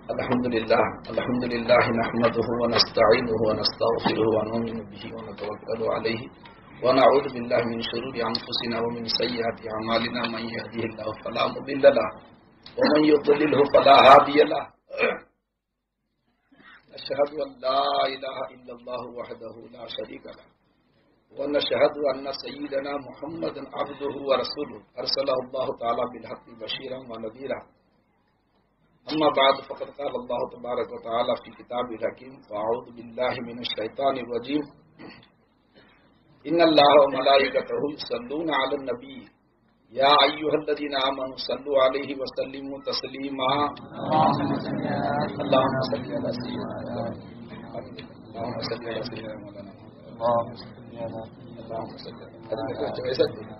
الحمد لله الحمد لله نحمده ونستعينه ونستغفره ونؤمن به ونتوكل عليه ونعوذ بالله من شرور أنفسنا ومن سيئات أعمالنا من يهده الله فلا مضل له ومن يضلله فلا هادي له أشهد أن لا إله إلا الله وحده لا شريك له ونشهد أن سيدنا محمدا عبده ورسوله أرسله الله تعالى بالحق بشيرا ونذيرا أما بعد فقد قال الله تبارك وتعالى في كتابه الحكيم فأعوذ بالله من الشيطان الرجيم إن الله وملائكته يصلون على النبي يا أيها الذين آمنوا صلوا عليه وسلموا تسليما اللهم صل على سيدنا محمد اللهم صل على سيدنا مولانا اللهم صل على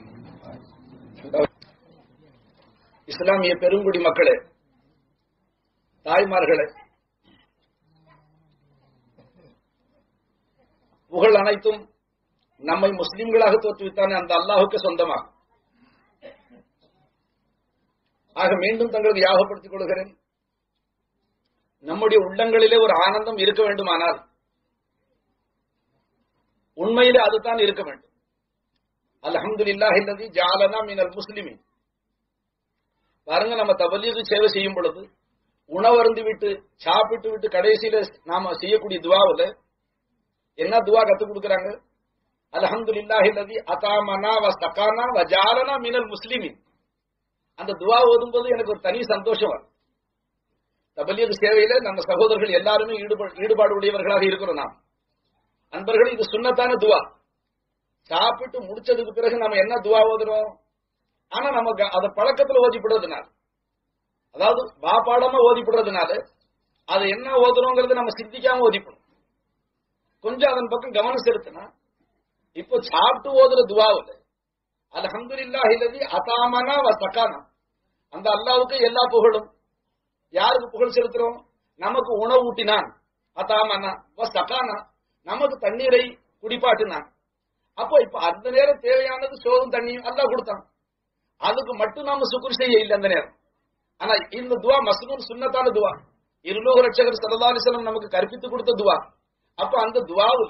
இஸ்லாமிய பெருங்குடி மக்களே தாய்மார்களே புகழ் அனைத்தும் நம்மை முஸ்லிம்களாக தோற்றுவித்தானே அந்த அல்லாஹுக்கு சொந்தமாகும் ஆக மீண்டும் தங்களுக்கு யாகப்படுத்திக் கொள்கிறேன் நம்முடைய உள்ளங்களிலே ஒரு ஆனந்தம் இருக்க வேண்டுமானால் உண்மையிலே அதுதான் இருக்க வேண்டும் அல்ஹம்துலில்லாஹி அல்லதி ஜாலனா மினல் முஸ்லிமின் பாருங்க நம்ம தபலீகு சேவை செய்யும் பொழுது உணவருந்து விட்டு சாப்பிட்டு விட்டு கடைசியில நாம செய்யக்கூடிய துவாவில் என்ன துவா கத்துக் கொடுக்கறாங்க அல்ஹம்துலில்லாஹி அல்லதி அதாமனா வ சகானா வ ஜாலனா மினல் முஸ்லிமின் அந்த துவா ஓதும்போது எனக்கு ஒரு தனி சந்தோஷம் வரும் தபலியது சேவையில நம்ம சகோதரர்கள் எல்லாருமே ஈடுபாடு ஈடுபாடு உடையவர்களாக இருக்கிறோம் நாம் அன்பர்கள் இது சுண்ணத்தான துவா சாப்பிட்டு முடிச்சதுக்கு பிறகு நம்ம என்ன துவா ஓதுறோம் ஆனா நமக்கு அதை பழக்கத்துல ஓதிப்படுறதுனால அதாவது பாப்பாடமா ஓதிப்படுறதுனால அது என்ன ஓதுறோங்கிறது நம்ம சிந்திக்காம ஓதிப்படும் கொஞ்சம் அதன் பக்கம் கவனம் செலுத்தினா இப்போ சாப்பிட்டு ஓதுற துவாவில் அல்ஹம்துலில்லாஹி அல்லதி அதாமனா வ சகானா அந்த அல்லாவுக்கு எல்லா புகழும் யாருக்கு புகழ் செலுத்துறோம் நமக்கு உணவு ஊட்டினான் அதாமனா வ சகானா நமக்கு தண்ணீரை குடிப்பாட்டினான் அப்போ இப்ப அந்த நேரம் தேவையானது சோறும் தண்ணியும் அல்லாஹ் கொடுத்தான் அதுக்கு மட்டும் நாம சுக்குர் செய்ய இல்லை அந்த நேரம் ஆனா இந்த துவா மஸ்னூர் சுன்னத்தான துவா இருலோக ரட்சகர் சல்லா அலிஸ்லாம் நமக்கு கற்பித்து கொடுத்த துவா அப்ப அந்த துவாவுல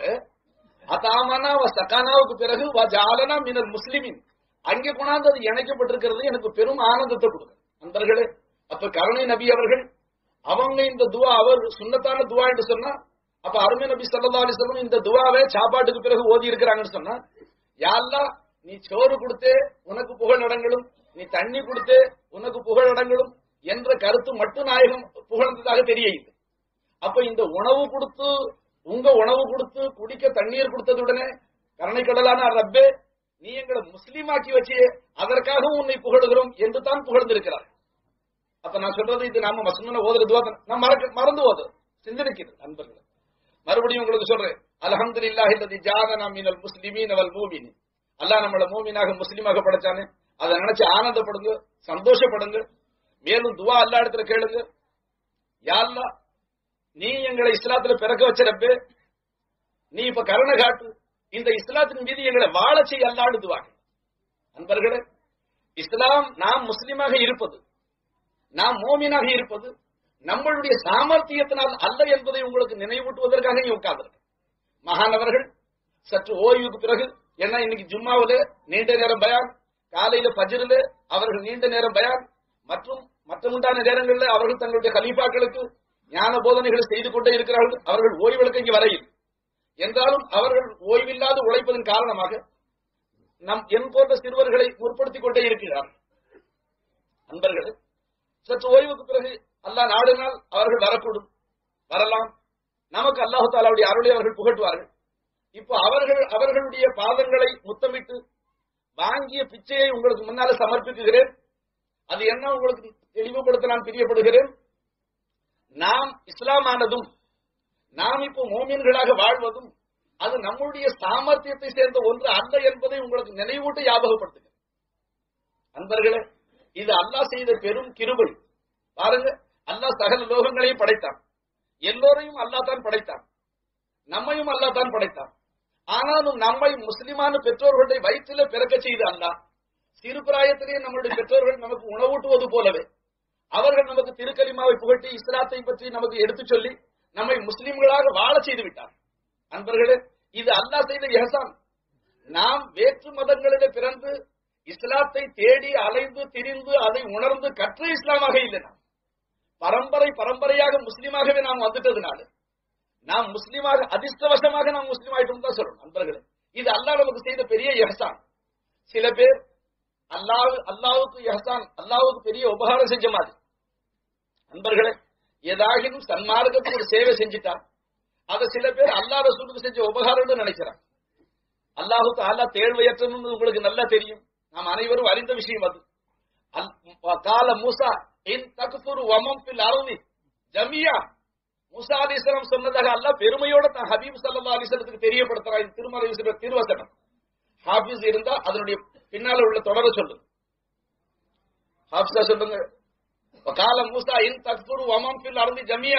அதாமனா வ சகானாவுக்கு பிறகு வ ஜாலனா மினல் முஸ்லிமின் அங்கே கொண்டாந்து அது இணைக்கப்பட்டிருக்கிறது எனக்கு பெரும் ஆனந்தத்தை கொடுக்கும் நண்பர்களே அப்ப கருணை நபி அவர்கள் அவங்க இந்த துவா அவர் சுண்ணத்தான துவா என்று சொன்னா அப்ப அருமை நபி சல்லா அலிஸ்லாம் இந்த துவாவை சாப்பாட்டுக்கு பிறகு ஓதி இருக்கிறாங்கன்னு சொன்னா யாழ்லா நீ சோறு கொடுத்தே உனக்கு புகழ் அடங்களும் நீ தண்ணி கொடுத்தே உனக்கு புகழ் அடங்களும் என்ற கருத்து மட்டும் நாயகம் புகழ்ந்ததாக தெரியல அப்ப இந்த உணவு கொடுத்து உங்க உணவு கொடுத்து குடிக்க தண்ணீர் கொடுத்ததுடனே கருணை கடலான ரப்பே நீ எங்களை முஸ்லீமாக்கி வச்சு அதற்காகவும் உன்னை புகழுகிறோம் என்று தான் புகழ்ந்திருக்கிறார் அப்ப நான் சொல்றது இது நாம மசூன ஓதுறது நான் மறக்க மறந்து ஓது சிந்தனைக்குது நண்பர்கள் மறுபடியும் உங்களுக்கு சொல்றேன் அலஹமது இல்லாஹி ஜாதனா மீனல் முஸ்லிமீன் அவல் மூமின் அல்லாஹ் நம்மள மூமினாக முஸ்லீமாக படைச்சானே அதை நினைச்சு ஆனந்தப்படுங்க சந்தோஷப்படுங்க மேலும் துவா அல்லா இடத்துல கேளுங்க யாழ்லா நீ எங்களை இஸ்லாத்துல பிறக்க வச்சிருப்பே நீ இப்ப கருணை காட்டு இந்த இஸ்லாத்தின் மீது எங்களை வாழ செய்ய அல்லாடுதுவாங்க அன்பர்களே இஸ்லாம் நாம் முஸ்லிமாக இருப்பது நாம் மோமினாக இருப்பது நம்மளுடைய சாமர்த்தியத்தினால் அல்ல என்பதை உங்களுக்கு நினைவூட்டுவதற்காக நீ உட்கார்ந்திருக்க மகானவர்கள் சற்று ஓய்வுக்கு பிறகு ஏன்னா இன்னைக்கு ஜும்மாவில நீண்ட நேரம் பயான் காலையில பஜிரில அவர்கள் நீண்ட நேரம் பயான் மற்றும் மற்றமுண்டான நேரங்களில் அவர்கள் தங்களுடைய கலீஃபாக்களுக்கு ஞான போதனைகளை செய்து கொண்டே இருக்கிறார்கள் அவர்கள் ஓய்வெடுக்க இங்கு வரையில் என்றாலும் அவர்கள் ஓய்வில்லாது உழைப்பதன் காரணமாக நம் என் போன்ற சிறுவர்களை முற்படுத்திக் கொண்டே இருக்கிறார் நண்பர்களே சற்று ஓய்வுக்கு பிறகு அல்லாஹ் நாடினால் அவர்கள் வரக்கூடும் வரலாம் நமக்கு அல்லாஹு தாலாவுடைய அருளை அவர்கள் புகட்டுவார்கள் இப்போ அவர்கள் அவர்களுடைய பாதங்களை முத்தமிட்டு வாங்கிய பிச்சையை உங்களுக்கு முன்னால சமர்ப்பிக்குகிறேன் அது என்ன உங்களுக்கு தெளிவுபடுத்த நான் பிரியப்படுகிறேன் நாம் இஸ்லாமானதும் நாம் இப்போ மோமியன்களாக வாழ்வதும் அது நம்முடைய சாமர்த்தியத்தை சேர்ந்த ஒன்று அல்ல என்பதை உங்களுக்கு நினைவூட்ட ஞாபகப்படுத்துங்க அன்பர்களே இது அல்லாஹ் செய்த பெரும் கிருபை பாருங்க அல்லாஹ் சகல லோகங்களையும் படைத்தான் எல்லோரையும் அல்லாஹ் தான் படைத்தான் நம்மையும் அல்லாஹ் தான் படைத்தான் ஆனாலும் நம்மை முஸ்லிமான பெற்றோர்களுடைய வயிற்றில பிறக்க செய்து அல்லாஹ் சிறு பிராயத்திலேயே நம்முடைய பெற்றோர்கள் நமக்கு உணவூட்டுவது போலவே அவர்கள் நமக்கு திருக்கலிமாவை புகட்டி இஸ்லாத்தை பற்றி நமக்கு எடுத்துச் சொல்லி நம்மை முஸ்லிம்களாக வாழ செய்து விட்டார் அன்பர்களே இது அல்லாஹ் செய்த எஹசான் நாம் வேற்று மதங்களிலே பிறந்து இஸ்லாத்தை தேடி அலைந்து திரிந்து அதை உணர்ந்து கற்ற இஸ்லாமாக இல்லை நாம் பரம்பரை பரம்பரையாக முஸ்லீமாகவே நாம் வந்துட்டதுனால நாம் முஸ்லீமாக அதிர்ஷ்டவசமாக நாம் முஸ்லீம் ஆயிட்டோம் தான் சொல்லணும் நண்பர்களே இது அல்லாஹ் நமக்கு செய்த பெரிய எஹசான் சில பேர் அல்லாஹ் அல்லாவுக்கு எஹசான் அல்லாவுக்கு பெரிய உபகாரம் செஞ்ச மாதிரி நண்பர்களே ஏதாகினும் சன்மார்க்கத்துக்கு ஒரு சேவை செஞ்சுட்டா அதை சில பேர் அல்லா ரசூலுக்கு செஞ்ச உபகாரம்னு நினைக்கிறாங்க அல்லாஹுக்கு அல்லா தேழ்வையற்றன்னு உங்களுக்கு நல்லா தெரியும் நாம் அனைவரும் அறிந்த விஷயம் அது அல்- கால மூசா இன் தக்ஃபுரு வமம் ஃபில் அருளி ஜமியா மூசா அலிஸ்லாம் சொன்னதாக அல்லாஹ் பெருமையோட தான் ஹபீப் ஸல்லல்லாஹு அலைஹி வஸல்லத்துக்கு தெரியப்படுத்துறான் இது திருமலை விசுவ திருவசனம் ஹாஃபிஸ் இருந்தா அதனுடைய பின்னால உள்ள தொடர சொல்லு ஹாஃபிஸா சொல்லுங்க கால மூசா இன் தக்ஃபுரு வமம் ஃபில் அருளி ஜமியா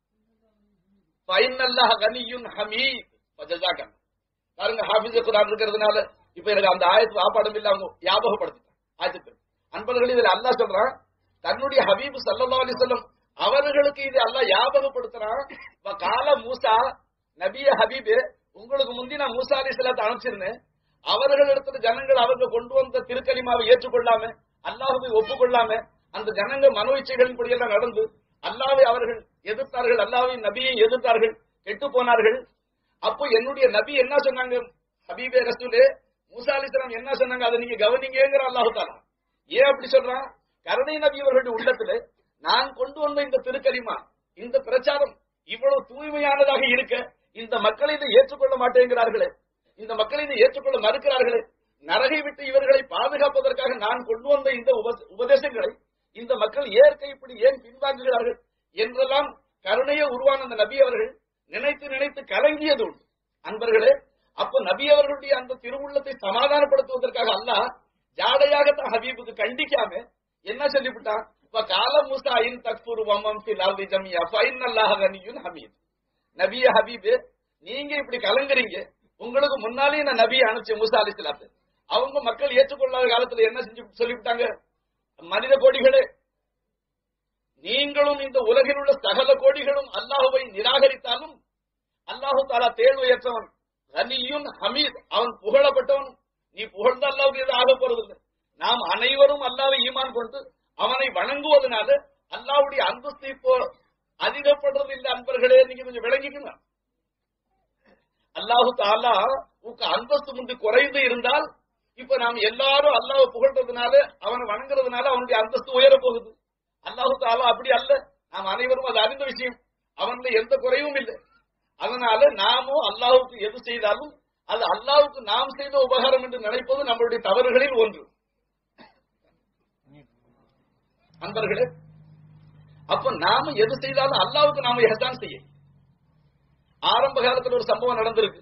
ஃபைனல்லாஹ கனியுன் ஹமீத் வஜஸாகன் பாருங்க ஹாஃபிஸ் குர்ஆன் இருக்கிறதுனால இப்ப எனக்கு அந்த ஆயத்து ஆப்பாடம் இல்ல அவங்க ஞாபகப்படுத்திட்டாங்க ஆயத்து அன்பர்கள் இதுல அல்லாஹ் சொல்றான் தன்னுடைய ஹபீப் ஸல்லல்லாஹு அலைஹி வஸல்லம் அவர்களுக்கு இது அல்லாஹ் ஞாபகப்படுத்துறான் வ கால மூசா நபிய ஹபீபே உங்களுக்கு முந்தி நான் மூசா அலைஹிஸ்ஸலாத்தை அனுப்பிச்சிருந்தேன் அவர்கள் இடத்துல ஜனங்கள் அவர்கள் கொண்டு வந்த திருக்கலிமாவை ஏற்றுக்கொள்ளாம அல்லாஹுவை ஒப்புக்கொள்ளாம அந்த ஜனங்க மனோ இச்சைகளின் படியெல்லாம் நடந்து அல்லாவை அவர்கள் எதிர்த்தார்கள் அல்லாவின் நபியை எதிர்த்தார்கள் கெட்டு போனார்கள் அப்போ என்னுடைய நபி என்ன சொன்னாங்க ஹபீபே ரசூலே மூசா அலிஸ்லாம் என்ன சொன்னாங்க அதை நீங்க கவனிங்கிற அல்லாஹு தாலா ஏன் அப்படி சொல்றான் கருணை நபி அவர்களுடைய உள்ளத்துல நான் கொண்டு வந்த இந்த திருக்கலிமா இந்த பிரச்சாரம் இவ்வளவு தூய்மையானதாக இருக்க இந்த மக்களை இதை ஏற்றுக்கொள்ள மாட்டேங்கிறார்களே இந்த மக்களை இதை ஏற்றுக்கொள்ள மறுக்கிறார்களே நரகை விட்டு இவர்களை பாதுகாப்பதற்காக நான் கொண்டு வந்த இந்த உப- உபதேசங்களை இந்த மக்கள் ஏற்க இப்படி ஏன் பின்வாங்குகிறார்கள் என்றெல்லாம் கருணையே உருவான அந்த நபி அவர்கள் நினைத்து நினைத்து கலங்கியது உண்டு அன்பர்களே அப்ப நபி அவர்களுடைய அந்த திருவுள்ளத்தை சமாதானப்படுத்துவதற்காக அல்லாஹ் ஜாடையாக தான் ஹபீபுக்கு கண்டிக்காம என்ன சொல்லிவிட்டான் இப்ப கால மூசா இன் தக்ஃபுரு வமம் ஃபில் அர்தி ஜமியா ஃபைன் அல்லாஹ் கனியுன் ஹமீத் நபிய ஹபீபு நீங்க இப்படி கலங்குறீங்க உங்களுக்கு முன்னாலே நான் நபியை அனுப்பிச்சேன் மூசா அலிஸ்லாத்து அவங்க மக்கள் ஏற்றுக்கொள்ளாத காலத்துல என்ன செஞ்சு சொல்லிவிட்டாங்க மனித கோடிகளே நீங்களும் இந்த உலகில் உள்ள சகல கோடிகளும் அல்லாஹுவை நிராகரித்தாலும் அல்லாஹு தாலா தேர்வையற்றவன் கனியுன் ஹமீத் அவன் புகழப்பட்டவன் நீ புகழ்ந்த அல்லாவுக்கு எது ஆக போறதில்லை நாம் அனைவரும் அல்லாவை ஈமான் கொண்டு அவனை வணங்குவதனால அல்லாவுடைய அந்தஸ்து இப்போ அதிகப்படுறது இல்லை அன்பர்களே நீங்க கொஞ்சம் விளங்கிக்கங்க அல்லாஹு தாலா உங்க அந்தஸ்து முந்தி குறைந்து இருந்தால் இப்ப நாம் எல்லாரும் அல்லாஹ்வை புகழ்றதுனால அவனை வணங்குறதுனால அவனுடைய அந்தஸ்து உயர போகுது அல்லாஹு தாலா அப்படி அல்ல நாம் அனைவரும் அது அறிந்த விஷயம் அவன்ல எந்த குறையும் இல்லை அதனால நாமும் அல்லாஹுக்கு எது செய்தாலும் அது அல்லாஹுக்கு நாம் செய்த உபகாரம் என்று நினைப்பது நம்மளுடைய தவறுகளில் ஒன்று அன்பர்களே அப்ப நாம எது செய்தாலும் அல்லாஹ்வுக்கு நாம எஹசான் செய்ய ஆரம்ப காலத்துல ஒரு சம்பவம் நடந்திருக்கு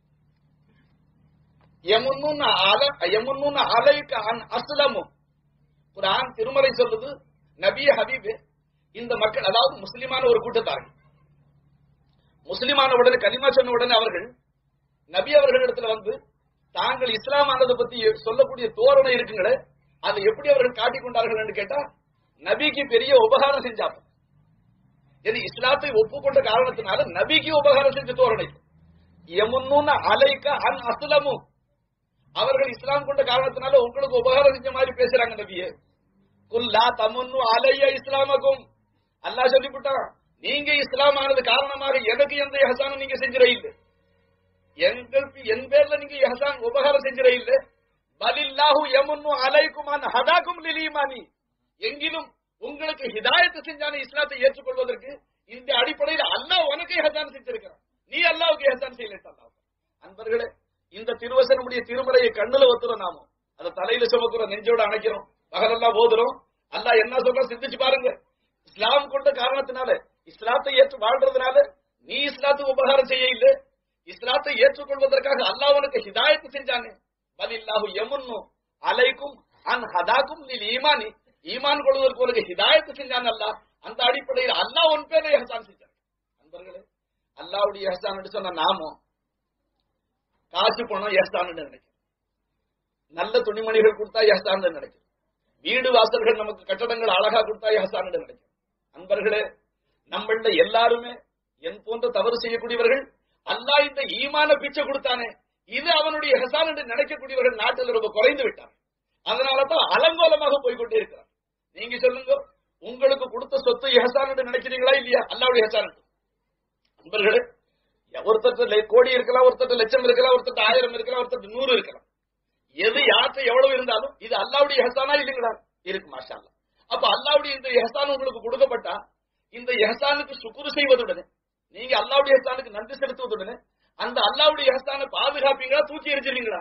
யமுன்னுன் அல யமுன்னுன் அலைக்க அன் அஸ்லமும் குர்ஆன் திருமறை சொல்லுது நபிய ஹபீபே இந்த மக்கள் அதாவது முஸ்லிமான ஒரு கூட்டத்தார்கள் முஸ்லிமான உடனே கலிமா சொன்ன உடனே அவர்கள் நபி அவர்களிடத்துல வந்து தாங்கள் இஸ்லாம் ஆனதை பத்தி சொல்லக்கூடிய தோரணை இருக்குங்களே அதை எப்படி அவர்கள் காட்டிக் கொண்டார்கள் என்று கேட்டா நபிக்கு பெரிய உபகாரம் செஞ்சாங்க இது இஸ்லாத்தை ஒப்புக்கொண்ட காரணத்தினால நபிக்கு உபகாரம் செஞ்ச தோரணை எமுன்னு அலைக்க அன் அஸ்லமு அவர்கள் இஸ்லாம் கொண்ட காரணத்தினால உங்களுக்கு உபகாரம் செஞ்ச மாதிரி பேசுறாங்க நபியே குல்லா தமுன்னு அலைய இஸ்லாமக்கும் அல்லாஹ் சொல்லிவிட்டான் நீங்க இஸ்லாம் ஆனது காரணமாக எனக்கு எந்த எஹசானும் நீங்க செஞ்சிட இல்லை எங்களுக்கு என் பேர்ல நீங்க எஹசான் உபகாரம் செஞ்சிட இல்லை பலில்லாஹு யமுன்னு அலைக்கும் அன் ஹதாக்கும் லிலீமானி எங்கிலும் உங்களுக்கு ஹிதாயத்து செஞ்சான இஸ்லாத்தை ஏற்றுக்கொள்வதற்கு இந்த அடிப்படையில் அல்லாஹ் உனக்கு எஹசான் செஞ்சிருக்கிறான் நீ அல்லாஹ்வுக்கு எஹசான் செய்யல அல்லாஹ் அன்பர்களே இந்த திருவசனமுடைய திருமலையை கண்ணுல ஒத்துறோம் நாம அதை தலையில சுமக்குறோம் நெஞ்சோட அணைக்கிறோம் பகலெல்லாம் ஓதுறோம் அல்லாஹ் என்ன சொல்றோம் சிந்திச்சு பாருங்க இஸ்லாம் கொண்ட காரணத்தினால இஸ்லாத்தை ஏற்று வாழ்றதுனால நீ இஸ்லாத்துக்கு உபகாரம் செய்ய இல்லை இஸ்லாத்தை ஏற்றுக்கொள்வதற்காக அல்லாஹ் உனக்கு ஹிதாயத்து செஞ்சானே பலில்லாஹு யமுன்னு அலைக்கும் அன் ஹதாக்கும் நீல் ஈமானி ஈமான் கொள்வதற்கு உனக்கு ஹிதாயத்து செஞ்சான் அல்லாஹ் அந்த அடிப்படையில் அல்லாஹ் உன் பேரை எஹசான் செஞ்சான் நண்பர்களே அல்லாஹ்வுடைய எஹசான் சொன்ன நாமும் காசு பணம் எஹசான் நினைக்கிறோம் நல்ல துணிமணிகள் கொடுத்தா எஹசான் நினைக்கிறோம் வீடு வாசல்கள் நமக்கு கட்டடங்கள் அழகா கொடுத்தா எஹசான் நினைக்கும் அன்பர்களே நம்மள எல்லாருமே என் போன்ற தவறு செய்யக்கூடியவர்கள் அல்லாஹ் இந்த ஈமான பிச்சை கொடுத்தானே இது அவனுடைய எஹசான் என்று நினைக்கக்கூடியவர்கள் நாட்டில் ரொம்ப குறைந்து விட்டார் அதனாலதான் அலங்கோலமாக போய்கொண்டே இருக்கிறார் நீங்க சொல்லுங்க உங்களுக்கு கொடுத்த சொத்து எஹசான் என்று நினைக்கிறீங்களா இல்லையா அல்லாவுடைய எஹசான் என்று நண்பர்களே ஒருத்தர் கோடி இருக்கலாம் ஒருத்தர் லட்சம் இருக்கலாம் ஒருத்தர் ஆயிரம் இருக்கலாம் ஒருத்தர் நூறு இருக்கலாம் எது யார்கிட்ட எவ்வளவு இருந்தாலும் இது அல்லாவுடைய எஹசானா இல்லைங்களா இருக்கு மாஷா அல்லாஹ். அப்ப அல்லாவுடைய இந்த எஹசான் உங்களுக்கு கொடுக்கப்பட்டா இந்த எஹசானுக்கு சுக்குரு செய்வதுடனே நீங்க அல்லாவுடைய எஹசானுக்கு நன்றி செலுத்துவதுடனே அந்த அல்லாவுடைய எஹசானை பாதுகாப்பீங்களா தூக்கி எரிஞ்சிருவீங்களா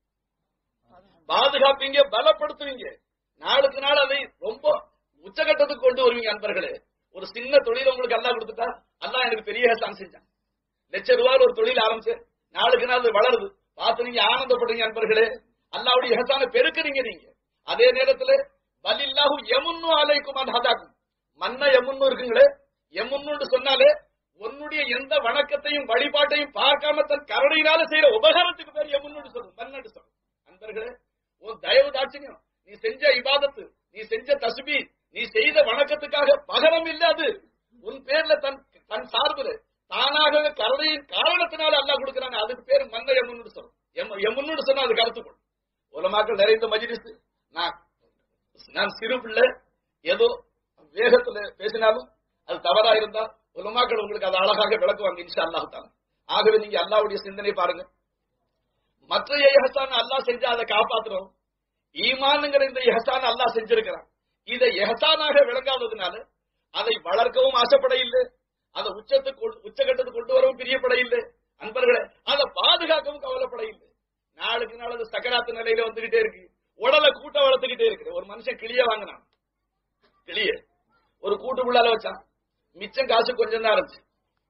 பாதுகாப்பீங்க பலப்படுத்துவீங்க நாளுக்கு நாள் அதை ரொம்ப உச்சகட்டத்துக்கு கொண்டு வருவீங்க அன்பர்களே ஒரு சின்ன தொழில் உங்களுக்கு அல்லாஹ் கொடுத்துட்டா அல்லாஹ் எனக்கு பெரிய எஹசான் செஞ்சான் லட்ச ரூபாய் ஒரு தொழில் ஆரம்பிச்சு நாளுக்கு நாள் அது வளருது பார்த்து நீங்க ஆனந்தப்படுறீங்க அன்பர்களே அல்லாவுடைய எஹசான பெருக்குறீங்க நீங்க அதே நேரத்துல வலில்லாஹு எமுன்னு அலைக்கும் அது ஹதாக்கும் மன்ன எமுன்னு இருக்குங்களே எமுன்னு சொன்னாலே உன்னுடைய எந்த வணக்கத்தையும் வழிபாட்டையும் பார்க்காம தன் கருணையினால செய்யற உபகாரத்துக்கு பேர் எமுன்னு சொல்லும் மன்னட்டு சொல்லும் அன்பர்களே உன் தயவு தாட்சியம் நீ செஞ்ச இபாதத்து நீ செஞ்ச தஸ்பி நீ செய்த வணக்கத்துக்காக பகரம் இல்ல அது உன் பேர்ல தன் தன் சார்புல தானாகவே கருணையின் காரணத்தினால அல்லாஹ் கொடுக்கிறாங்க அதுக்கு பேர் மன்ன எமுன்னு சொல்லும் எம் எமுன்னு சொன்னா அது கருத்துக்கொள் உலமாக்கள் நிறைந்த மஜ்லிஸ் நான் நான் சிறு பிள்ளை ஏதோ வேகத்துல பேசினாலும் அது தவறா இருந்தா உலமாக்கள் உங்களுக்கு அதை அழகாக விளக்குவாங்க இன்ஷா அல்லாஹ் தாலா ஆகவே நீங்க அல்லாஹ்வுடைய சிந்தனை பாருங்க மற்ற எஹசான் அல்லாஹ் செஞ்சா அதை காப்பாத்துறோம் ஈமானுங்கிற இந்த எஹசான் அல்லாஹ் செஞ்சிருக்கிறான் இதை எஹசானாக விளங்காததுனால அதை வளர்க்கவும் ஆசைப்பட இல்லை அதை உச்சத்துக்கு கொண்டு- உச்சகட்டத்துக்கு கொண்டு வரவும் பிரியப்பட இல்லை அன்பர்களே அதை பாதுகாக்கவும் கவலைப்பட இல்லை நாளுக்கு நாள் அது சக்கராத்து நிலையில வந்துகிட்டே இருக்கு உடலை கூட்ட வளர்த்துக்கிட்டே இருக்கு ஒரு மனுஷன் கிளிய வாங்கினான் கிளிய ஒரு கூட்டுக்குள்ளால வச்சான் மிச்சம் காசு கொஞ்சம் தான் இருந்துச்சு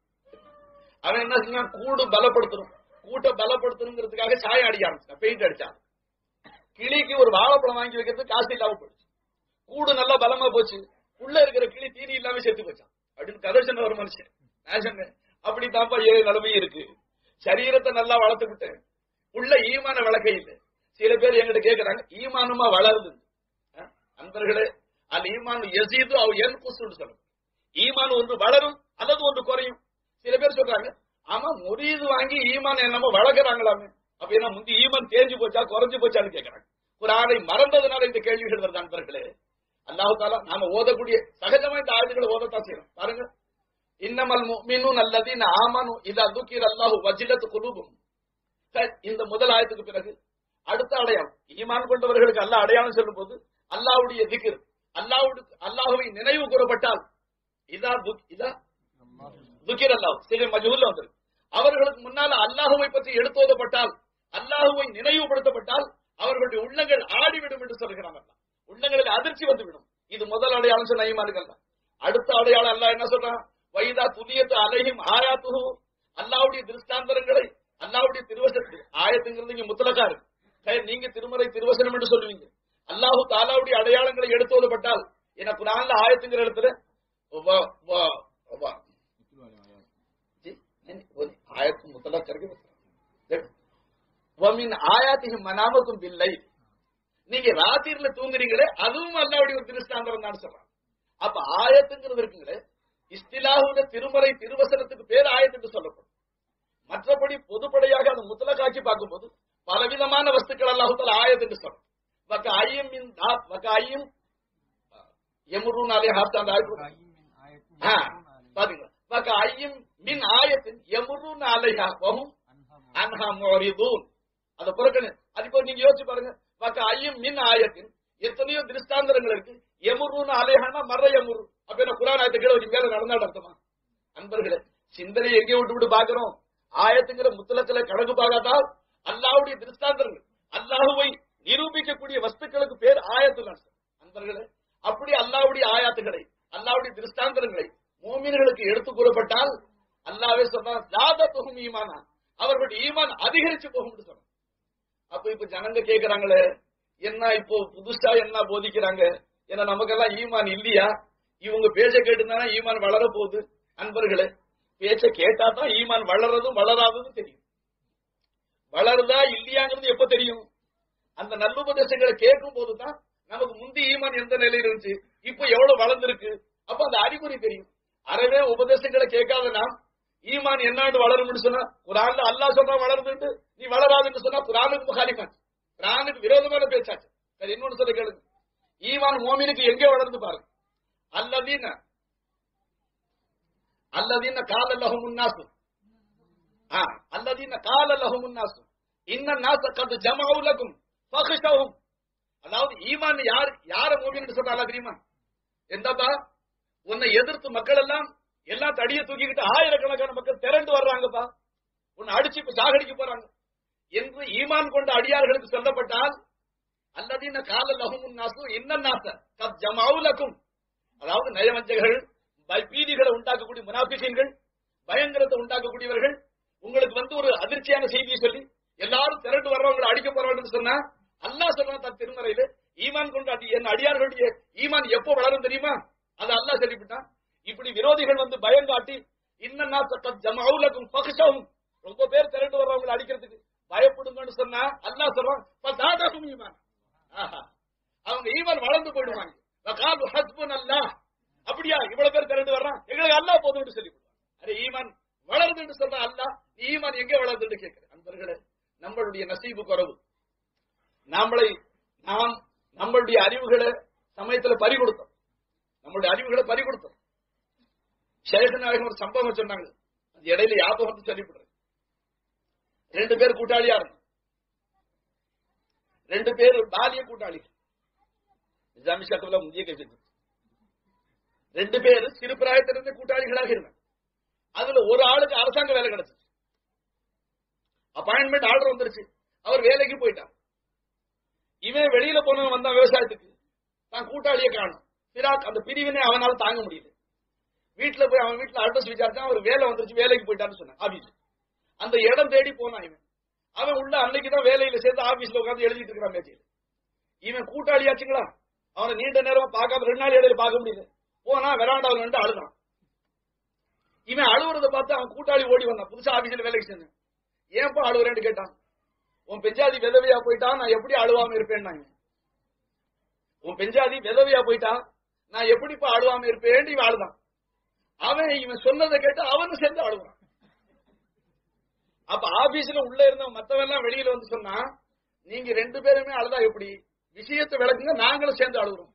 அவன் என்ன செஞ்சான் கூடு பலப்படுத்தணும் கூட்டை பலப்படுத்தணுங்கிறதுக்காக சாயம் அடிக்க ஆரம்பிச்சான் பெயிண்ட் அடிச்சான் கிளிக்கு ஒரு வாழைப்பழம் வாங்கி வைக்கிறதுக்கு காசு இல்லாம போயிடுச்சு கூடு நல்லா பலமா போச்சு உள்ள இருக்கிற கிளி தீனி இல்லாம செத்து போச்சான் அப்படின்னு கதை சொன்ன ஒரு மனுஷன் நான் சொன்னேன் அப்படித்தான்ப்பா ஏழு நிலைமையும் இருக்கு சரீரத்தை நல்லா வளர்த்துக்கிட்டேன் உள்ள ஈமான வளர்க்க இல்லை சில பேர் எங்கிட்ட கேக்குறாங்க ஈமானுமா வளருது அஹ், அன்பர்களே அது ஈமான் எசீது அவ என் குசுன்னு சொல்லணும் ஈமான் ஒன்று வளரும் அல்லது ஒன்று குறையும் சில பேர் சொல்றாங்க ஆமா முரீது வாங்கி ஈமான் என்னமோ வளர்க்குறாங்களாமே அப்ப என்ன முந்தி ஈமான் தேஞ்சு போச்சா குறைஞ்சு போச்சான்னு கேக்குறாங்க குரானை மறந்ததுனால இந்த கேள்விகள் வருது அன்பர்களே அல்லாஹு தாலா நாம ஓதக்கூடிய சகஜமா இந்த ஆயுதங்களை ஓதத்தான் செய்யறோம் பாருங்க இன்னமல் முஃமினூன் அல்லதீன ஆமனு இதா துக்கிர அல்லாஹு வஜிலத் குலூபும் சரி, இந்த முதல் ஆயத்துக்கு பிறகு அடுத்த அடையாளம் ஈமான் கொண்டவர்களுக்கு அல்லாஹ் அடையாளம் சொல்லும் போது அல்லாஹ்வுடைய திக்ர் அல்லாஹ்வுடைய அல்லாஹ்வை நினைவு கூறப்பட்டால் இதா துக் இதா துக்கிர் அல்லாஹ் சில மஜூல்ல வந்திருக்கு அவர்களுக்கு முன்னால அல்லாஹுவை பற்றி எடுத்தோதப்பட்டால் அல்லாஹுவை நினைவுபடுத்தப்பட்டால் அவர்களுடைய உள்ளங்கள் ஆடிவிடும் என்று சொல்கிறாங்க அல்லாஹ். உள்ளங்களுக்கு அதிர்ச்சி வந்துவிடும் இது முதல் அடையாளம் சொன்ன ஈமான்கள் தான் அடுத்த அடையாளம் அல்லாஹ் என்ன சொல்றான் வைதா துதியத்து அலைஹிம் ஆயாத்துஹு அல்லாஹ்வுடைய திருஷ்டாந்தரங்களை அல்லாஹ்வுடைய திருவசனத்து ஆயத்துங்கிறது இங்க முத்தலக்கா இருக்கு சரி, நீங்க திருமறை திருவசனம் என்று சொல்லுவீங்க அல்லாஹு தாலாவுடைய அடையாளங்களை எடுத்தோதப்பட்டால் என குரான்ல ஆயத்துங்கிற இடத்துல வ- வ- வ- जी नहीं नहीं वो नहीं आयत को मुतलक करके बता देखो வமின் ஆயாத்திஹி மனாமக்கும் பில்லை நீங்க ராத்திரில தூங்குறீங்களே அதுவும் அல்லாவுடைய ஒரு திருஷ்டாந்தரம் தான் சொல்றான் அப்ப ஆயத்துங்கிறது இருக்குங்களே இஸ்திலாஹுடைய திருமறை திருவசனத்துக்கு பேர் ஆயத்து என்று சொல்லப்படும் மற்றபடி பொதுப்படையாக அந்த முத்தலக்காட்சி பார்க்கும்போது பலவிதமான வஸ்துக்கள் அல்லாஹுத்தால ஆயத்து என்று சொல்றோம் வக்க ஐயம் மின் தா- வக்க ஐயம் எமுருனாலே ஹாப்தா அந்த ஆயத்து ஆ, பாத்தீங்களா வக்க ஐயம் மின் ஆயத்தின் எமுருன் அலைஹா வஹும் அன்ஹா முரிதூன் அத புறக்கணி அதுக்கு நீங்க யோசிச்சு பாருங்க வக்க ஐயம் மின் ஆயத்தின் எத்தனையோ திருஷ்டாந்தரங்கள் இருக்கு எமுருன் அலைஹானா மர்ற எமுரு அப்ப என்ன குரான் ஆயத்தை கீழே வச்சு மேல நடந்தாட அர்த்தமா அன்பர்களே சிந்தனை எங்கே விட்டு விட்டு பாக்குறோம் ஆயத்துங்கிற முத்தலத்துல கணக்கு பார்க்காதால் அல்லாஹ்வுடைய திருஷ்டாந்தரங்கள் அல்லாஹுவை நிரூபிக்கக்கூடிய வஸ்துக்களுக்கு பேர் ஆயத்து தான் அன்பர்களே அப்படி அல்லாஹ்வுடைய ஆயாத்துகளை அல்லாஹ்வுடைய திருஷ்டாந்தரங்களை மூமின்களுக்கு எடுத்து கூறப்பட்டால் அல்லாஹ்வே சொன்னான் ஜாதத்துஹும் ஈமானா அவர்களுடைய ஈமான் அதிகரிச்சு போகும்னு சொன்னான் அப்ப இப்ப ஜனங்க கேக்குறாங்களே என்ன இப்போ புதுசா என்ன போதிக்கிறாங்க ஏன்னா நமக்கெல்லாம் ஈமான் இல்லையா இவங்க பேச்ச கேட்டுதானே ஈமான் வளர போகுது அன்பர்களே பேச்ச கேட்டா தான் ஈமான் வளர்றதும் வளராததும் தெரியும் வளருதா இல்லையாங்கிறது எப்ப தெரியும் அந்த நல்லுபதேசங்களை கேட்கும் போதுதான் நமக்கு முந்தி ஈமான் எந்த நிலையில இருந்துச்சு இப்ப எவ்வளவு வளர்ந்திருக்கு அப்ப அந்த அறிகுறி தெரியும் அறவே உபதேசங்களை கேட்காத நாம் ஈமான் என்னாண்டு வளரும்னு சொன்னா குரான்ல அல்லாஹ் சொன்னா வளருதுன்னு நீ வளராதுன்னு சொன்னா குரானுக்கு முகாலிஃபாச்சு குரானுக்கு விரோதமான பேச்சாச்சு சரி இன்னொன்னு சொல்ல கேளுங்க ஈமான் மோமினுக்கு எங்கே வளர்ந்து பாருங்க அல்லதீன அல்லதீன கால லஹும் முன்னாசு அல்லதீன கால லஹும் முன்னாசு இன்ன நாச கது ஜமாவுலக்கும் ஃபஹ்ஷவும் அதாவது ஈமான் யார் யார மோமின்னு சொல்றாங்க தெரியுமா எந்தப்பா உன்னை எதிர்த்து மக்கள் எல்லாம் எல்லாம் தடிய தூக்கிக்கிட்டு ஆயிரக்கணக்கான மக்கள் திரண்டு வர்றாங்கப்பா உன்னை அடிச்சு இப்ப சாகடிக்க போறாங்க என்று ஈமான் கொண்ட அடியார்களுக்கு சொல்லப்பட்டால் அல்லதீன கால லஹுமுன் நாசு இன்ன நாச கத் ஜமாவுலக்கும் அதாவது நயவஞ்சகர்கள் பய- பீதிகளை உண்டாக்கக்கூடிய முனாபிக்கீன்கள் பயங்கரத்தை உண்டாக்கக்கூடியவர்கள் உங்களுக்கு வந்து ஒரு அதிர்ச்சியான செய்தியை சொல்லி எல்லாரும் திரண்டு வர்றவங்களை அடிக்க போறாங்கன்னு சொன்னா அல்லாஹ் சொல்றான் தன் திருமறையில ஈமான் கொண்டு அடி என் அடியார்களுடைய ஈமான் எப்போ வளரும் தெரியுமா அது அல்லாஹ் சொல்லிவிட்டான் இப்படி விரோதிகள் வந்து பயம் காட்டி இன்னன்னா சத்தம் ஜமாவுலக்கும் பகுஷவும் ரொம்ப பேர் திரண்டு வர்றவங்களை அடிக்கிறதுக்கு பயப்படுங்கன்னு சொன்னா அல்லாஹ் சொல்றான் "ஃபதாதஹும் ஈமான்." ஆஹா. அவங்க ஈமான் வளர்ந்து போயிடுவாங்க வகாலு ஹஸ்புன் அல்லாஹ் அப்படியா இவ்வளவு பேர் திரண்டு வர்றான் எங்களுக்கு அல்லாஹ் போதும்னு சொல்லி அரே ஈமான் வளருதுன்னு சொல்ற அல்லாஹ் நீ ஈமான் எங்க வளருதுன்னு கேட்கிறேன் அன்பர்களே நம்மளுடைய நசீபு குறவு நாமளை நாம் நம்மளுடைய அறிவுகளை சமயத்துல பறி கொடுத்தோம் நம்மளுடைய அறிவுகளை பறி கொடுத்தோம் ஷேக நாயகம் ஒரு சம்பவம் சொன்னாங்க அது இடையில ஞாபகம் சொல்லிவிடுறேன் ரெண்டு பேர் கூட்டாளியா இருந்தாங்க ரெண்டு பேர் பாலிய கூட்டாளிகள் நிஜாமி ஷாக்கில் முந்திய கேட்டு ரெண்டு பேர் சிறு பிராயத்திலிருந்து கூட்டாளிகளாக இருந்தாங்க அதுல ஒரு ஆளுக்கு அரசாங்க வேலை கிடைச்சு அப்பாயின்மெண்ட் ஆர்டர் வந்துருச்சு அவர் வேலைக்கு போயிட்டார் இவன் வெளியில போனவன் வந்தான் விவசாயத்துக்கு தான் கூட்டாளியை காணும் பிராக் அந்த பிரிவினை அவனால தாங்க முடியல வீட்டுல போய் அவன் வீட்டுல அட்ரஸ் விசாரிச்சா அவர் வேலை வந்துருச்சு வேலைக்கு போயிட்டான்னு சொன்னான் ஆபீஸ் அந்த இடம் தேடி போனான் இவன் அவன் உள்ள அன்னைக்கு தான் வேலையில சேர்ந்து ஆபீஸ்ல உட்கார்ந்து எழுதிட்டு இருக்கிறான் மேஜையில் இவன் கூட்டாளியாச்சுங்களா அவனை நீண்ட நேரம் பார்க்காம ரெண்டு நாள் இடையில பார்க்க முடியல போனா வெராண்டாவில் நின்று அழுதான் இவன் அழுவுறத பார்த்து அவன் கூட்டாளி ஓடி வந்தான் புதுசா ஆபீஸ்ல வேலைக்கு சேர்ந்தேன் ஏன்பா அழுவுறேன்னு கேட்டான் உன் பெஞ்சாதி விதவையா போயிட்டா நான் எப்படி அழுவாம இருப்பேன் உன் பெஞ்சாதி விதவையா போயிட்டா நான் எப்படிப்பா அழுவாம இருப்பேன் இவன் அழுதான் அவன் இவன் சொன்னதை கேட்டு அவனும் சேர்ந்து அழுவான் அப்ப ஆபீஸ்ல உள்ள இருந்த மத்தவன் எல்லாம் வெளியில வந்து சொன்னா நீங்க ரெண்டு பேருமே அழுதா எப்படி விஷயத்தை விளக்குங்க நாங்களும் சேர்ந்து அழுகுறோம்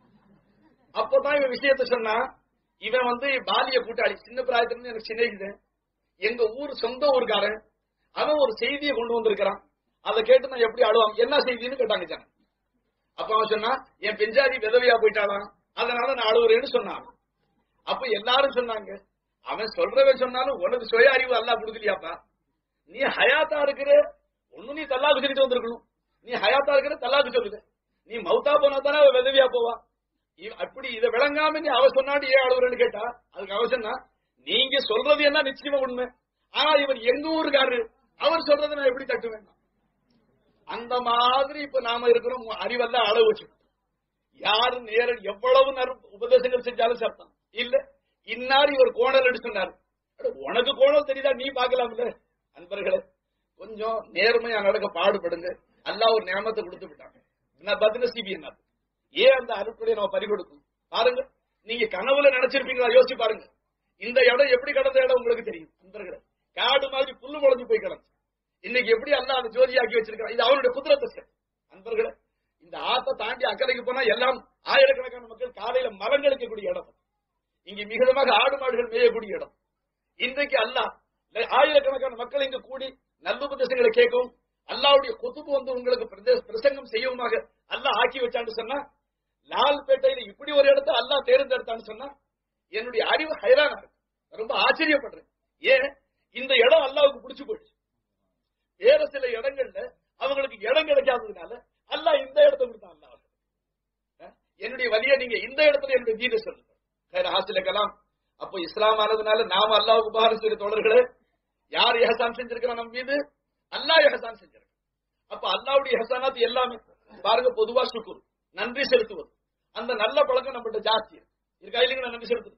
அப்பதான் இவன் விஷயத்த சொன்னா இவன் வந்து பாலிய கூட்டாளி சின்ன பிராயத்துல இருந்து எனக்கு சிநேகிதன் எங்க ஊர் சொந்த ஊருக்காரன் அவன் ஒரு செய்தியை கொண்டு வந்திருக்கிறான் அதை கேட்டு நான் எப்படி அழுவான் என்ன செய்தின்னு கேட்டாங்க ஜனம் அப்ப அவன் சொன்னா என் பெஞ்சாதி விதவையா போயிட்டாளாம் அதனால நான் அழுவுறேன்னு சொன்னான் அப்ப எல்லாரும் சொன்னாங்க அவன் சொல்றவன் சொன்னாலும் உனக்கு சுய அறிவு அல்லா கொடுக்கலையாப்பா நீ ஹயாத்தா இருக்கிற ஒண்ணு நீ தல்லாக்கு சொல்லிட்டு வந்திருக்கணும் நீ ஹயாத்தா இருக்கிற தல்லாக்கு சொல்லுங்க நீ மௌத்தா போனா தானே அவ விதவியா போவா இவ- அப்படி இதை விளங்காம நீ அவ சொன்னாடி ஏன் அழுகுறேன்னு கேட்டா அதுக்கு அவ சொன்னா நீங்க சொல்றது என்ன நிச்சயமா உண்மை ஆனா இவர் எங்க ஊருக்காரரு அவர் சொல்றதை நான் எப்படி தட்டுவேன் அந்த மாதிரி இப்ப நாம இருக்கிறோம் அறிவெல்லாம் அளவு வச்சு யாரு நேர எவ்வளவு நறு- உபதேசங்கள் செஞ்சாலும் சத்தம் இல்ல இன்னார் இவர் கோணல் எடுத்து சொன்னார் அட, உனக்கு கோணல் தெரியுதா நீ பார்க்கலாம்ல அன்பர்களே கொஞ்சம் நேர்மையா நடக்க பாடுபடுங்க அல்லாஹ் ஒரு நியமத்தை கொடுத்து விட்டாங்க நான் பதின சிபி என்ன ஏன் அந்த அருட்கொடையை நம்ம பறி கொடுக்கும் பாருங்க நீங்க கனவுல நினைச்சிருப்பீங்களா யோசிச்சு பாருங்க இந்த இடம் எப்படி கடந்த இடம் உங்களுக்கு தெரியும் அன்பர்களே காடு மாதிரி புல்லு முளைஞ்சு போய் கிடந்து இன்னைக்கு எப்படி அல்லாஹ் அந்த ஜோதியாக்கி வச்சிருக்கான் இது அவருடைய குதிரத்தை சார் அன்பர்களே இந்த ஆத்தை தாண்டி அக்கறைக்கு போனா எல்லாம் ஆயிரக்கணக்கான மக்கள் காலையில மரங்களுக்கு கூடிய இடம் இங்க மிகுதமாக ஆடு மாடுகள் மேயக்கூடிய இடம் இன்றைக்கு அல்லாஹ் ல- ஆயிரக்கணக்கான மக்கள் இங்கு கூடி நல்லுபதேசங்களை கேட்கவும் அல்லாவுடைய குத்துபு வந்து உங்களுக்கு பிரதே- பிரசங்கம் செய்யவுமாக அல்லாஹ் ஆக்கி வச்சான்னு சொன்னா லால்பேட்டையில இப்படி ஒரு இடத்தை அல்லாஹ் தேர்ந்தெடுத்தான்னு சொன்னா என்னுடைய அறிவு ஹைரானா இருக்கு ரொம்ப ஆச்சரியப்படுறேன் ஏன் இந்த இடம் அல்லாவுக்கு பிடிச்சு போயிடுச்சு வேற சில இடங்கள்ல அவங்களுக்கு இடம் கிடைக்காததுனால அல்லாஹ் இந்த இடத்தை கொடுத்தான் அல்லாஹ் அஹ், என்னுடைய வழியை நீங்க இந்த இடத்துல என்னுடைய தீன சொல்லுங்க வேற ஹாசிலக்கலாம் அப்போ இஸ்லாம் ஆனதுனால நாம அல்லாஹ்வுக்கு உபகாரம் செய்த தோழர்களே யார் எஹசான் செஞ்சிருக்கிறோம் நம்ம மீது அல்லாஹ் எஹசான் செஞ்சிருக்க அப்ப அல்லாஹ்வுடைய எஹசானாத் எல்லாமே பாருங்க பொதுவா சுக்குர் நன்றி செலுத்துவது அந்த நல்ல பழக்கம் நம்மகிட்ட ஜாஸ்தி இருக்கு. இருக்கா இல்லைங்க நன்றி செலுத்துது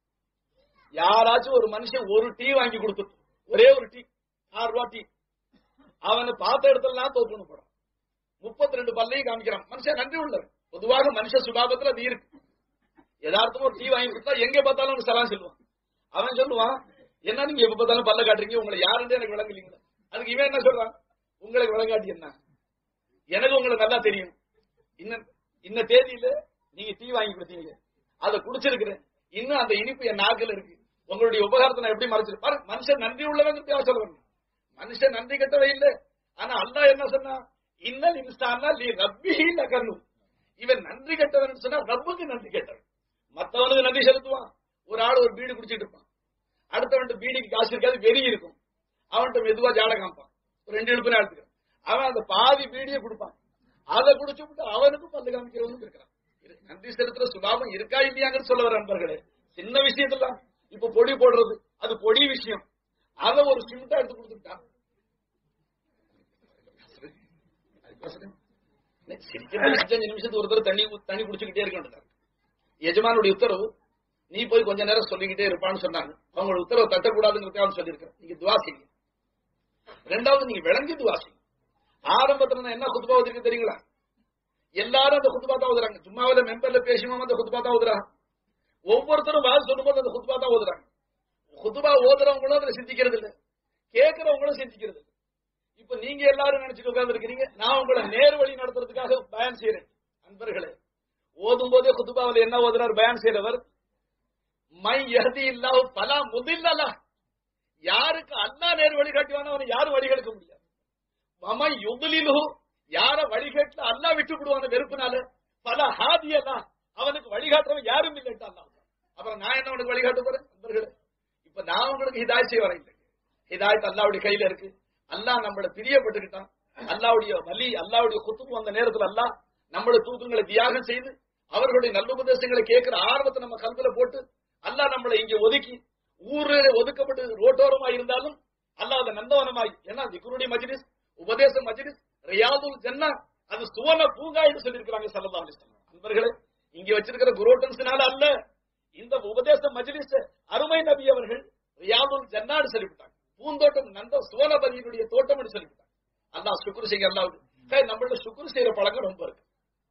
யாராச்சும் ஒரு மனுஷன் ஒரு டீ வாங்கி கொடுத்துட்டு ஒரே ஒரு டீ ஆறு ரூபா டீ அவனை பார்த்த இடத்துலலாம் தோப்புன்னு போறான் முப்பத்தி ரெண்டு பல்லையும் காமிக்கிறான் மனுஷன் நன்றி உள்ளவன் பொதுவாக மனுஷ சுபாவத்துல அது இருக்கு யதார்த்தமா ஒரு டீ வாங்கி கொடுத்தா எங்க பார்த்தாலும் அவனுக்கு சலாம் சொல்லுவான் அவன் சொல்லுவான் என்ன நீங்க எப்ப பார்த்தாலும் பல்ல காட்டுறீங்க உங்களை யாருன்னு எனக்கு விளங்கலீங்களா அதுக்கு இவன் என்ன சொல்றான் உங்களுக்கு விளங்காட்டி என்ன எனக்கு உங்களை நல்லா தெரியும் இன்ன இன்ன தேதியில நீங்க டீ வாங்கி கொடுத்தீங்க அதை குடிச்சிருக்கிறேன் இன்னும் அந்த இனிப்பு என் நாக்கில் இருக்கு உங்களுடைய உபகாரத்தை நான் எப்படி மறைச்சிருப்பேன் பாரு, மனுஷன் நன்றி உள்ளவங்க சொல்லுவாங்க மனுஷன் நன்றி கெட்டவே இல்லை ஆனா அல்லாஹ் என்ன சொன்னா இன்னல் இன்சானா லி ரப்பிஹி லகன்னு இவன் நன்றி கெட்டவன் சொன்னா ரப்புக்கு நன்றி கெட்டவன் மத்தவனுக்கு நன்றி செலுத்துவான் ஒரு ஆள் ஒரு பீடி குடிச்சிட்டு இருப்பான் அடுத்தவன்ட்டு பீடிக்கு காசு இருக்காது வெறி இருக்கும் அவன்கிட்ட மெதுவா ஜாட காமிப்பான் ஒரு ரெண்டு எழுப்பு நேரத்துக்கு அவன் அந்த பாதி பீடியை கொடுப்பான் அதை குடிச்சு விட்டு அவனுக்கும் பல்லு காமிக்கிறவனும் இருக்கிறான் இரு- நன்றி செலுத்துற சுபாவம் இருக்கா இல்லையாங்கன்னு சொல்ல வர நண்பர்களே சின்ன விஷயத்துல இப்ப பொடி போடுறது அது பொடி விஷயம் அதை ஒரு சிமெண்டா எடுத்து கொடுத்துட்டான் சிரிக்கிறது அஞ்சு நிமிஷத்துக்கு ஒரு தடவை தண்ணி ஊ- தண்ணி குடிச்சுக்கிட்டே இருக்க வேண்டியது எஜமானுடைய உத்தரவு நீ போய் கொஞ்ச நேரம் சொல்லிக்கிட்டே இருப்பான்னு சொன்னாங்க அவங்களோட உத்தரவு தட்டக்கூடாதுங்கிறதுக்காக சொல்லியிருக்கிறேன் நீங்க துவா செய்யுங்க ரெண்டாவது நீங்க விளங்கி துவா செய்யுங்க ஆரம்பத்துல நான் என்ன குத்துபா வந்திருக்கு தெரியுங்களா எல்லாரும் அந்த குத்துபா தான் ஓதுறாங்க சும்மாவில மெம்பர்ல பேசுவோம் அந்த குத்துபா தான் ஓதுறாங்க ஒவ்வொருத்தரும் வாது சொல்லும்போது அந்த குத்துபா தான் ஓதுறாங்க குத்துபா ஓதுறவங்களும் அதுல சிந்திக்கிறது இல்ல கேட்கறவங்களும் சிந்திக்கிறது இல்ல இப்ப நீங்க எல்லாரும் நினைச்சிட்டு உட்கார்ந்து இருக்கிறீங்க நான் உங்களை நேர் வழி நடத்துறதுக்காக பயன் செய்யறேன் அன்பர்களே ஓதும் போதே குத்துபாவில் என்ன ஓதுறார் பயன் செய்யறவர் மை எஹதி இல்லாஹ் பலா முதில்லலா யாருக்கு அல்லா நேர் வழி காட்டுவானோ அவனை யாரும் வழி கெடுக்க முடியாது மம யுகுலிலு யார வழிகேட்டுல அல்லா விட்டு விடுவான வெறுப்புனால பல ஹாதியல்லா அவனுக்கு வழிகாட்டுறவன் யாரும் இல்லைட்டா அல்லாஹ் அப்புறம் நான் என்ன உனக்கு வழிகாட்ட போறேன் நண்பர்களே இப்ப நான் உங்களுக்கு ஹிதாயத் செய்ய வரேன் ஹிதாயத் அல்லாவுடைய கையில இருக்கு அல்லாஹ் நம்மள பிரியப்பட்டுக்கிட்டான் அல்லாவுடைய வலி அல்லாவுடைய குத்துப்பு வந்த நேரத்துல அல்லாஹ் நம்மளோட தூக்கங்களை தியாகம் செய்து அவர்களுடைய நல்லுபதேசங்களை கேட்கிற ஆர்வத்தை நம்ம கல்வில போட்டு அல்லாஹ் நம்மளை இங்க ஒதுக்கி ஊரு ஒதுக்கப்பட்டு ரோட்டோரமா இருந்தாலும் அல்லாஹ் அதை நந்தவனமாய் ஏன்னா திக்குருடைய மஜ்லிஸ் உபதேச மஜ்லிஸ் ரியாதுல் ஜன்னா அது சுவன பூங்கா என்று சொல்லியிருக்கிறாங்க சல்லல்லாஹு அலைஹி வஸல்லம் நண்பர்களே இங்க வச்சிருக்கிற குரோட்டன்ஸ்னால அல்ல இந்த உபதேச மஜ்லிஸ் அருமை நபி அவர்கள் ரியாதுல் ஜன்னான்னு சொல்லிவிட்டாங்க பூந்தோட்டம் நந்த சுவனபதியினுடைய தோட்டம் என்று சொல்லிவிட்டாங்க அல்லாஹ் சுக்குர் செய்ய அல்லாவுக்கு நம்மள சுக்குர் செய்யற பழக்கம் ரொம்ப இருக்கு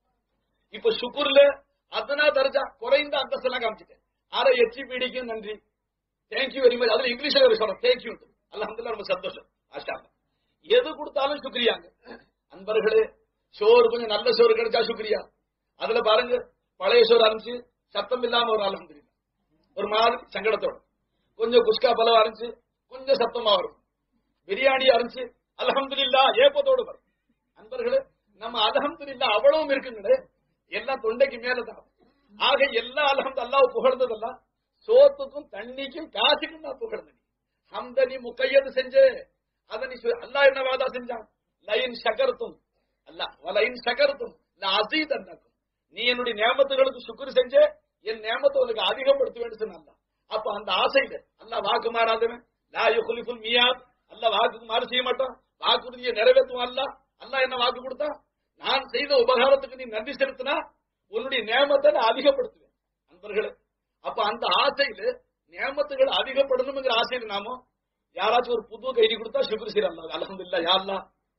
இப்ப சுக்குர்ல அதனா தர்ஜா குறைந்த அந்தஸ்து எல்லாம் காமிச்சிட்டேன் ஆற எச்சி பீடிக்கும் நன்றி தேங்க்யூ வெரி மச் அதுல இங்கிலீஷ்ல ஒரு சொல்றேன் தேங்க்யூ அல்ஹம்துலில்லாஹ் ரொம்ப சந்தோஷம் ஆஷா எது கொடுத்தாலும் சுக்ரியாங்க அன்பர்களே சோறு கொஞ்சம் நல்ல சோறு கிடைச்சா சுக்ரியா அதுல பாருங்க பழைய சோறு அரைஞ்சு சத்தம் இல்லாம ஒரு அல்ஹம்துலில்லாஹ் ஒரு மாதிரி சங்கடத்தோட கொஞ்சம் குஸ்கா பலவா அரைஞ்சு கொஞ்சம் சத்தமா வரும் பிரியாணி அரைஞ்சு அல்ஹம்துலில்லாஹ் ஏப்பத்தோடு வரும் அன்பர்களே நம்ம அல்ஹம்துலில்லாஹ் அவ்வளவும் இருக்குங்களே எல்லாம் தொண்டைக்கு மேலதான் ஆக எல்லா அல்ஹம்து அல்லாஹ் புகழ்ந்ததெல்லாம் சோத்துக்கும் தண்ணிக்கும் காசுக்கும் நான் புகழ்ந்தேன் ஹம்தனி முக்கையது செஞ்சு அதை நீ சொல்- அல்லாஹ் என்ன வாதா செஞ்சான் லைன் சகர்த்தும் அல்லாஹ் வலைன் சகர்த்தும் அசீத் அண்ணாக்கும் நீ என்னுடைய நியமத்துகளுக்கு சுக்குர் செஞ்சு என் நியமத்தை உனக்கு அதிகப்படுத்துவேன்னு சொன்னான் அப்ப அந்த ஆசையில அல்லாஹ் வாக்கு மாறாதவன் லா யுகுலிஃபுல் மியாத் அல்லாஹ் வாக்குக்கு மாறு செய்ய மாட்டான் வாக்குறுதியை நிறைவேற்றுவான் அல்லாஹ் அல்லாஹ் என்ன வாக்கு கொடுத்தா நான் செய்த உபகாரத்துக்கு நீ நன்றி செலுத்தினா உன்னுடைய நியமத்தை நான் அதிகப்படுத்துவேன் நண்பர்களே அப்ப அந்த ஆசையில நியமத்துகள் அதிகப்படணுங்கிற ஆசையில நாம யாராச்சும் ஒரு புது கைதி கொடுத்தா சுக்ரு செய்யற அல்லா அலமதுல்லா யாருலா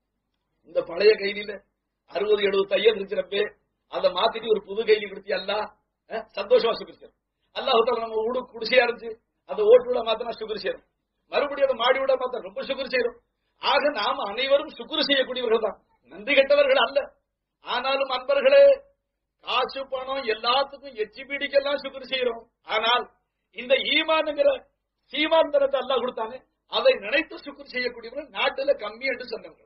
இந்த பழைய கைதியில அறுபது எழுபது தையல் இருக்கிறப்பே அதை மாத்திட்டு ஒரு புது கைதி கொடுத்தியல்லா அஹ், சந்தோஷமா சுக்ரு செய்யறோம் அல்லாஹ் நம்ம ஊடு குடிசையா இருந்துச்சு அந்த ஓட்டு விட மாத்தினா சுக்ரு செய்யறோம் மறுபடியும் அதை மாடி விட மாத்தா ரொம்ப சுக்ரு செய்யறோம் ஆக நாம் அனைவரும் சுக்ரு செய்யக்கூடியவர்கள் தான் நன்றி கெட்டவர்கள் அல்ல ஆனாலும் அன்பர்களே காசு பணம் எல்லாத்துக்கும் எச்சி பிடிக்கெல்லாம் சுக்குர் செய்யறோம் ஆனால் இந்த ஈமானுங்கிற சீமாந்தரத்தை அல்லாஹ் கொடுத்தானே அதை நினைத்து சுக்குர் செய்யக்கூடியவர்கள் நாட்டுல கம்மி என்று சொன்னாங்க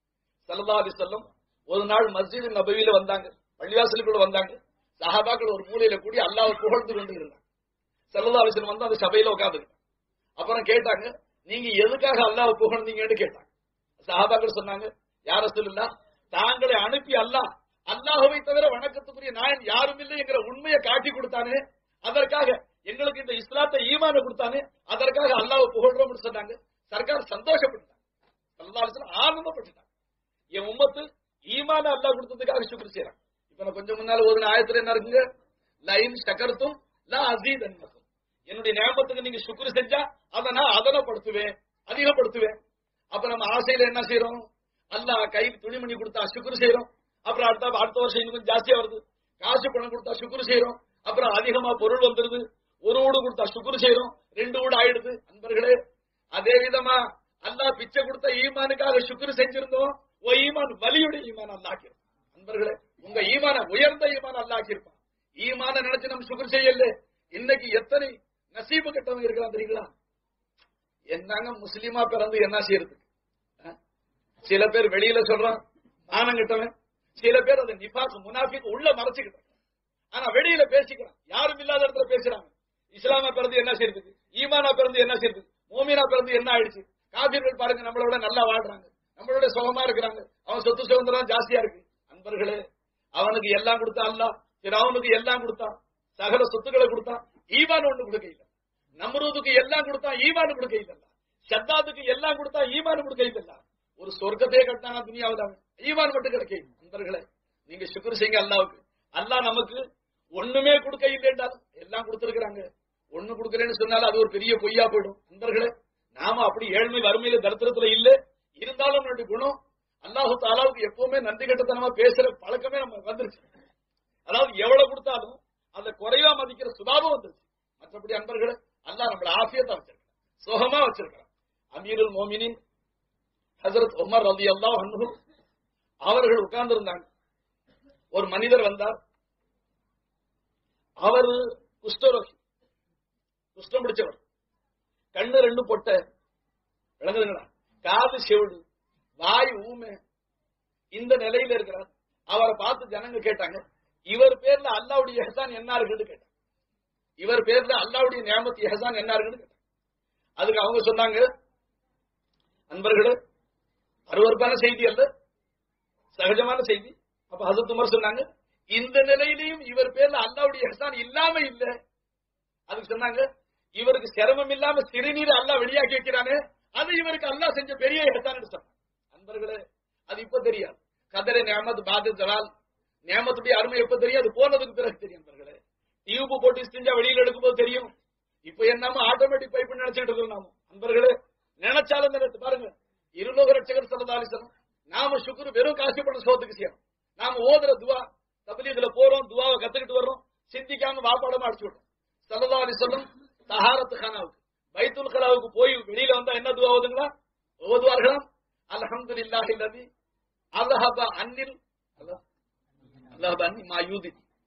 சல்லா அலி சொல்லம் ஒரு நாள் மஸ்ஜித் நபவியில வந்தாங்க பள்ளிவாசலுக்குள்ள வந்தாங்க சஹாபாக்கள் ஒரு மூலையில கூடி அல்லாஹ் புகழ்ந்து கொண்டு இருந்தாங்க சல்லா அலிஸ்லம் வந்து அந்த சபையில உட்கார்ந்து அப்புறம் கேட்டாங்க நீங்க எதுக்காக அல்லாஹ் புகழ்ந்தீங்கன்னு கேட்டாங்க சஹாபாக்கள் சொன்னாங்க யார சொல்லல தாங்களை அனுப்பி அல்லாஹ் அல்லாஹவை தவிர வணக்கத்துக்குரிய நாயன் யாரும் இல்லை என்கிற உண்மையை காட்டி கொடுத்தானே அதற்காக எங்களுக்கு இந்த இஸ்லாத்தை ஈமான கொடுத்தானே அதற்காக அல்லாஹ் புகழ்றோம்னு சொன்னாங்க சர்க்கார் சந்தோஷப்பட்டாங்க சல்லல்லாஹு அலைஹி வஸல்லம் ஆனந்தப்பட்டுட்டாங்க என் உம்மத்து ஈமான அல்லாஹ் கொடுத்ததுக்காக சுக்ர் செய்யறாங்க இப்ப நான் கொஞ்சம் முன்னால ஒரு ஆயத்துல என்ன இருக்குங்க லைன் சக்கரத்தும் லா அசீத் அன்னக்கும் என்னுடைய ஞாபகத்துக்கு நீங்க சுக்ர் செஞ்சா அதை நான் அதனப்படுத்துவேன் அதிகப்படுத்துவேன் அப்ப நம்ம ஆசையில என்ன செய்யறோம் அல்லாஹ் கையில் துணிமணி கொடுத்தா சுக்ர் செய்யறோம் அப்புறம் அடுத்த அடுத்த வருஷம் இன்னும் கொஞ்சம் ஜாஸ்தியா வருது காசு பணம் கொடுத்தா சுக்குரு செய்யறோம் அப்புறம் அதிகமா பொருள் வந்துருது ஒரு வீடு கொடுத்தா சுக்குரு செய்யறோம் ரெண்டு வீடு ஆயிடுது அன்பர்களே அதே விதமா அல்லாஹ் பிச்சை கொடுத்த ஈமானுக்காக சுக்குரு செஞ்சிருந்தோம் ஓ ஈமான் வலியுடைய ஈமான் அல்லாக்கிருப்பான் அன்பர்களே உங்க ஈமான உயர்ந்த ஈமான் அல்லாக்கிருப்பான் ஈமான நினைச்சு நம்ம சுக்குரு செய்யல இன்னைக்கு எத்தனை நசீபு கட்டவங்க இருக்கலாம் தெரியுங்களா என்னங்க முஸ்லீமா பிறந்து என்ன செய்யறது அஹ்? சில பேர் வெளியில சொல்றான் மானம் கிட்டவன் சில பேர் அதை நிபாக்கு முனாஃபிக்கு உள்ள மறைச்சுக்கிட்டான் ஆனா வெளியில பேசிக்கிறான் யாரும் இல்லாத இடத்துல பேசுறாங்க இஸ்லாமா பிறந்து என்ன செய்யறதுக்கு ஈமானா பிறந்து என்ன செய்யறதுக்கு மோமினா பிறந்து என்ன ஆயிடுச்சு காபீர்கள் பாருங்க நம்மளை விட நல்லா வாழ்றாங்க நம்மளோட சுகமா இருக்கிறாங்க அவன் சொத்து சுதந்திரம் ஜாஸ்தியா இருக்கு அன்பர்களே அவனுக்கு எல்லாம் கொடுத்தா அல்ல அவனுக்கு எல்லாம் கொடுத்தான் சகல சொத்துக்களை கொடுத்தான் ஈமான் ஒண்ணு கொடுக்க இல்லை நம்ரூதுக்கு எல்லாம் கொடுத்தா ஈமான் கொடுக்க இல்ல சத்தாத்துக்கு எல்லாம் கொடுத்தா ஈமான் கொடுக்க இல்ல ஒரு சொர்க்கத்தையே கட்டினாங்க துணியாவது ஈமான் மட்டும் கிடைக்க நண்பர்களே நீங்க சுக்குர் செய்யுங்க அல்லாவுக்கு அல்லாஹ் நமக்கு ஒண்ணுமே கொடுக்க இல்லை என்றால் எல்லாம் கொடுத்திருக்கிறாங்க ஒண்ணு கொடுக்கறேன்னு சொன்னாலும் அது ஒரு பெரிய பொய்யா போயிடும் நண்பர்களே நாம அப்படி ஏழ்மை வறுமையில தரித்திரத்துல இல்ல இருந்தாலும் நம்மளுடைய குணம் அல்லாஹு தாலாவுக்கு எப்பவுமே நன்றி கட்டத்தனமா பேசுற பழக்கமே நம்ம வந்துருச்சு அதாவது எவ்வளவு கொடுத்தாலும் அந்த குறைவா மதிக்கிற சுபாவம் வந்துருச்சு மற்றபடி அன்பர்களே அல்லாஹ் நம்மள ஆசியத்தா வச்சிருக்கான் சுகமா வச்சிருக்கான் அமீருல் மோமினின் ஹசரத் உமர் ரதி அல்லாஹ் அன்ஹு அவர்கள் உட்கார்ந்து இருந்தாங்க ஒரு மனிதர் வந்தார் அவர் குஷ்டரோகி குஷ்டம் பிடிச்சவர் கண்ணு ரெண்டு பொட்ட விளங்குதுங்களா காது செவிடு வாய் ஊமை இந்த நிலையில இருக்கிறார் அவரை பார்த்து ஜனங்க கேட்டாங்க இவர் பேர்ல அல்லாவுடைய எஹசான் என்ன இருக்குன்னு கேட்டாங்க இவர் பேர்ல அல்லாவுடைய நியாமத்து எஹசான் என்ன இருக்குன்னு கேட்டாங்க அதுக்கு அவங்க சொன்னாங்க அன்பர்களே அருவறுப்பான செய்தி அல்ல சகஜமான செய்தி அப்ப ஹசரத் உமர் சொன்னாங்க இந்த நிலையிலையும் இவர் பேர்ல அல்லாவுடைய எஹசான் இல்லாம இல்ல அதுக்கு சொன்னாங்க இவருக்கு சிரமம் இல்லாம சிறுநீர் அல்லாஹ் வெளியாக்கி வைக்கிறானே அது இவருக்கு அல்லாஹ் செஞ்ச பெரிய எஹசான் சொன்னாங்க அன்பர்களே அது இப்ப தெரியாது கதரை நியமத் பாது ஜலால் நியமத்துடைய அருமை எப்ப தெரியும் அது போனதுக்கு பிறகு தெரியும் நண்பர்களே டியூப் போட்டு செஞ்சா வெளியில எடுக்கும்போது தெரியும் இப்ப என்னமோ ஆட்டோமேட்டிக் பைப் நினைச்சிட்டு இருக்கோம் நாம அன்பர்களே நினைச்சாலும் நினைச்சு பாருங்க இருலோக ரட்சகர் சல்லதாலிசனம் நாம சுக்குரு வெறும் காசு பண்ண சோத்துக்கு செய்யணும் நாம ஓதுற துவா தபலீதுல போறோம் துவாவை கத்துக்கிட்டு வர்றோம் சிந்திக்காம வாப்பாடமா அடிச்சு விடுறோம் சல்லதா அலிசல்லம் தஹாரத்து கானாவுக்கு பைத்துல் கலாவுக்கு போய் வெளியில வந்தா என்ன துவா ஓதுங்களா ஓதுவார்களாம் அல்ஹம்துலில்லாஹி அல்லதி அல்ஹப அன்னில் அல்லாஹ் அன்னி மா யூதி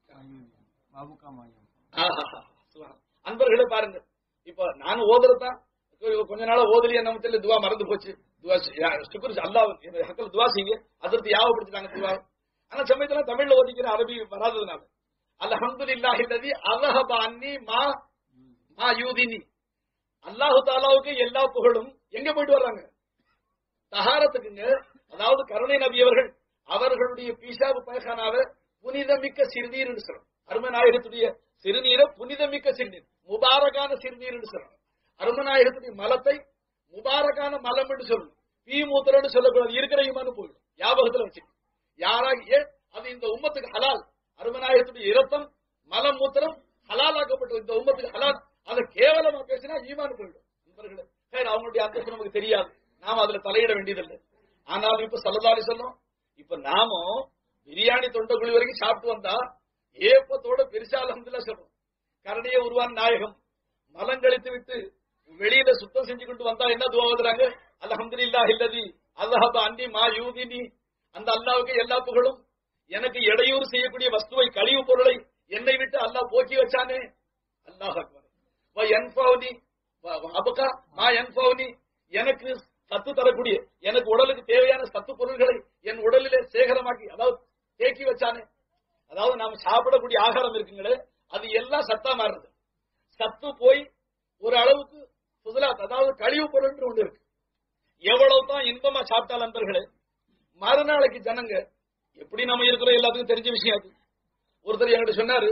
बाबू का माया ஆஹா, சுப்ஹான். அன்பர்களே பாருங்க இப்ப நான் ஓதுறதான் கொஞ்ச நாளா ஓதலியா நம்ம தெரியல துவா மறந்து போச்சு துவா செய்- யா, சுக்ர் அல்லாஹ் இந்த ஹக்கல் துவா செய்யுங்க அதற்கு யாவப்படுத்திட்டாங்க துவா ஆனா சமயத்துல தமிழ்ல ஓதிக்கிற அரபி வராததுனால அல்ஹம்துலில்லாஹி அல்லதி அல்ஹப அன்னி மா மா யூதினி அல்லாஹு தாலாவுக்கு எல்லா புகழும் எங்க போயிட்டு வர்றாங்க தஹாரத்துக்குங்க அதாவது கருணை நபி அவர்கள் அவர்களுடைய பீஷாபு பயகானாவை புனிதமிக்க சிறுநீர்னு சொல்றோம் அருமநாயகத்துடைய சிறுநீரை புனிதமிக்க சிறுநீர் முபாரகான சிறுநீர்னு சொல்றோம் அருமநாயகத்துடைய மலத்தை முபாரகான மலம் என்று சொல்லணும் பீ மூத்திரன்னு சொல்லக்கூடாது இருக்கிற ஈமானு போயிடும் ஞாபகத்துல வச்சு யாராகிய அது இந்த உம்மத்துக்கு ஹலால் அருமநாயகத்துடைய இரத்தம் மலம் மூத்திரம் ஹலால் ஆக்கப்பட்ட இந்த உம்மத்துக்கு ஹலால் அதை கேவலமா பேசினா ஈமான் போயிடும் நண்பர்களே சரி அவங்களுடைய அந்தஸ்து நமக்கு தெரியாது நாம அதுல தலையிட வேண்டியதில்லை ஆனால் இப்ப சல்லதாரி சொல்லும் இப்ப நாமும் பிரியாணி தொண்டக்குழி வரைக்கும் சாப்பிட்டு வந்தா ஏப்பத்தோட பெருசா அலமதுல்லா சொல்றோம் கரடியை உருவான நாயகம் மலம் கழித்து விட்டு வெளியில சுத்தம் செஞ்சு கொண்டு வந்தா என்ன துவா ஓதுறாங்க அல்ஹம்துலில்லாஹி இல்லதி அல்லாஹ் அன்னி மா யூதினி அந்த அல்லாவுக்கு எல்லா புகழும் எனக்கு இடையூறு செய்யக்கூடிய வஸ்துவை கழிவு பொருளை என்னை விட்டு அல்லாஹ் போக்கி வச்சானே அல்லாஹ் அக்பர் வ யன்ஃபௌனி வ- வ- அபகா மா யன்ஃபௌனி எனக்கு சத்து தரக்கூடிய எனக்கு உடலுக்கு தேவையான சத்து பொருள்களை என் உடலிலே சேகரமாக்கி அதாவது தேக்கி வச்சானே அதாவது நாம சாப்பிடக்கூடிய ஆகாரம் இருக்குங்களே அது எல்லாம் சத்தா மாறுது சத்து போய் ஒரு அளவுக்கு புதுலாத் அதாவது கழிவு பொருள் ஒன்று இருக்கு எவ்வளவு தான் இன்பமா சாப்பிட்டால் நண்பர்களே மறுநாளைக்கு ஜனங்க எப்படி நம்ம இருக்கிறோம் எல்லாத்துக்கும் தெரிஞ்ச விஷயம் அது ஒருத்தர் என்கிட்ட சொன்னாரு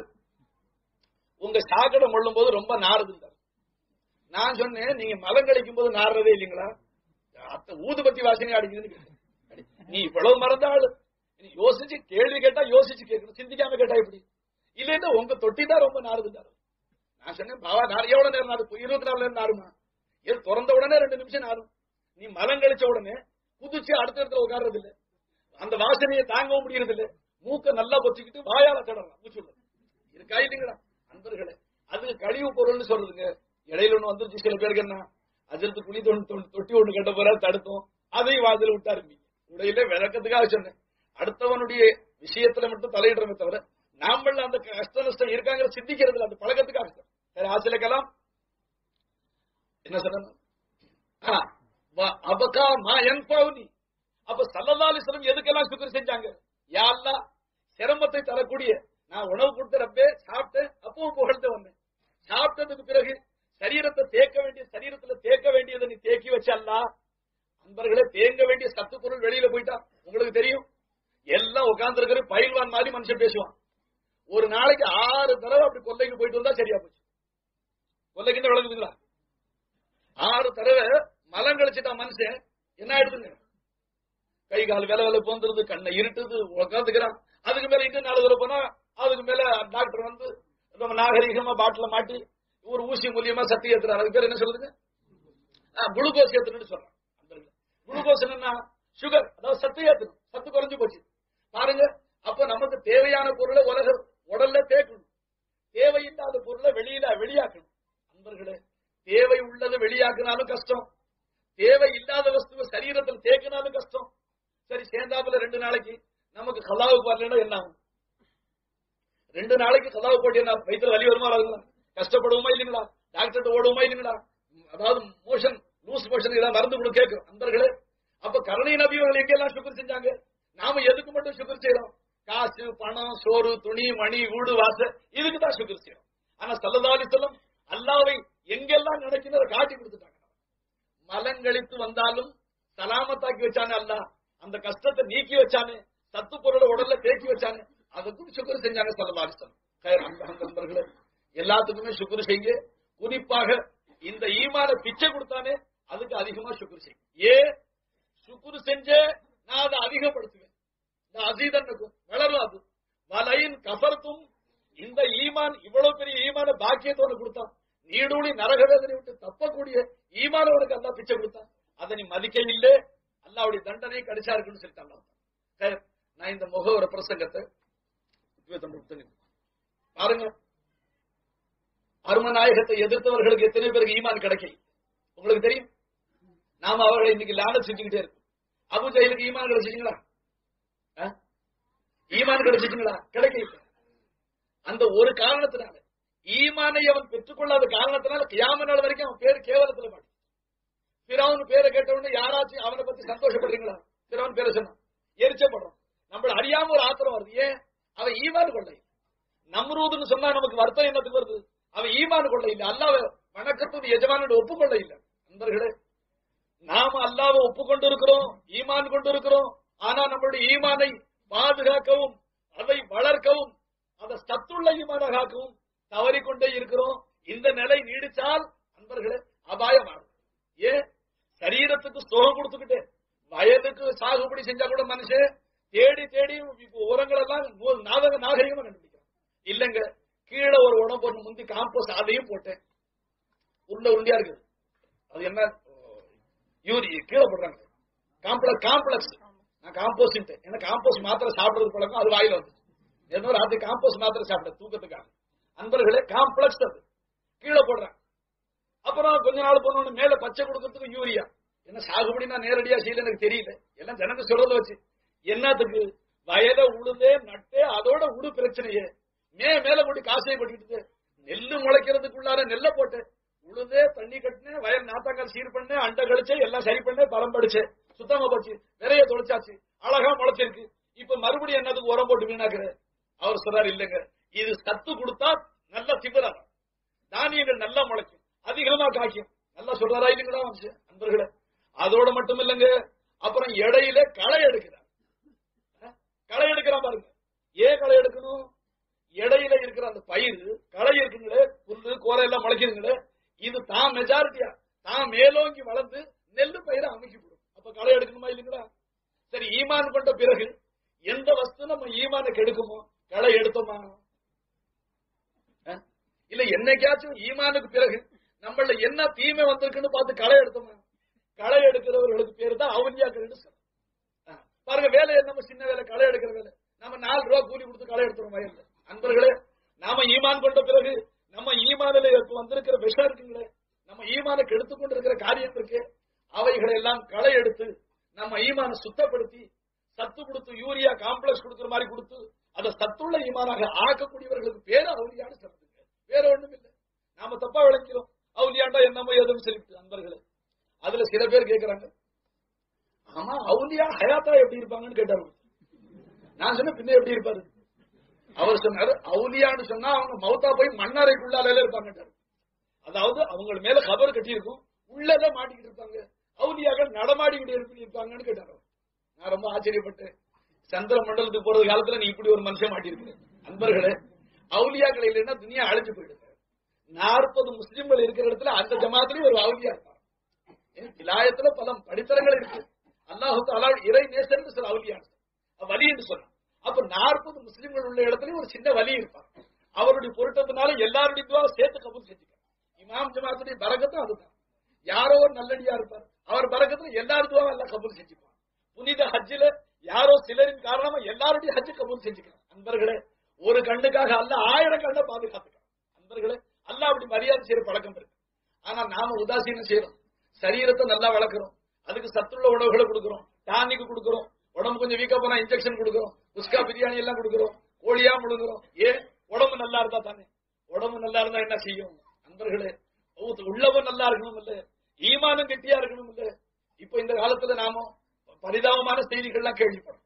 உங்க சாக்கடை மொள்ளும் போது ரொம்ப நாறுதுன்றார் நான் சொன்னேன் நீங்க மலம் கழிக்கும் போது நாறுறதே இல்லைங்களா அத்த ஊதுபத்தி வாசனை அடிக்குதுன்னு கேட்டேன். அடி, நீ இவ்வளவு மறந்த ஆளு நீ யோசிச்சு கேள்வி கேட்டா யோசிச்சு கேட்கணும் சிந்திக்காம கேட்டா எப்படி இல்லைன்னா உங்க தொட்டி தான் ரொம்ப நாறுதுன்றாரு நான் சொன்னேன் பாவா நார் எவ்வளவு நேரம் நாரு இருபத்தி நாலு நேரம் நாருமா இது திறந்த உடனே ரெண்டு நிமிஷம் நாரும் நீ மலம் கழிச்ச உடனே புதுச்சு அடுத்த இடத்துல உட்கார்றது இல்ல அந்த வாசனையை தாங்கவும் முடியறது இல்ல மூக்க நல்லா பொத்திக்கிட்டு வாயால தடலாம் மூச்சு விடுறது இருக்கா இல்லைங்களா அன்பர்களே அதுக்கு கழிவு பொருள்னு சொல்றதுங்க இடையில ஒண்ணு வந்துருச்சு சில பேருக்கு என்ன அஜரத்து குழி தொ- தொ- தொட்டி ஒண்ணு கட்ட போற தடுத்தோம் அதையும் வாதில் விட்டாரு உடையில விளக்கத்துக்காக சொன்னேன் அடுத்தவனுடைய விஷயத்துல மட்டும் தலையிடுறமே தவிர நாமள அந்த கஷ்ட நஷ்டம் இருக்காங்கிற சிந்திக்கிறது இல்ல, அந்த பழக்கத்துக்காக சொன்னேன். சரி ஆசிரியக்கலாம் என்ன சொன்ன அபகா மா என்பவுனி அப்ப சல்லல்லா அலிஸ்லம் எதுக்கெல்லாம் சுக்கர் செஞ்சாங்க யா அல்லாஹ் சிரமத்தை தரக்கூடிய நான் உணவு கொடுத்த ரப்பே சாப்பிட்டேன் அப்பவும் புகழ்ந்து வந்தேன் சாப்பிட்டதுக்கு பிறகு சரீரத்தை தேக்க வேண்டிய சரீரத்துல தேக்க வேண்டியதை நீ தேக்கி வச்ச அல்லாஹ் அன்பர்களே தேங்க வேண்டிய சத்து பொருள் வெளியில போயிட்டா உங்களுக்கு தெரியும் எல்லாம் உட்கார்ந்து இருக்கிற பயில்வான் மாதிரி மனுஷன் பேசுவான் ஒரு நாளைக்கு ஆறு தடவை அப்படி கொல்லைக்கு போயிட்டு வந்தா சரியா போச்சு கொல்லைக்கு விளங்குதுங்களா ஆறு தடவை மலம் கழிச்சிட்டா மனுஷன் என்ன ஆயிடுதுங்க கை கால் வேலை வேலை போந்துருது கண்ணை இருட்டுது உட்காந்துக்கிறான் அதுக்கு மேல இன்னும் நாலு தடவை போனா அதுக்கு மேல டாக்டர் வந்து நம்ம நாகரிகமா பாட்டில மாட்டி ஒரு ஊசி மூலியமா சக்தி ஏத்துறாரு அதுக்கு பேர் என்ன சொல்லுதுங்க குளுக்கோஸ் ஏத்துன்னு சொல்றான் குளுக்கோஸ் என்னன்னா சுகர் அதாவது சத்து ஏத்தணும் சத்து குறைஞ்சு போச்சு பாருங்க அப்ப நமக்கு தேவையான பொருளை உலக உடல்ல தேக்கணும் தேவையில்லாத பொருளை வெளியில வெளியாக்கணும் அன்பர்களே தேவை உள்ளதை வெளியாக்குனாலும் கஷ்டம் தேவை இல்லாத வஸ்துவை சரீரத்தில் தேக்கினாலும் கஷ்டம் சரி சேர்ந்தாப்புல ரெண்டு நாளைக்கு நமக்கு கலாவுக்கு வரலன்னா என்ன ஆகும் ரெண்டு நாளைக்கு கலாவு போட்டு என்ன வயிற்றுல வலி வருமா வராதுங்களா கஷ்டப்படுவோமா இல்லைங்களா டாக்டர் ஓடுவோமா இல்லைங்களா அதாவது மோஷன் லூஸ் மோஷன் ஏதாவது மருந்து கூட கேட்கும் அன்பர்களே அப்ப கருணை நபி அவர்கள் எங்கெல்லாம் சுகர் செஞ்சாங்க நாம எதுக்கு மட்டும் சுகர் செய்யறோம் காசு பணம் சோறு துணி மணி வீடு வாச இதுக்கு தான் சுகர் செய்யறோம் ஆனா சல்லதாலி சொல்லம் அல்லாவை எங்கெல்லாம் நினைக்கணும் அதை காட்டி கொடுத்துட்டாங்க மலங்கழித்து வந்தாலும் சலாமத்தாக்கி வச்சானே அல்ல அந்த கஷ்டத்தை நீக்கி வச்சானே சத்து பொருளை உடல்ல தேக்கி வச்சானே அதுக்கும் சுக்குரு செஞ்சாங்க சல்லதாலிஸ்லம் நண்பர்களே எல்லாத்துக்குமே சுக்குரு செய்ய குறிப்பாக இந்த ஈமான பிச்சை கொடுத்தானே அதுக்கு அதிகமா சுக்குரு செய்யும் ஏ சுக்குரு செஞ்சே நான் அதை அதிகப்படுத்துவேன் நான் அசீதனுக்கும் வளரும் அது வலையின் கபர்த்தும் இந்த ஈமான் இவ்வளவு பெரிய ஈமான பாக்கியத்தோட கொடுத்தான் நீடூழி நரக வேதனை விட்டு தப்பக்கூடிய ஈமான உனக்கு அல்லா பிச்சை கொடுத்தான் அதை நீ மதிக்க இல்லை அல்லாவுடைய தண்டனை கடிச்சா இருக்குன்னு சொல்லிட்டான் சரி, நான் இந்த முகவர பிரசங்கத்தை பாருங்க அருமநாயகத்தை எதிர்த்தவர்களுக்கு எத்தனை பேருக்கு ஈமான் கிடைக்கல உங்களுக்கு தெரியும் நாம அவர்களை இன்னைக்கு லான செஞ்சுக்கிட்டே இருக்கோம் அபு ஜெயிலுக்கு ஈமான் கிடைச்சிங்களா ஈமான் கிடைச்சிங்களா கிடைக்கல அந்த ஒரு காரணத்தினால ஈமானை அவன் பெற்றுக்கொள்ளாத காரணத்தினால கியாம நாள் வரைக்கும் அவன் பேர் கேவலத்துல மாட்டி பிறவன் பேரை கேட்ட உடனே யாராச்சும் அவனை பத்தி சந்தோஷப்படுறீங்களா பிறவன் பேரை சொன்னான் எரிச்சப்படுறோம் நம்மள அறியாம ஒரு ஆத்திரம் வருது ஏன் அவன் ஈமான் கொள்ளை நம்ரூதுன்னு சொன்னா நமக்கு வருத்தம் என்னத்துக்கு வருது அவன் ஈமான் கொள்ள இல்லை அல்லாவ வணக்கத்துக்கு எஜமானோட ஒப்புக்கொள்ள இல்லை நண்பர்களே நாம அல்லாவை ஒப்புக்கொண்டு இருக்கிறோம் ஈமான் கொண்டு இருக்கிறோம் ஆனா நம்மளுடைய ஈமானை பாதுகாக்கவும் அதை வளர்க்கவும் அதை சத்துள்ள ஈமானாக ஆக்கவும் தவறிக்கொண்டே இருக்கிறோம் இந்த நிலை நீடிச்சால் நண்பர்களே அபாயமாகும் ஏன் சரீரத்துக்கு சுகம் கொடுத்துக்கிட்டே வயதுக்கு சாகுபடி செஞ்சா கூட மனுஷன் தேடி தேடி இப்ப உரங்கள் எல்லாம் நூ- நாதக நாகரிகமா கண்டுபிடிக்கிறான் இல்லங்க கீழே ஒரு உடம்பு போட்டு முந்தி காம்போஸ்ட் அதையும் போட்டேன் உருண்டை உருண்டியா இருக்குது அது என்ன யூரி கீழே போடுறாங்க காம்ப்ளெக்ஸ் காம்ப்ளெக்ஸ் நான் காம்போஸ்ட் ஏன்னா காம்போஸ்ட் மாத்திரை சாப்பிடுறது பழக்கம் அது வாயில வந்து என்ன ராத்திரி காம்போஸ்ட் மாத்திரை சாப்பிட தூக்கத்துக்காக அன்பர்களே காம்ப்ளெக்ஸ் அது கீழே போடுறேன் அப்புறம் கொஞ்ச நாள் போனோன்னு மேல பச்சை கொடுக்கறதுக்கு யூரியா என்ன சாகுபடி நான் நேரடியா செய்யல எனக்கு தெரியல எல்லாம் ஜனங்க சொல்றத வச்சு என்னத்துக்கு வயத உழுதே நட்டே அதோட உடு பிரச்சனையே மே மேல போட்டு காசையை கொட்டிட்டு நெல்லு முளைக்கிறதுக்குள்ளார நெல்ல போட்டேன் உழுதே தண்ணி கட்டினேன் வயல் நாத்தாக்கால் சீர் பண்ணேன் அண்டை கழிச்சேன் எல்லாம் சரி பண்ணேன் பரம்படிச்சேன் சுத்தமா போச்சு நிறைய தொலைச்சாச்சு அழகா முளைச்சிருக்கு இப்ப மறுபடியும் என்னதுக்கு உரம் போட்டு வீணாக்குற அவர் சொல்றாரு இல்லைங்க இது சத்து கொடுத்தா நல்ல திபராகும் தானியங்கள் நல்லா முளைக்கும் அதிகமா காய்க்கும் நல்லா சொல்றாரா இல்லைங்களா மனுஷன் நண்பர்களே அதோட மட்டும் இல்லைங்க அப்புறம் இடையில களை எடுக்கிறார் அஹ், களை எடுக்கிறான் பாருங்க ஏன் களை எடுக்கணும் இடையில இருக்கிற அந்த பயிர் களை இருக்குங்களே புல்லு கோரை எல்லாம் முளைக்குதுங்களே இது தான் மெஜாரிட்டியா தான் மேலோங்கி வளர்ந்து நெல்லு பயிரை அமைக்கி விடும் அப்ப களை எடுக்கணுமா இல்லைங்களா சரி ஈமான் கொண்ட பிறகு எந்த வஸ்து நம்ம ஈமான கெடுக்குமோ களை எடுத்தோமா அஹ்? இல்ல என்னைக்காச்சும் ஈமானுக்கு பிறகு நம்மள என்ன தீமை வந்திருக்குன்னு பார்த்து களை எடுத்தோமா களை எடுக்கிறவர்களுக்கு பேரு தான் அவுலியாக்கள் பாருங்க வேலை நம்ம சின்ன வேலை களை எடுக்கிற வேலை நம்ம நாலு ரூபா கூலி கொடுத்து களை எடுத்துறோம் வயல்ல அன்பர்களே நாம ஈமான் கொண்ட பிறகு நம்ம ஈமானில இப்ப வந்திருக்கிற விஷம் இருக்குங்களே நம்ம ஈமான கெடுத்து கொண்டிருக்கிற காரியம் இருக்கு அவைகளை எல்லாம் களை எடுத்து நம்ம ஈமான சுத்தப்படுத்தி சத்து கொடுத்து யூரியா காம்ப்ளெக்ஸ் கொடுக்கிற மாதிரி கொடுத்து அதை சத்துள்ள ஈமானாக ஆக்கக்கூடியவர்களுக்கு பேரு அவுலியான்னு சொல்றதுங்க வேற ஒண்ணும் இல்லை நாம தப்பா விளக்கிறோம் அவுலியாண்டா என்னமோ எதுவும் சொல்லிட்டு அன்பர்களே அதுல சில பேர் கேக்குறாங்க ஆமா அவுலியா ஹயாத்தா எப்படி இருப்பாங்கன்னு கேட்டாரு நான் சொன்ன பின்ன எப்படி இருப்பாரு அவர் சொன்னாரு அவுலியான்னு சொன்னா அவங்க மௌத்தா போய் மண்ணறைக்குள்ளால இருப்பாங்க அதாவது அவங்க மேல கபர் கட்டி இருக்கும் உள்ளதான் மாட்டிக்கிட்டு இருப்பாங்க அவுலியாக்கள் நடமாடிக்கிட்டு இருக்கு இருப்பாங்கன்னு கேட்டாரு அவர். நான் ரொம்ப ஆச்சரியப்பட்டேன் சந்திர மண்டலத்துக்கு போறது காலத்துல நீ இப்படி ஒரு மனுஷன் மாட்டியிருக்க அன்பர்களே அவுலியாக்கள் இல்லைன்னா துணியா அழிஞ்சு போயிடுது நாற்பது முஸ்லிம்கள் இருக்கிற இடத்துல அந்த ஜமாத்திலையும் ஒரு அவுலியா இருப்பாங்க ஏன் விலாயத்துல பல படித்தரங்கள் இருக்கு அல்லாஹு தாலா இறை நேசன் சில அவுலியான் வலி என்று சொன்னான் அப்ப நாற்பது முஸ்லிம்கள் உள்ள இடத்துலயும் ஒரு சின்ன வலி இருப்பார் அவருடைய பொருட்டத்தினால எல்லாருடைய துவா சேர்த்து கபூல் செஞ்சுக்க இமாம் ஜமாத்துடைய பரக்கத்தும் அதுதான் யாரோ ஒரு நல்லடியா இருப்பார் அவர் பரக்கத்துல எல்லாரும் துவா எல்லாம் கபூல் செஞ்சுப்பார் புனித ஹஜ்ஜில யாரோ சிலரின் காரணமா எல்லாருடைய ஹஜ்ஜு கபூல் செஞ்சுக்கலாம் அன்பர்களே ஒரு கண்ணுக்காக அல்ல ஆயிரம் கண்ணை பாதுகாத்துக்கலாம் அன்பர்களே அல்லாஹ் அப்படி மரியாதை செய்யற பழக்கம் இருக்கு ஆனா நாம உதாசீனம் செய்யறோம் சரீரத்தை நல்லா வளர்க்கிறோம் அதுக்கு சத்துள்ள உணவுகளை கொடுக்கிறோம் டானிக்கு கொடுக்கிறோம் உடம்பு கொஞ்சம் வீக்கா போனா இன்ஜெக்ஷன் கொடுக்கிறோம் குஸ்கா பிரியாணி எல்லாம் கொடுக்கிறோம் கோழியா முழுங்குறோம் ஏன் உடம்பு நல்லா இருந்தா தானே உடம்பு நல்லா இருந்தா என்ன செய்யும் அன்பர்களே ஊத்து- உள்ளவன் நல்லா இருக்கணும் இல்ல ஈமானம் கெட்டியா இருக்கணும் இல்ல இப்ப இந்த காலத்துல நாம பரிதாபமான செய்திகள்லாம் கேள்விப்படும்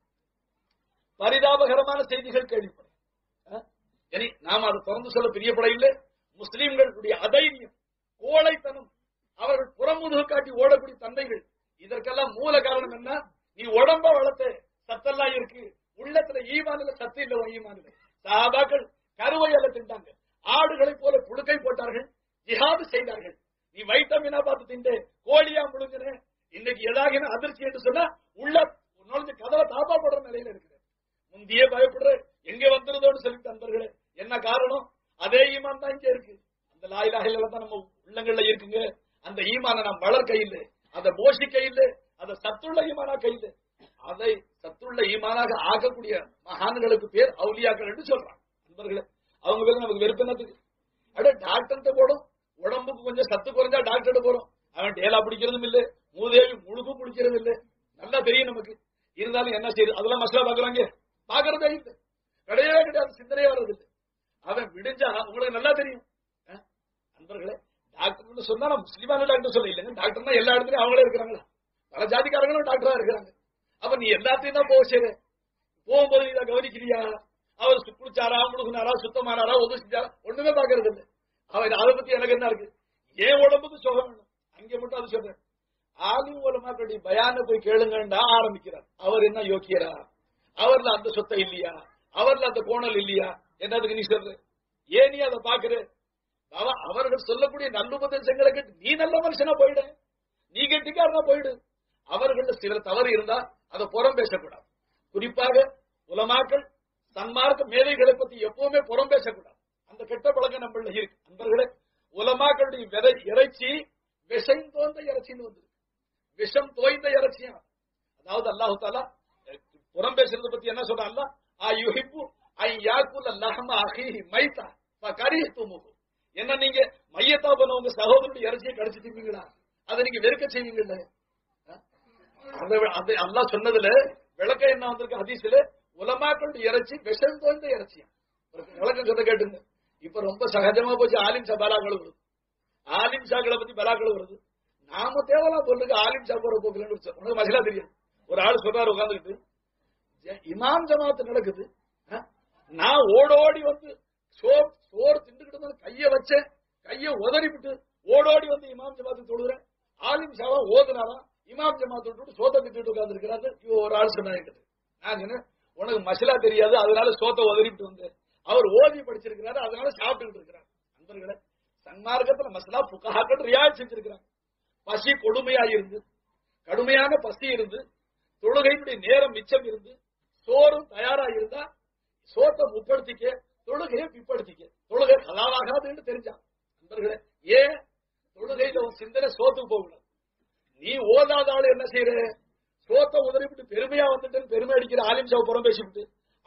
பரிதாபகரமான செய்திகள் கேள்விப்படும் அஹ்? இனி நாம அதை திறந்து சொல்ல பிரியப்பட இல்லை முஸ்லிம்களுடைய அதைரியம் கோழைத்தனம் அவர்கள் புறமுதுகு காட்டி ஓடக்கூடிய தந்தைகள் இதற்கெல்லாம் மூல காரணம் என்ன நீ உடம்ப வளர்த்த சத்தெல்லாம் இருக்கு உள்ளத்துல ஈமானில சத்து இல்ல உன் ஈமானில சாபாக்கள் கருவை அல்ல திண்டாங்க ஆடுகளை போல புழுக்கை போட்டார்கள் ஜிஹாது செய்தார்கள் நீ வைட்டமினா பார்த்து திண்டு கோழியா முழுங்கின இன்னைக்கு எதாகின அதிர்ச்சி என்று சொன்னா உள்ள நுழைஞ்ச கதவை தாப்பா போடுற நிலையில இருக்குது முந்தியே பயப்படுற எங்க வந்துருதோன்னு சொல்லிட்டு நண்பர்களே என்ன காரணம் அதே ஈமான் தான் இங்க இருக்கு அந்த லாயிலாக தான் நம்ம உள்ளங்கள்ல இருக்குங்க அந்த ஈமான நாம் வளர்க்க இல்லை அதை போஷிக்க இல்லை அதை சத்துள்ள ஈமானா கையில் அதை சத்துள்ள ஈமானாக ஆக்கக்கூடிய மகான்களுக்கு பேர் அவுலியாக்கள் என்று சொல்றாங்க நண்பர்களே அவங்க பேர் நமக்கு வெறுப்பினத்துக்கு அட டாக்டர்கிட்ட போடும் உடம்புக்கு கொஞ்சம் சத்து குறைஞ்சா டாக்டர்கிட்ட போறோம் அவன் டேலா பிடிக்கிறதும் இல்ல மூதேவி முழுக்கு பிடிக்கிறது இல்ல நல்லா தெரியும் நமக்கு இருந்தாலும் என்ன செய்யுது அதெல்லாம் மசாலா பாக்குறாங்க பாக்குறதே இல்லை கிடையவே கிடையாது சிந்தனையே வர்றது இல்லை அவன் விடிஞ்சா உங்களுக்கு நல்லா தெரியும் அஹ்? நண்பர்களே டாக்டர்னு சொன்னா நான் முஸ்லிமான டாக்டர் சொல்ல இல்லைங்க டாக்டர்னா எல்லா இடத்துலயும் அவங்களே இருக்கிறாங்களா பல ஜாதிக்காரங்களும் டாக்டரா இருக்கிறாங்க அப்ப நீ எல்லாத்தையும் தான் போக செய்ற போகும்போது நீ இதை கவனிக்கிறியா அவர் சு- குளிச்சாரா முழுகுனாரா சுத்தமானாரா உதவி செஞ்சாரா ஒண்ணுமே பாக்குறது இல்ல அவர் அதை பத்தி எனக்கு என்ன இருக்கு ஏன் உடம்புக்கு சுகம் வேணும் அங்க மட்டும் அது சொல்றேன் ஆலிம் உலமாக்களுடைய பயான போய் கேளுங்கண்டா ஆரம்பிக்கிறார் அவர் என்ன யோக்கியரா அவர்ல அந்த சொத்தை இல்லையா அவர்ல அந்த கோணல் இல்லையா என்னதுக்கு நீ சொல்ற ஏன் நீ அதை பாக்குற அவ- அவர்கள் சொல்லக்கூடிய நல்லுபதேசங்களை கேட்டு நீ நல்ல மனுஷனா போயிடு நீ கெட்டிக்காரனா போயிடு அவர்கள் சில தவறு இருந்தா அதை புறம் பேசக்கூடாது குறிப்பாக உலமாக்கள் சன்மார்க்க மேதைகளை பத்தி எப்பவுமே புறம் பேசக்கூடாது அந்த கெட்ட பழக்கம் நம்மள இருக்கு நண்பர்களே உலமாக்களுடைய விதை இறைச்சி விஷம் தோய்ந்த இறைச்சின்னு வந்து விஷம் தோய்ந்த இறைச்சியா அதாவது அல்லாஹு தாலா அஹ், புறம் பேசுறத பத்தி என்ன சொல்றான் ஆ யுஹிப்பு ஐ யாக்குல் லஹம அஹீஹி மைதா ஃபகரிஹ்துமுஹு என்ன நீங்க மையத்தா பண்ண உங்க சகோதரனுடைய இறைச்சியை கடிச்சு திம்பீங்களா அதை நீங்க வெறுக்க செய்வீங்கல்ல அஹ்? அந்த அது அல்லாஹ் சொன்னதுல விளக்கம் என்ன வந்திருக்கு ஹதீஸ்ல உலமாக்களுடைய இறைச்சி விஷம் தோய்ந்த இறைச்சியா ஒரு விளக்கம் சொல்ல கேட்டுங்க இப்ப ரொம்ப சகஜமா போச்சு ஆலிம் சா பலாக்கள் வருது ஆலிம் ஷாக்களை பத்தி பலாக்கள் வருது நாம தேவலாம் பொருளுக்கு ஆலிம் ஷா போற போக்குலன்னு உனக்கு மசிலா தெரியும் ஒரு ஆள் சொல்றாரு உட்காந்துக்கிட்டு ஜ- இமாம் ஜமாத்து நடக்குது அஹ், நான் ஓடோடி வந்து சோர் சோறு திண்டுக்கிட்டு வந்து கைய வச்சேன் கைய உதறி விட்டு ஓடோடி வந்து இமாம் ஜமாத்து தொழுகிறேன் ஆலிம் ஷாவா ஓதுனாரா இமாம் ஜமாத்து விட்டு சோத்தை திட்டு உட்கார்ந்து இருக்கிறாரு இவ ஒரு ஆள் சொன்னாங்க என்கிட்ட. நான் சொன்னேன் உனக்கு மசிலா தெரியாது அதனால சோத்தை உதறிட்டு வந்து அவர் ஓதி படிச்சிருக்கிறாரு அதனால சாப்பிட்டுக்கிட்டு இருக்கிறார் நண்பர்களே சன்மார்க்கத்துல மசலா புகாக்கள் ரியாய் செஞ்சிருக்கிறாங்க பசி கொடுமையா இருந்து கடுமையான பசி இருந்து தொழுகையினுடைய நேரம் மிச்சம் இருந்து சோறும் தயாரா இருந்தா சோத்தை முப்படுத்திக்க தொழுகையை பிற்படுத்திக்க தொழுகை கலாவாகாதுன்னு தெரிஞ்சான் நண்பர்களே ஏன் தொழுகையில உன் சிந்தனை சோத்துக்கு போகக்கூடாது நீ ஓதாத ஆளு என்ன செய்யற சோத்தை உதறிவிட்டு பெருமையா வந்துட்டு பெருமை அடிக்கிற ஆலிம் சாவை புறம் பேசிவிட்டு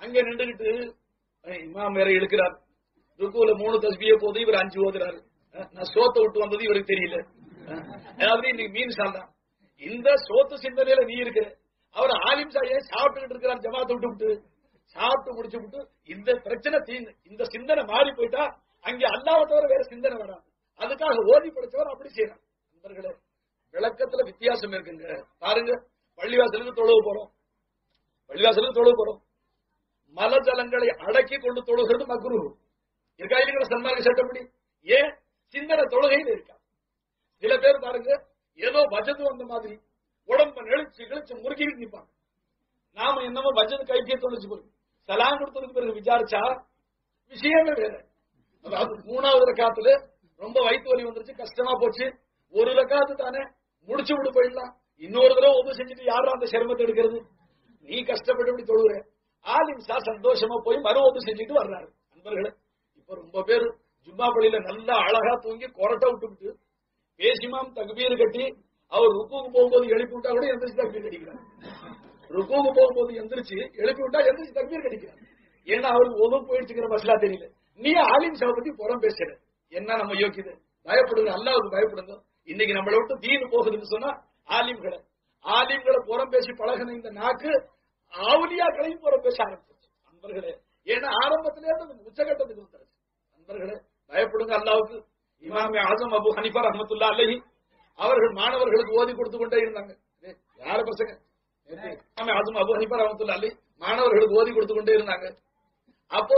அங்க நின்றுகிட்டு அஹ், இமாம் வேற எடுக்கிறார் ருக்குல மூணு தஸ்பிய போது இவர் அஞ்சு ஓதுறாரு அஹ், நான் சோத்தை விட்டு வந்தது இவருக்கு தெரியல அஹ், அதாவது இன்னைக்கு மீன் சால்தான் இந்த சோத்து சிந்தனையில நீ இருக்கிற அவர் ஆலிம் சாயே சாப்பிட்டுக்கிட்டு இருக்கிறார் ஜமாத்தை விட்டு விட்டு சாப்பிட்டு முடிச்சு விட்டு இந்த பிரச்சனை தீர்ந்து இந்த சிந்தனை மாறி போயிட்டா அங்கே அல்லாவை தவிர வேற சிந்தனை வராது அதுக்காக ஓதி படிச்சவர் அப்படி செய்யறார் நண்பர்களே விளக்கத்துல வித்தியாசம் இருக்குங்க பாருங்க பள்ளிவாசலுக்கு தொழுவு போறோம் பள்ளிவாசலுக்கு தொழுவு போறோம் மலஜலங்களை அடக்கி கொண்டு தொழுகிறது மக்ரு இருக்கா இல்லைங்கிற சன்மார்க்க சட்டப்படி ஏன் சிந்தனை தொழுகையில் இருக்கா சில பேர் பாருங்க ஏதோ பஜது வந்த மாதிரி உடம்ப நெளிச்சு கிழிச்சு முறுக்கிட்டு நிப்பாங்க நாம என்னமோ பஜது கைப்பிய தொழிச்சு போய் சலாம் கொடுத்ததுக்கு பிறகு விசாரிச்சா விஷயமே வேற அதாவது மூணாவது ரக்காத்துல ரொம்ப வயிற்று வலி வந்துருச்சு கஷ்டமா போச்சு ஒரு ரக்காத்து தானே முடிச்சு விட்டு போயிடலாம் இன்னொரு தடவை உதவி செஞ்சுட்டு யாரும் அந்த சிரமத்தை எடுக்கிறது நீ கஷ்டப்பட்டு இப்படி தொழுகிற ஆலிம் சா சந்தோஷமா போய் மறு உதவி செஞ்சுட்டு வர்றாரு நண்பர்களே இப்ப ரொம்ப பேர் ஜும்மா பள்ளியில நல்லா அழகா தூங்கி கொரட்டை விட்டுவிட்டு பேசிமாம் தகுபீர் கட்டி அவர் ருக்குக்கு போகும்போது எழுப்பி விட்டா கூட எந்திரிச்சு தகுபீர் கட்டிக்கிறார் ருக்குக்கு போகும்போது எந்திரிச்சு எழுப்பி விட்டா எந்திரிச்சு தகுபீர் கட்டிக்கிறார் ஏன்னா அவருக்கு ஒது போயிடுச்சுங்கிற மசலா தெரியல நீ ஆலிம் சாவை பத்தி புறம் பேசுற என்ன நம்ம யோக்கியது பயப்படுங்க அல்லாவுக்கு பயப்படுங்க இன்னைக்கு நம்மளை விட்டு தீனு போகுதுன்னு சொன்னா ஆலிம்களை ஆலிம்களை புறம் பேசி பழகின இந்த நாக்கு ஆவுலியாக்களையும் புறம் பேச ஆரம்பிச்சிருச்சு நண்பர்களே ஏன்னா ஆரம்பத்திலே இருந்து உச்சகட்டத்துக்கு வந்துருச்சு நண்பர்களே பயப்படுங்க அல்லாவுக்கு இமாமி ஆசம் அபு ஹனிஃபா ரஹமத்துல்லா அலஹி அவர்கள் மாணவர்களுக்கு ஓதி கொடுத்து கொண்டே இருந்தாங்க ஏய், யார பசங்க நேத்து இமாமி ஆசம் அபு ஹனிஃபா ரஹமத்துல்லா அலஹி மாணவர்களுக்கு ஓதி கொடுத்து கொண்டே இருந்தாங்க அப்போ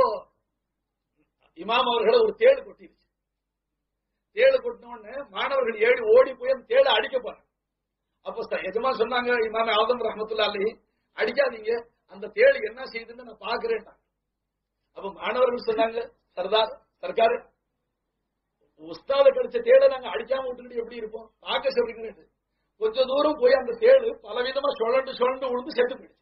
இமாம் அவர்களை ஒரு தேடு கொட்டிருச்சு தேடு கொட்டின உடனே மாணவர்கள் ஏடி ஓடி போய் அந்த தேடை அடிக்க போறாங்க அப்ப ச- எஜமா சொன்னாங்க இமாம ஆதம் ரஹமத்துல்லா அலி அடிக்காதீங்க அந்த தேடு என்ன செய்யுதுன்னு நான் பாக்குறேன் அப்ப மாணவர்கள் சொன்னாங்க சர்தார் சர்க்காரு உஸ்தாத கிடைச்ச தேடை நாங்க அடிக்காம விட்டுக்கிட்டு எப்படி இருப்போம் பார்க்க சொல்றீங்க கொஞ்ச தூரம் போய் அந்த தேடு பலவிதமா சுழண்டு சுழண்டு உழுந்து செத்து போயிடுச்சு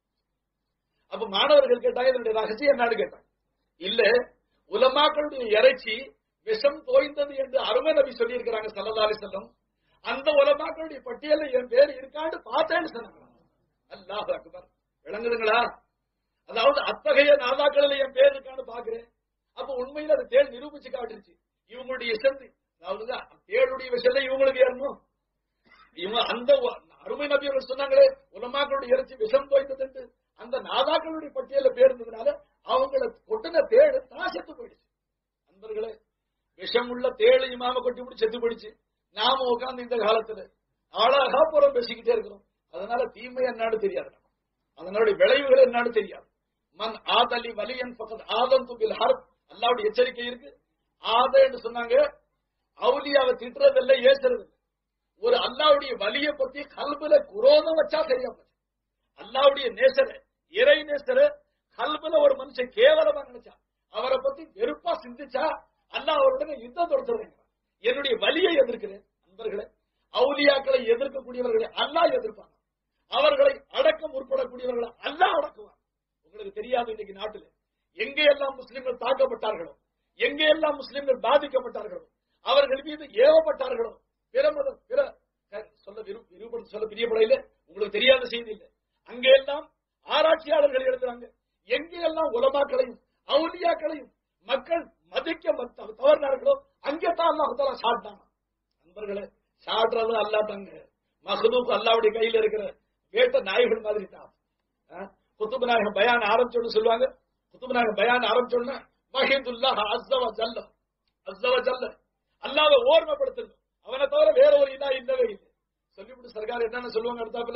அப்ப மாணவர்கள் கேட்டாங்க இதனுடைய ரகசியம் என்னன்னு கேட்டாங்க இல்ல உலமாக்களுடைய இறைச்சி விஷம் தோய்ந்தது என்று அருமை நபி சொல்லி இருக்கிறாங்க சல்லல்லாஹு செல்லம் அந்த உலமாக்களுடைய பட்டியல்ல என் பேர் இருக்கான்னு பார்த்தேன்னு சொன்னாங்க அல்லாஹ் அக்பர் விளங்குதுங்களா அதாவது அத்தகைய நாதாக்களில் என் பேர் இருக்கான்னு பாக்குறேன் அப்ப உண்மையில அது தேள் நிரூபிச்சு காட்டுருச்சு இவங்களுடைய விஷத்து அதாவது தேளுடைய விஷயத்தை இவங்களுக்கு ஏறணும் இவங்க அந்த ஒ- அருமை நபி அவர்கள் சொன்னாங்களே உலமாக்களுடைய இறைச்சி விஷம் தோய்ந்தது அந்த நாதாக்களுடைய பட்டியல பேர் இருந்ததுனால அவங்கள கொட்டின தேடு தான் செத்து போயிடுச்சு நண்பர்களே விஷம் உள்ள தேளு இமாம கொட்டி பிடி செத்து போயிடுச்சு நாம உட்கார்ந்து இந்த காலத்துல அழகா புறம் பேசிக்கிட்டே இருக்கிறோம் அதனால தீமை என்னன்னு தெரியாது நமக்கு. அதனுடைய விளைவுகள் என்னன்னு தெரியாது மன் ஆதலி வலியன் பக்கத்து ஆதம் துபில் ஹர்ப் அல்லாவுடைய எச்சரிக்கை இருக்கு ஆத என்று சொன்னாங்க அவுலியாவை திட்டுறதில்லை ஏசுறது ஒரு அல்லாவுடைய வலிய பத்தி கல்புல குரோதம் வச்சா சரியா போச்சு அல்லாவுடைய நேசர இறை நேசர கல்புல ஒரு மனுஷன் கேவலமா நினைச்சா அவரை பத்தி வெறுப்பா சிந்திச்சா அல்லாஹ் அவருடனே யுத்தம் தொடுத்துறேன் என்னுடைய வலியை எதிர்க்கிறேன் நண்பர்களே அவுலியாக்களை எதிர்க்கக்கூடியவர்களை அல்லாஹ் எதிர்ப்பாங்க அவர்களை அடக்க முற்படக்கூடியவர்களை அல்லாஹ் அடக்குவான் உங்களுக்கு தெரியாது இன்னைக்கு நாட்டில் எங்கே எல்லாம் முஸ்லிம்கள் தாக்கப்பட்டார்களோ எங்கே எல்லாம் முஸ்லிம்கள் பாதிக்கப்பட்டார்களோ அவர்கள் மீது ஏவப்பட்டார்களோ பிற மத பிற க- சொல்ல விரு- விருப்பம் சொல்ல பிரியப்படையில உங்களுக்கு தெரியாத செய்தி இல்லை அங்கே எல்லாம் ஆராய்ச்சியாளர்கள் எழுதுறாங்க எங்கே எல்லாம் உலமாக்களையும் அவுலியாக்களையும் மக்கள் மதிக்க ம- தவ- தவறினார்களோ அங்கே தான் அல்லாஹால சாட்டாங்க நண்பர்களே சாடுறது அல்லாட்டாங்க மஹதூப் அல்லாவுடைய கையில இருக்கிற வேட்ட நாய்கள் மாதிரி தான் ஆ? குத்துபு நாயகம் பயான் ஆரம்பிச்சோன்னு சொல்லுவாங்க குத்துபு நாயகம் பயான் ஆரம்பிச்சோன்னு மஹிதுல்லா அஸ்ஸவ ஜல்ல அஸ்ஸவ ஜல்ல அல்லாவை ஓர்மைப்படுத்தணும் அவனை தவிர வேற ஒரு இதா இல்லவே இல்லை சொல்லிவிட்டு சர்க்கார் என்னன்னு சொல்லுவாங்க அடுத்தாப்புல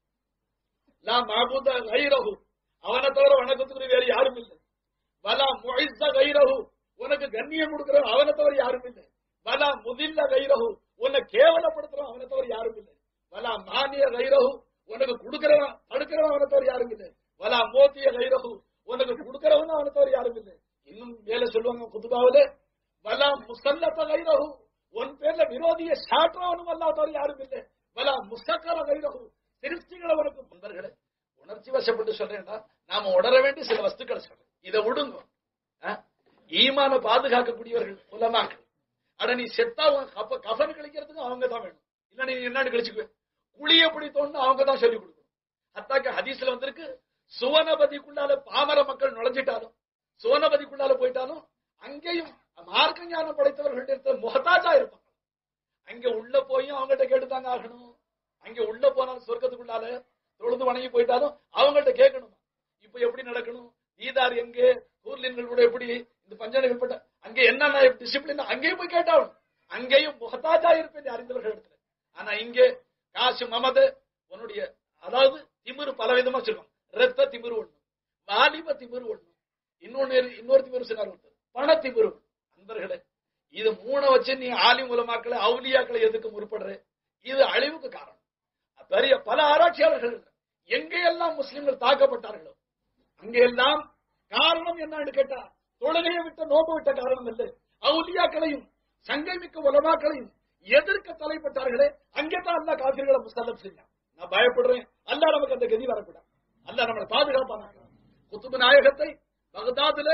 லா மாபூத கைரஹு அவனை தவிர வணக்கத்துக்கு வேற யாரும் இல்லை வலா முஇஸ்ஸ கைரஹு உனக்கு கண்ணியம் கொடுக்கிறவன் அவனை தவிர யாரும் இல்லை வலா முதில்ல கைரஹு உன்னை கேவலப்படுத்துறவன் அவனை தவிர யாரும் இல்லை வலா மானிய கைரஹு உனக்கு கொடுக்கிறவன் தடுக்கிறவன் அவனை தவிர யாரும் இல்லை வலா மோத்திய கைரஹு உனக்கு கொடுக்கிறவன் அவனை தவிர யாரும் இல்லை இன்னும் மேல சொல்லுவாங்க குத்துபாவில வலா முசல்லத்த கைரஹு உன் பேர்ல விரோதிய சாற்றவனும் அல்லா தவிர யாரும் இல்லை வலா முசக்கர கைரஹு திருப்திகளை உனக்கு நண்பர்களே உணர்ச்சி வசப்பட்டு சொல்றேன்னா நாம உணர வேண்டிய சில வஸ்துக்களை சொல்றேன் இதை விடுங்க ஆ? ஈமான பாதுகாக்கக்கூடியவர்கள் உலமாக்கள் அட நீ செத்தா உன் கஃப- கஃபன் கழிக்கிறதுக்கு அவங்க தான் வேணும் இல்ல நீ என்னன்னு கழிச்சுக்குவேன் குழி எப்படி தோணும் அவங்க தான் சொல்லிக் கொடுக்கணும் அத்தாக்க ஹதீஸ்ல வந்திருக்கு சுவனபதிக்குள்ளால பாமர மக்கள் நுழைஞ்சிட்டாலும் சுவனபதிக்குள்ளால போயிட்டாலும் அங்கேயும் மார்க்க ஞானம் படைத்தவர்கள் முகத்தாஜா இருப்பாங்க அங்க உள்ள போயும் அவங்ககிட்ட கேட்டுதாங்க ஆகணும் அங்க உள்ள போனாலும் சொர்க்கத்துக்குள்ளால தொழுது வணங்கி போயிட்டாலும் அவங்கள்ட்ட கேட்கணும் இப்ப எப்படி நடக்கணும் ஈதார் எங்கே ஊர்லின்கள் கூட எப்படி இந்த பஞ்சாயத்து பட்ட அங்க என்னென்ன டிசிப்ளின் அங்கேயும் போய் கேட்டாலும் அங்கேயும் முகத்தாஜா இருப்பேன் அறிந்தவர்கள் இடத்துல ஆனா இங்கே காசு மமது உன்னுடைய அதாவது திமிரு பல விதமா சொல்லுவாங்க ரத்த திமிரு ஒண்ணு வாலிப திமிரு ஒண்ணு இன்னொன்னு இன்னொரு திமிரு சொன்னார் ஒருத்தர் பண திமிரு அன்பர்களே இது மூணை வச்சு நீ ஆலி மூலமாக்களை அவுலியாக்களை எதுக்கு முற்படுற இது அழிவுக்கு காரணம் பெரிய பல ஆராய்ச்சியாளர்கள் இருக்காங்க. எங்கெல்லாம் முஸ்லிம்கள் தாக்கப்பட்டார்களோ அங்கெல்லாம் காரணம் என்னன்னு கேட்டா தொழுகையை விட்ட நோம்பு விட்ட காரணம் இல்லை அவுலியாக்களையும் சங்கை மிக்க உலமாக்களையும் எதிர்க்க தலைப்பட்டார்களே அங்கேதான் அல்லா காபிர்களை முசல்லம் செஞ்சான் நான் பயப்படுறேன் அல்லா நமக்கு அந்த கதி வரக்கூடாது அல்லா நம்மளை பாதுகாப்பானாங்க குத்துபு நாயகத்தை பகதாதுல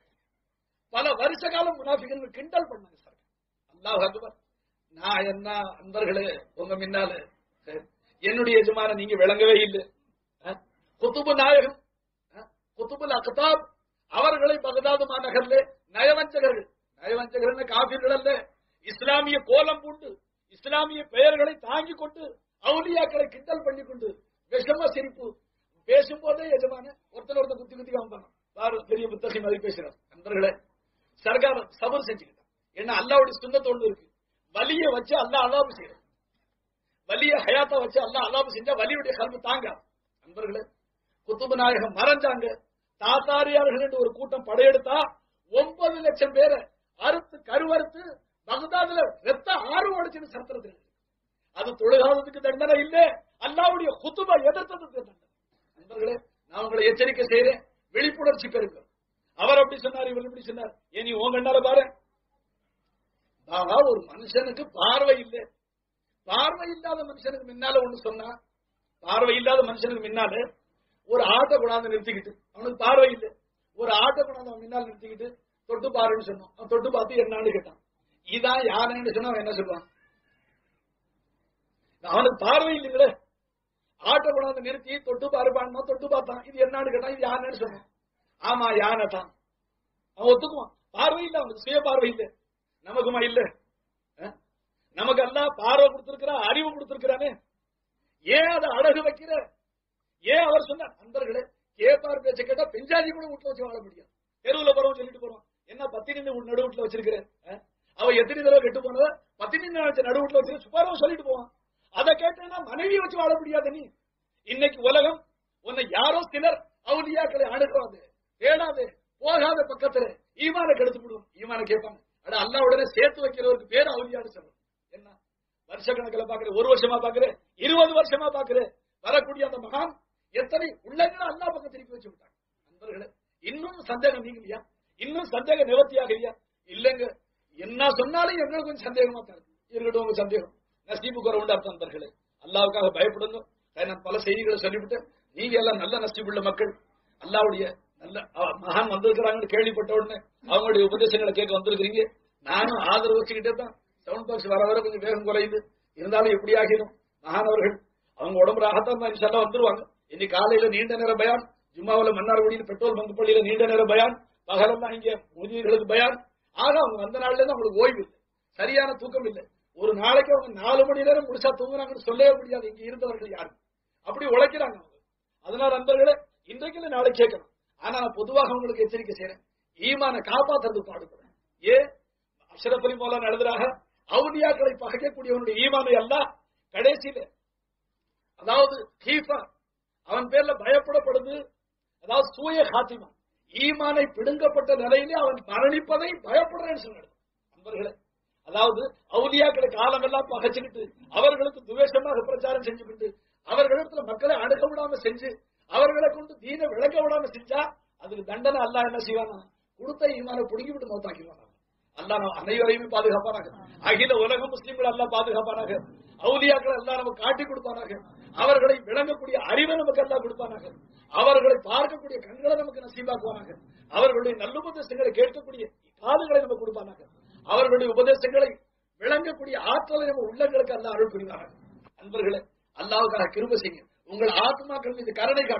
பல வருஷ காலம் முனாஃபிகள் கிண்டல் பண்ணாங்க சார் அல்லாஹ் அக்பர் நான் என்ன அன்பர்களே உங்க முன்னால சரி, என்னுடைய எஜமான நீங்க விளங்கவே இல்லை அஹ், குத்துபு நாயகம் அஹ், குத்துபுல் அக்தாப் அவர்களை பகதாது மாநகர்ல நயவஞ்சகர்கள் நயவஞ்சகர்கள் காபிர்கள் அல்ல இஸ்லாமிய கோலம் பூண்டு இஸ்லாமிய பெயர்களை தாங்கிக் கொண்டு அவுலியாக்களை கிண்டல் பண்ணி கொண்டு விஷம சிரிப்பு பேசும்போதே எஜமான ஒருத்தர் ஒருத்தர் குத்தி குத்தி காமிப்பாங்க பாரு பெரிய புத்தகை மாதிரி பேசுறார் நண்பர்களே சர்க்கார் சபர் செஞ்சுக்கிட்டான் என்ன அல்லாவுடைய சுண்ணத்தோடு இருக்கு வலிய வச்சு அல்லாஹ் அல்லாபு செய்யறது வலிய ஹயாத்தா வச்சு அல்லாஹ் அல்லாபு செஞ்சா வலியுடைய கல்வி தாங்க நண்பர்களே குத்துபு நாயகம் மறைஞ்சாங்க தாத்தாரியார்கள் என்று ஒரு கூட்டம் படையெடுத்தா ஒன்பது லட்சம் பேரை அறுத்து கருவறுத்து பகதாதுல ரத்த ஆறு ஓடிச்சுன்னு சரித்திரத்தில் இருக்கு. அது தொழுகாததுக்கு தண்டனை இல்ல அல்லாவுடைய குத்துபா எதிர்த்ததுக்கு தண்டனை நண்பர்களே நான் உங்களை எச்சரிக்கை செய்யறேன் விழிப்புணர்ச்சி பெறுங்க அவர் அப்படி சொன்னார் இவர் இப்படி சொன்னார் ஏன் நீ உன் கண்ணால பாரு ஆனா ஒரு மனுஷனுக்கு பார்வை இல்லை பார்வை இல்லாத மனுஷனுக்கு முன்னால ஒண்ணு சொன்னா பார்வை இல்லாத மனுஷனுக்கு முன்னால ஒரு ஆட்டை கொண்டாந்து நிறுத்திக்கிட்டு அவனுக்கு பார்வை இல்லை ஒரு ஆட்டை கொண்டாந்து அவன் முன்னால் நிறுத்திக்கிட்டு தொட்டு பாருன்னு சொன்னான் அவன் தொட்டு பார்த்து என்னன்னு கேட்டான் இதான் யாருன்னு சொன்னா அவன் என்ன சொல்லுவான் அவனுக்கு பார்வை இல்லைங்களே ஆட்டை கொண்டாந்து நிறுத்தி தொட்டு பாருப்பான்னா தொட்டு பார்த்தான் இது என்னன்னு கேட்டான் இது யாருன்னு சொன்னான் ஆமா யானை தான் அவன் ஒத்துக்குவான் பார்வை இல்ல அவனுக்கு சுய பார்வை இல்ல நமக்குமா இல்ல அஹ்? நமக்கு எல்லாம் பார்வை கொடுத்திருக்கிறா அறிவு கொடுத்திருக்கிறானே ஏன் அதை அழகு வைக்கிற ஏன் அவர் சொன்னார் நண்பர்களே கேப்பார் பேச்ச கேட்டா பெஞ்சாதி கூட வீட்டுல வச்சு வாழ முடியும் தெருவுல போறோம் சொல்லிட்டு போறோம் என்ன பத்தினி நடு வீட்டுல வச்சிருக்கிறேன் அஹ்? அவ எத்தனை தடவை கெட்டு போனத பத்தினி நடு வீட்டுல வச்சிருக்க சுப்பாரவ சொல்லிட்டு போவான் அதை கேட்டேன்னா மனைவி வச்சு வாழ முடியாது நீ இன்னைக்கு உலகம் உன்னை யாரோ சிலர் அவுலியாக்களை அணுகாது தேடாது போகாத பக்கத்துல ஈமான கெடுத்து விடுவோம் ஈமான கேட்பாங்க அட அல்லா உடனே சேர்த்து வைக்கிறவருக்கு பேர் அவுலியான்னு சொல்றோம் என்ன வருஷக்கணக்கில் பாக்குற ஒரு வருஷமா பாக்குற இருபது வருஷமா பாக்குற வரக்கூடிய அந்த மகான் எத்தனை உள்ளங்களை அல்லா பக்கம் திருப்பி வச்சு விட்டாங்க நண்பர்களே இன்னும் சந்தேகம் நீங்கலையா இன்னும் சந்தேகம் நிவர்த்தியாகலையா இல்லங்க என்ன சொன்னாலும் எங்களுக்கு கொஞ்சம் சந்தேகமா தான் இருக்கு. இருக்கட்டும் உங்க சந்தேகம் நசீபு குறை உண்டா நண்பர்களே அல்லாவுக்காக பயப்படுங்க அதை நான் பல செய்திகளை சொல்லிவிட்டு நீங்க எல்லாம் நல்ல நசீபுள்ள மக்கள் அல்லாவுடைய நல்ல அஹ், மகான் வந்திருக்கிறாங்கன்னு கேள்விப்பட்ட உடனே அவங்களுடைய உபதேசங்களை கேட்க வந்திருக்கிறீங்க நானும் ஆதரவு வச்சுக்கிட்டே தான் சவுண்ட் பாக்ஸ் வர வர கொஞ்சம் வேகம் குறையுது இருந்தாலும் எப்படி ஆகிடும் மகான் அவர்கள் அவங்க உடம்பு ராகத்தான் தான் இன்ஷால்லா வந்துருவாங்க இன்னைக்கு காலையில நீண்ட நேர பயான் ஜும்மாவுல மன்னார்குடியில் பெட்ரோல் பங்கு பள்ளியில நீண்ட நேர பயான் பகலெல்லாம் இங்க முதியர்களுக்கு பயான் ஆக அவங்க வந்த நாள்ல இருந்து அவங்களுக்கு ஓய்வு இல்லை சரியான தூக்கம் இல்லை ஒரு நாளைக்கு அவங்க நாலு மணி நேரம் முடிச்சா தூங்குறாங்கன்னு சொல்லவே முடியாது இங்க இருந்தவர்கள் யாரும் அப்படி உழைக்கிறாங்க அவங்க அதனால நண்பர்களே இன்றைக்கு இல்ல நாளை கேட்கணும் ஆனா நான் பொதுவாக உங்களுக்கு எச்சரிக்கை செய்யறேன் ஈமான காப்பாத்துறது பாடுபடுறேன் ஏ அஷரஃபலி போல நடந்ததாக அவுலியாக்களை பகைக்கக்கூடியவனுடைய ஈமானை எல்லாம் கடைசியில அதாவது ஹீஃபா அவன் பேர்ல பயப்படப்படுது அதாவது சூய ஹாத்திமா ஈமானை பிடுங்கப்பட்ட நிலையிலே அவன் மரணிப்பதை பயப்படுறேன்னு சொன்னார் நண்பர்களே அதாவது அவுலியாக்களை காலமெல்லாம் பகைச்சுக்கிட்டு அவர்களுக்கு துவேஷமாக பிரச்சாரம் செஞ்சுக்கிட்டு அவர்களிடத்துல மக்களை அணுக விடாம செஞ்சு அவர்களை கொண்டு தீன விளக்க விடாம செஞ்சா அதுக்கு தண்டனை அல்லாஹ் என்ன செய்வானா கொடுத்த ஈமான புடுங்கி விட்டு மௌத்தாக்கிடுவானா அல்லாஹ் நம்ம அனைவரையுமே பாதுகாப்பானாக அகில உலக முஸ்லிம்கள் எல்லாம் பாதுகாப்பானாக அவுலியாக்கள் எல்லாம் நமக்கு காட்டி கொடுப்பானாக அவர்களை விளங்கக்கூடிய அறிவை நமக்கு எல்லாம் கொடுப்பானாக அவர்களை பார்க்கக்கூடிய கண்களை நமக்கு நசீபாக்குவானாக அவர்களுடைய நல்லுபதேசங்களை கேட்கக்கூடிய காதுகளை நமக்கு கொடுப்பானாக அவர்களுடைய உபதேசங்களை விளங்கக்கூடிய ஆற்றலை நம்ம உள்ளங்களுக்கு அல்ல அருள் புரிவார்கள் அன்பர்களே அல்லாவுக்காக கிருப செய்யுங்க உங்கள் ஆத்மாக்கள் மீது கருணை காட்டு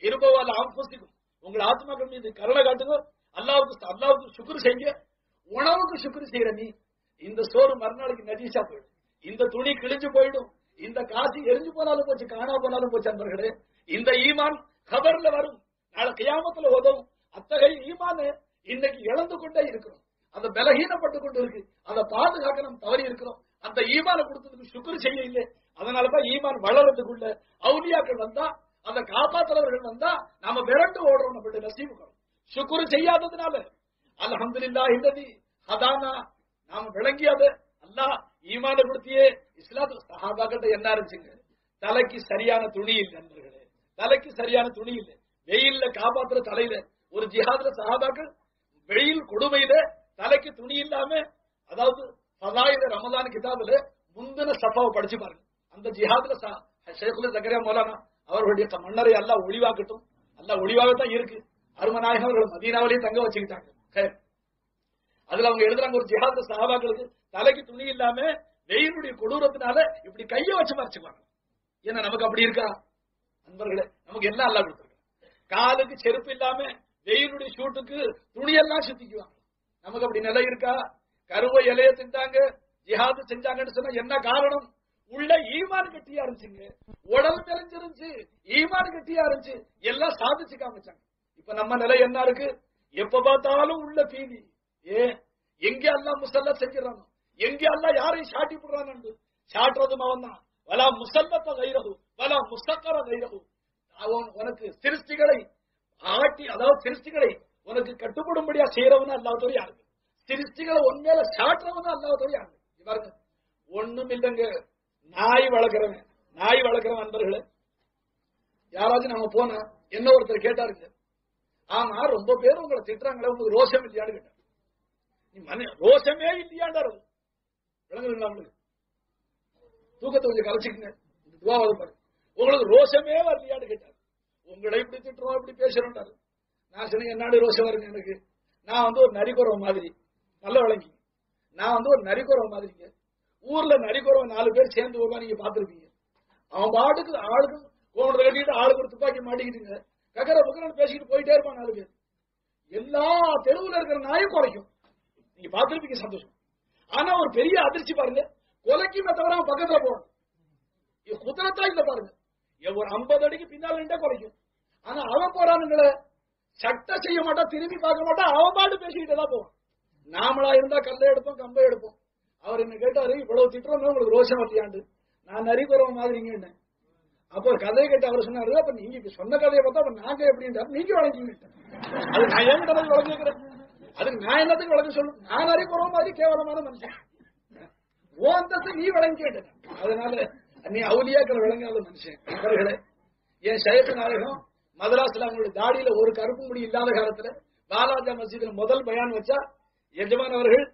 இருபவால் ஆம்புசிக்கும் உங்கள் ஆத்மாக்கள் மீது கருணை காட்டுங்க அல்லாவுக்கு அல்லாவுக்கு சுக்குரு செய்யுங்க உணவுக்கு சுக்குரு செய்யற நீ இந்த சோறு மறுநாளைக்கு நஜீசா போயிடும் இந்த துணி கிழிஞ்சு போயிடும் இந்த காசு எரிஞ்சு போனாலும் போச்சு காணா போனாலும் போச்சு அன்பர்களே இந்த ஈமான் கபர்ல வரும் நாளை கியாமத்துல உதவும் அத்தகைய ஈமான் இன்னைக்கு இழந்து கொண்டே இருக்கிறோம் அந்த பலகீனப்பட்டு கொண்டு இருக்கு அதை பாதுகாக்க நம்ம தவறி இருக்கிறோம் அந்த ஈமான கொடுத்ததுக்கு சுக்குரு செய்ய இல்லை அதனாலதான் ஈமான் வளர்றதுக்குள்ள அவுலியாக்கள் வந்தா அந்த காப்பாற்றுறவர்கள் வந்தா நாம விரண்டு ஓடுறோம் நம்மளுடைய நசீபுக்கிறோம் சுக்குரு செய்யாததுனால அல்ஹம்துலில்லாஹ் இல்லதி ஹதானா நாம விளங்கியது அல்லாஹ் ஈமான கொடுத்தியே இஸ்லாத்து சஹாபாக்கிட்ட என்ன இருந்துச்சுங்க தலைக்கு சரியான துணி இல்லை நண்பர்களே தலைக்கு சரியான துணி இல்லை வெயில்ல காப்பாத்துற தலையில ஒரு ஜிஹாதுல சஹாபாக்கள் வெயில் கொடுமையில தலைக்கு துணி இல்லாம அதாவது ஃபதாயில ரமதான் கிதாபுல முந்தின சஃபாவை படிச்சு பாருங்க அந்த ஜிஹாதுல ஷேகுல ஜக்கரியா மௌலானா அவர்களுடைய மன்னரை எல்லாம் ஒளிவாக்கட்டும் எல்லாம் ஒளிவாகத்தான் இருக்கு அருமநாயகம் அவர்கள் மதீனாவிலேயே தங்க வச்சுக்கிட்டாங்க ஹேர். அதுல அவங்க எழுதுறாங்க ஒரு ஜிஹாத சஹாபாக்களுக்கு தலைக்கு துணி இல்லாம வெயிலுடைய கொடூரத்தினால இப்படி கைய வச்சு மறைச்சுக்குவாங்க ஏன்னா நமக்கு அப்படி இருக்கா நண்பர்களே நமக்கு என்ன அல்லா கொடுத்துருக்க காலுக்கு செருப்பு இல்லாம வெயிலுடைய ஷூட்டுக்கு துணியெல்லாம் சுத்திக்குவாங்க நமக்கு அப்படி நிலை இருக்கா கருவை இலைய திண்டாங்க ஜிஹாது செஞ்சாங்கன்னு சொன்னா என்ன காரணம் உள்ள ஈமான் கட்டியா இருந்துச்சுங்க உடல் தெரிஞ்சிருந்துச்சு ஈமான் கட்டியா இருந்துச்சு எல்லாம் சாதிச்சு காமிச்சாங்க இப்ப நம்ம நிலை என்ன இருக்கு எப்ப பார்த்தாலும் உள்ள பீதி ஏ எங்க எல்லாம் முசல்ல செஞ்சிடறானோ எங்க எல்லாம் யாரையும் சாட்டி போடுறான்னு சாட்டுறதும் அவன் தான் வலா முசல்லத்த கைரகு வலா முசக்கர கைரகு அவன் உனக்கு சிருஷ்டிகளை ஆட்டி அதாவது சிருஷ்டிகளை உனக்கு கட்டுப்படும்படியா செய்யறவனா அல்லாதவரை யாருங்க சிருஷ்டிகளை உண்மையில சாட்டுறவனா அல்லாதவரை யாருங்க இவருங்க ஒண்ணும் இல்லைங்க நாய் வளர்க்கிறவன் நாய் வளர்க்கிறவன் நண்பர்களே யாராச்சும் நம்ம போனா என்ன ஒருத்தர் கேட்டாருங்க ஆமா ரொம்ப பேர் உங்களை திட்டுறாங்களே உங்களுக்கு ரோஷம் இல்லையான்னு கேட்டார் நீ மன ரோஷமே இல்லையாண்டாரு விளங்குதுங்களா உங்களுக்கு தூக்கத்தை கொஞ்சம் கலைச்சிக்கங்க இந்த துவாவது பாரு உங்களுக்கு ரோஷமே வரலையான்னு கேட்டார் உங்களை இப்படி திட்டுறோம் இப்படி பேசுறோம்டாரு நான் சொன்னேன் என்னாடி ரோஷம் வருங்க எனக்கு நான் வந்து ஒரு நரிக்குறவ மாதிரி நல்ல விளங்கி நான் வந்து ஒரு நரிக்குறவ மாதிரிங்க ஊர்ல நரிக்குறவ நாலு பேர் சேர்ந்து வருவா நீங்க பாத்துருப்பீங்க அவன் பாட்டுக்கு ஆளுக்கு கோமணத்தை கட்டிட்டு ஆளுக்கு ஒரு துப்பாக்கி மாட்டிக்கிட்டுங்க கக்கர புக்கரன்னு பேசிக்கிட்டு போயிட்டே இருப்பான் நாலு பேர் எல்லா தெருவுல இருக்கிற நாயும் குறைக்கும் நீங்க பாத்துருப்பீங்க சந்தோஷம் ஆனா ஒரு பெரிய அதிர்ச்சி பாருங்க கொலைக்குமே தவிர அவன் பக்கத்துல போகணும் இது குதிரத்தா இல்ல பாருங்க இவன் ஒரு ஐம்பது அடிக்கு பின்னால் நின்றே குறைக்கும் ஆனா அவன் போறானுங்களே சட்டை செய்ய மாட்டான் திரும்பி பார்க்க மாட்டான் அவன் பாட்டு பேசிக்கிட்டு தான் போவான் நாமளா இருந்தா கல்லை எடுப்போம் கம்பை எடுப்போம் அவர் என்ன கேட்டாரு இவ்வளவு திட்டுறோம் உங்களுக்கு ரோஷம் வரலையாண்டு நான் நரி குறவ மாதிரிங்கன்னு அப்போ ஒரு கதையை கேட்டு அவர் சொன்னாரு அப்ப நீங்க இப்ப சொன்ன கதையை பார்த்தா அப்ப நாங்க எப்படின்றாரு நீங்க வழங்கிங்க அது நான் ஏன் கடை வழங்கிக்கிறேன் அதுக்கு நான் என்னத்துக்கு வழங்க சொல்லணும் நான் நரி குறவ மாதிரி கேவலமான மனுஷன் ஓ அந்தஸ்து நீ வழங்கி கேட்டேன் அதனால நீ அவுலியாக்கள் விளங்காத மனுஷன் அவர்களே என் சையத்து நாயகம் மதராஸ்ல அவங்களுடைய தாடியில ஒரு கருப்பு முடி இல்லாத காலத்துல பாலாஜா மஸ்ஜித்ல முதல் பயான் வச்சா எஜமான் அவர்கள்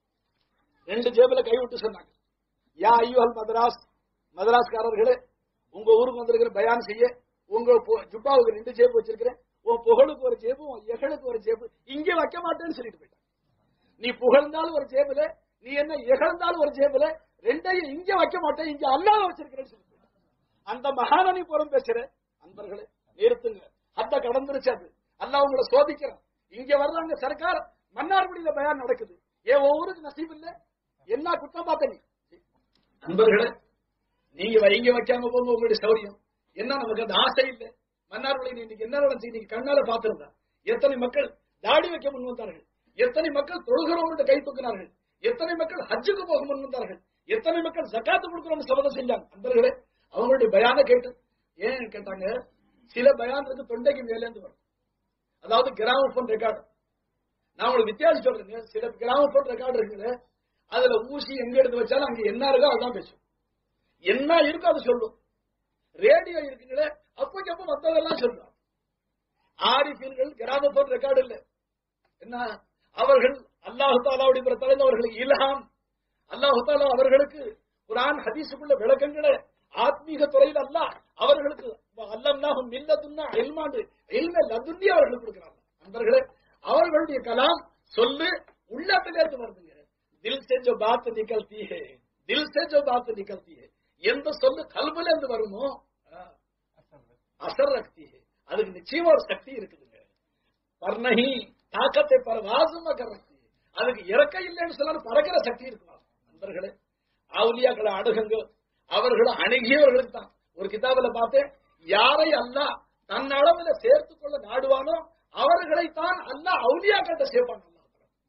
ரெண்டு ஜேபுல கைவிட்டு சொன்னாங்க யா ஐயோல் மதராஸ் மதராஸ்காரர்களே உங்க ஊருக்கு வந்திருக்கிற பயான் செய்ய உங்க பொ- ஜுப்பாவுக்கு ரெண்டு ஜேபு வச்சிருக்கிறேன் உன் புகழுக்கு ஒரு ஜேபு உன் எகழுக்கு ஒரு ஜேபு இங்க வைக்க மாட்டேன்னு சொல்லிட்டு போயிட்டான் நீ புகழ்ந்தாலும் ஒரு ஜேபுல நீ என்ன இகழ்ந்தாலும் ஒரு ஜேபுல ரெண்டையும் இங்க வைக்க மாட்டேன் இங்க அல்லாத வச்சிருக்கிறேன்னு சொல்லிட்டு போயிட்டான். அந்த மகானனி புறம் பேசுற அன்பர்களே நிறுத்துங்க அத்த கடந்துருச்சு அது அல்லாஹ் உங்களை சோதிக்கிறான் இங்க வர்றாங்க சர்க்கார் மன்னார்குடியில பயான் நடக்குது ஏன் ஒவ்வொருக்கு நசீப் இல்ல என்ன குற்றம் பார்த்த நீ அன்பர்களே நீங்க வைங்க வைக்காம போங்க உங்களுடைய சௌரியம் என்ன நமக்கு அந்த ஆசை இல்ல மன்னார்குடியில் இன்னைக்கு என்ன நடந்துச்சு நீங்க கண்ணால பாத்திருந்தா எத்தனை மக்கள் தாடி வைக்க முன் வந்தார்கள் எத்தனை மக்கள் தொழுகிறவங்கள்ட்ட கை தூக்கினார்கள் எத்தனை மக்கள் ஹஜ்ஜுக்கு போக முன் வந்தார்கள் எத்தனை மக்கள் ஜக்காத்து கொடுக்கிறோம்னு சபதம் செஞ்சாங்க அன்பர்களே அவங்களுடைய பயான கேட்டு ஏன் கேட்டாங்க சில பயானுக்கு தொண்டைக்கு மேலேந்து வரும் அதாவது கிராமபோன் ரெக்கார்டு நான் உங்களுக்கு வித்தியாசம் சொல்றேங்க சில கிராமபோன் ரெக்கார்டு இருக்குது அதுல ஊசி எங்க எடுத்து வச்சாலும் அங்க என்ன இருக்கோ அதுதான் பேசும் என்ன இருக்கோ அது சொல்லும் ரேடியோ இருக்குங்களே அப்போக்கு அப்போ மத்ததெல்லாம் சொல்லும் ஆரிஃபீன்கள் கிராமபோன் ரெக்கார்டு இல்ல என்ன அவர்கள் அல்லாஹு தாலாவுடைய பிரத்தலைந்து அவர்களுக்கு இல்ஹாம் அல்லாஹு தாலா அவர்களுக்கு குரான் ஹதீஸுக்குள்ள விளக்கங்களை ஆத்மீக துறையில் அல்லாஹ் அவர்களுக்கு அல்லம்னாகும் மில்லதுன்னா எல்மாண்டு எல்மே லதுன்னி அவர்களுக்கு கொடுக்கிறாங்க நண்பர்களே அவர்களுடைய கலாம் சொல்லு உள்ளத்திலிருந்து வருதுங்க தில் சே ஜோ பாத் நிகழ்த்தி ஹே தில் சே ஜோ பாத் நிகழ்த்தி ஹே எந்த சொல்லு கல்புல இருந்து வருமோ ஆ, அசர் ரக்தி ஹே அதுக்கு நிச்சயமா ஒரு சக்தி இருக்குதுங்க பர்ணகி தாக்கத்தை பரவாசம் அதுக்கு இறக்க இல்லைன்னு சொன்னாலும் பறக்கிற சக்தி இருக்குமா நண்பர்களே ஆவுலியாக்களை அணுகுங்க அவர்களை அணுகியவர்களுக்கு தான் ஒரு கிதாபில பார்த்தேன் யாரை அல்லாஹ் தன் அளவுல சேர்த்துக் கொள்ள நாடுவானோ அவர்களைத்தான் அல்லாஹ் அவுலியாக்கிட்ட சேர்ப்பான் அல்லாஹ்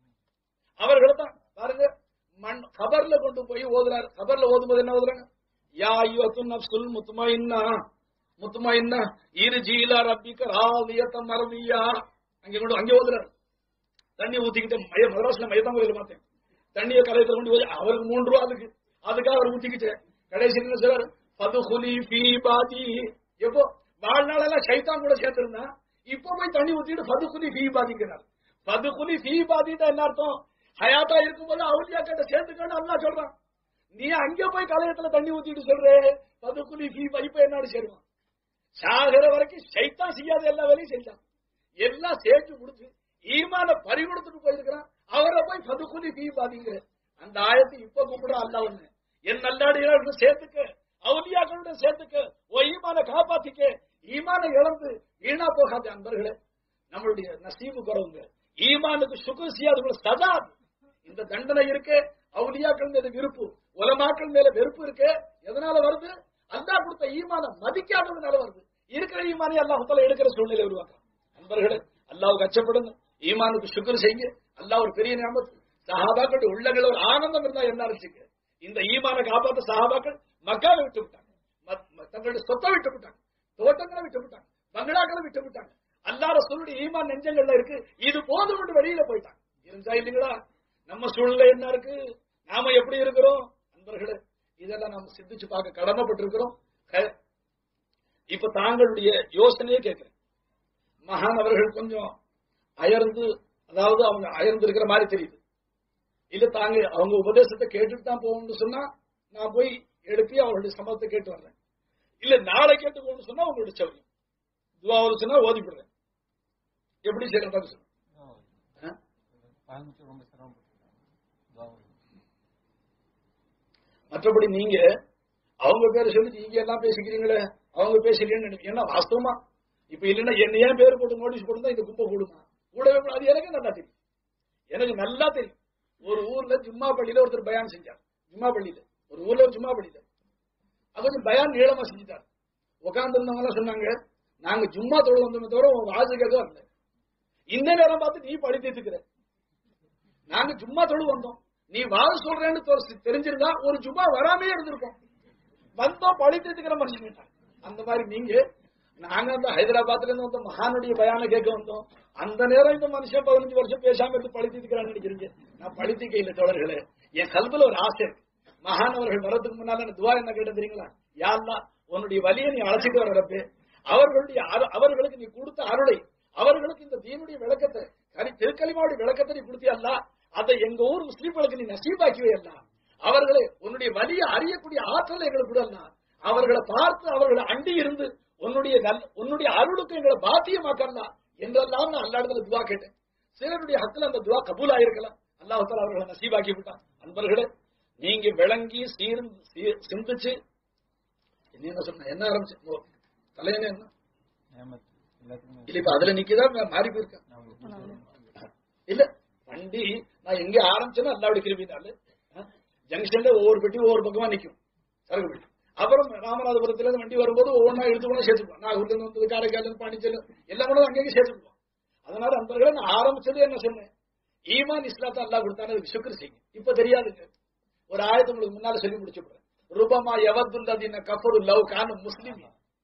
அவர்களை தான் பாருங்க மண் கபர்ல கொண்டு போய் ஓதுறாரு கபர்ல ஓதும்போது என்ன ஓதுறாங்க யா ஐயோத்து நப்சுல் முத்துமைன்னா முத்துமைன்னா இரு ஜீலா ரப்பிக்க ராவியத்த மரவியா அங்க கொண்டு அங்கே ஓதுறாரு தண்ணி ஊத்திக்கிட்டு மைய மதராசில மையத்தான் கோயில பார்த்தேன் தண்ணியை கலையத்துல கொண்டு போய் அவருக்கு மூன்று ரூபா அதுக்கு அதுக்காக அவர் ஊத்திக்கிட்டு கடைசி என்ன சொல்றாரு பதுகுலி ஃபீ பாதி எப்போ வாழ்நாளெல்லாம் சைத்தான் கூட சேர்த்திருந்தா இப்போ போய் தண்ணி ஊத்திட்டு பதுகுலி ஃபீ பாதிக்கிறார் பதுகுலி ஃபீ பாதிட்டா என்ன அர்த்தம் ஹயாத்தா இருக்கும்போது அவளியா கிட்ட சேர்த்துக்கணும் அல்லா சொல்றான் நீ அங்க போய் கலையத்துல தண்ணி ஊத்திட்டு சொல்றே பதுகுலி ஃபீ இப்ப என்னோட சேருவான் சாகிற வரைக்கும் சைத்தான் செய்யாத எல்லா வேலையும் செஞ்சான் எல்லாம் சேர்த்து முடிச்சு ஈமான பறி கொடுத்துட்டு போயிருக்கிறான் அவரை போய் பதுக்குலி தீ பாதிங்கிற அந்த ஆயத்தை இப்ப கூப்பிட அல்ல ஒண்ணு என் நல்லாடிகளுடன் சேர்த்துக்க அவுலியாக்களுடன் சேர்த்துக்க ஓ ஈமான காப்பாத்திக்க ஈமான இழந்து வீணா போகாத அன்பர்களே நம்மளுடைய நசீபு குறவுங்க ஈமானுக்கு சுகம் செய்யாத சதா இந்த தண்டனை இருக்கு அவுலியாக்கள் மீது விருப்பு உலமாக்கள் மேல வெறுப்பு இருக்கு எதனால வருது அல்லா கொடுத்த ஈமான மதிக்காததுனால வருது இருக்கிற ஈமானி அல்லாஹால எடுக்கிற சூழ்நிலை உருவாக்கலாம் நண்பர்களே அல்லாவுக்கு அச்சப்படுங்க ஈமானுக்கு சுக்கர் செய்யுங்க அல்லாஹ் ஒரு பெரிய ஞாபகத்து சஹாபாக்கள் உள்ளங்கள் ஒரு ஆனந்தம் இருந்தா என்ன அரைச்சுங்க இந்த ஈமான காப்பாத்த சஹாபாக்கள் மக்காவை விட்டு விட்டாங்க மத்- மத்- தங்களுடைய சொத்தை விட்டு விட்டாங்க தோட்டங்களை விட்டு விட்டாங்க பங்களாக்களை விட்டு விட்டாங்க அல்லாத சொல்லுடைய ஈமான் நெஞ்சங்கள்ல இருக்கு இது போதும் விட்டு வெளியில போயிட்டாங்க இருந்தா இல்லைங்களா நம்ம சூழ்நிலை என்ன இருக்கு நாம எப்படி இருக்கிறோம் நண்பர்களே இதெல்லாம் நாம சிந்திச்சு பார்க்க கடமைப்பட்டிருக்கிறோம் க- இப்ப தாங்களுடைய யோசனையே கேட்கிறேன் மகான் அவர்கள் கொஞ்சம் அயர்ந்து அதாவது அவங்க அயர்ந்து இருக்கிற மாதிரி தெரியுது இல்ல தாங்க அவங்க உபதேசத்தை கேட்டுட்டு தான் போகணும்னு சொன்னா நான் போய் எழுப்பி அவர்களுடைய சம்பவத்தை கேட்டு வர்றேன் இல்ல நாளை கேட்டு போகணும்னு சொன்னா உங்களுடைய சௌரியம் துவாவில் சொன்னா ஓதிப்படுறேன் எப்படி செய்யறதா சொல்லுங்க ஆ? கோயம்புத்தூர் ரொம்ப சிரமப்பட்டிருக்காங்க துவாவுல. மற்றபடி நீங்க அவங்க பேரை சொல்லி நீங்க எல்லாம் பேசிக்கிறீங்களே அவங்க பேசுறீங்கன்னு நினைப்பீங்க. ஏன்னா வாஸ்தவமா இப்ப இல்லைன்னா என்ன ஏன் பேர் போட்டு நோட்டீஸ் போட்டு இந்த குப்பை கூடுமா கூடவே கூடாது. அது எனக்கு நல்லா தெரியும் எனக்கு நல்லா தெரியும் ஒரு ஊர்ல ஜும்மா பள்ளியில ஒருத்தர் பயான் செஞ்சார் ஜும்மா பள்ளியில ஒரு ஊர்ல ஒரு ஜும்மா பள்ளியில அது கொஞ்சம் பயான் நீளமா செஞ்சுட்டார் உட்கார்ந்து இருந்தவங்க எல்லாம் சொன்னாங்க நாங்க ஜும்மா தொழில் வந்தோமே தவிர உன் வாசு கேட்க வரல இந்த நேரம் பார்த்து நீ படி தீர்த்துக்கிற நாங்க ஜும்மா தொழு வந்தோம் நீ வாழ சொல்றேன்னு தொ- தெரிஞ்சிருந்தா ஒரு ஜும்மா வராமே இருந்திருப்போம் வந்தோம் பழி தீர்த்துக்கிற மனுஷன் அந்த மாதிரி நீங்க நாங்க அந்த ஹைதராபாத்ல இருந்து வந்த மகானுடைய பயான கேட்க வந்தோம் அந்த நேரம் இந்த மனுஷன் பதினஞ்சு வருஷம் பேசாம இருந்து பழி தீர்த்துக்கிறான்னு நினைக்கிறீங்க நான் பழி தீர்க்க இல்லை தோழர்களே என் கல்வில ஒரு ஆசை இருக்கு மகானவர்கள் வர்றதுக்கு முன்னால எனக்கு துவா என்ன கேட்ட தெரியுங்களா யாருலா உன்னுடைய வலியை நீ அழைச்சிட்டு வர ரப்பே அவர்களுடைய அரு- அவர்களுக்கு நீ கொடுத்த அருளை அவர்களுக்கு இந்த தீனுடைய விளக்கத்தை கரி திருக்கலிமாவுடைய விளக்கத்தை நீ கொடுத்தியல்ல அதை எங்க ஊர் முஸ்லீம்களுக்கு நீ நசீபாக்கிவே அல்ல அவர்களை உன்னுடைய வலியை அறியக்கூடிய ஆற்றலை எங்களுக்கு விடல அவர்களை பார்த்து அவர்களை அண்டி இருந்து உன்னுடைய நல்- உன்னுடைய அருளுக்கு எங்களை பாத்தியமாக்கலாம் என்றெல்லாம் நான் அல்லா இடத்துல துவா கேட்டேன் சிலருடைய ஹத்துல அந்த துவா கபூல் ஆயிருக்கலாம் அல்லாஹால அவர்களை நசீபாக்கி விட்டான் அன்பர்களே நீங்க விளங்கி சீர்ந்து சீ- சிந்திச்சு என்ன என்ன சொன்ன என்ன ஆரம்பிச்சு ஓ, தலையணை என்ன நேமத்து எல்லாத்துக்குமே இல்ல இப்ப அதுல நிக்கதான் மாறி போயிருக்கேன் நான் உங்களுக்கு சொல்றேன். இல்ல வண்டி நான் எங்க ஆரம்பிச்சேன்னா அல்லாவுடைய கிருபினால ஜங்ஷன்ல ஒவ்வொரு பெட்டி ஒவ்வொரு பக்கமா நிக்கும் சரக்கு பெட்டி அப்புறம் ராமநாதபுரத்துல இருந்து வண்டி வரும்போது ஒவ்வொன்றா எடுத்து கூட சேர்த்துக்குவோம் நாகூர்ல இருந்து வந்து காரைக்கால் இருந்து பாண்டிச்சேரி எல்லாம் கூட அங்கேயும் சேர்த்துக்குவோம் அதனால அன்பர்களே நான் ஆரம்பிச்சது என்ன சொன்னேன் ஈமான் இஸ்லாத்தை அல்லாஹ் கொடுத்தானே அதுக்கு சுக்ர் செய்யுங்க இப்ப தெரியாதுங்க ஒரு ஆயத்து உங்களுக்கு முன்னால சொல்லி முடிச்சுடுறேன் ரூபமா எவத்துல்லதின கஃபரு லவ் கான முஸ்லிம்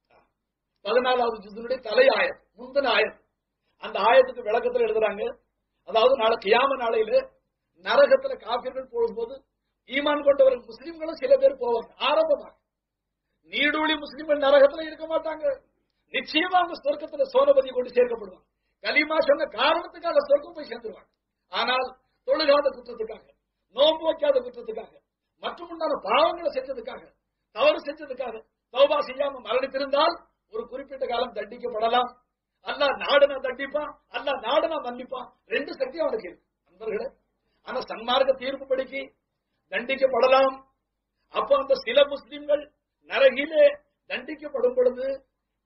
பதினாலாவது ஜுதுனுடைய தலை ஆயத் முந்தின ஆயத் அந்த ஆயத்துக்கு விளக்கத்துல எழுதுறாங்க அதாவது நாளை கியாம நாளையில நரகத்துல காப்பீர்கள் போகும்போது ஈமான் கொண்டவர்கள் முஸ்லிம்களும் சில பேர் போவாங்க ஆரம்பமாக நீடூழி முஸ்லிம்கள் நரகத்துல இருக்க மாட்டாங்க நிச்சயமா அவங்க சொர்க்கத்துல சோனபதி கொண்டு சேர்க்கப்படுவாங்க கலிமா சொன்ன காரணத்துக்காக சொர்க்கம் போய் சேர்ந்துருவாங்க ஆனால் தொழுகாத குற்றத்துக்காக நோன்பு வைக்காத குற்றத்துக்காக மற்றும் உண்டான பாவங்களை செஞ்சதுக்காக தவறு செஞ்சதுக்காக தௌபா செய்யாம மரணித்திருந்தால் ஒரு குறிப்பிட்ட காலம் தண்டிக்கப்படலாம் அல்லாஹ் நாடுனா தண்டிப்பான் அல்லாஹ் நாடுனா மன்னிப்பான் ரெண்டு சக்தியும் அவனுக்கு இருக்கு நண்பர்களே ஆனா சன்மார்க்க தீர்ப்புப்படிக்கு தண்டிக்கப்படலாம் அப்போ அந்த சில முஸ்லிம்கள் நரகிலே தண்டிக்கப்படும் பொழுது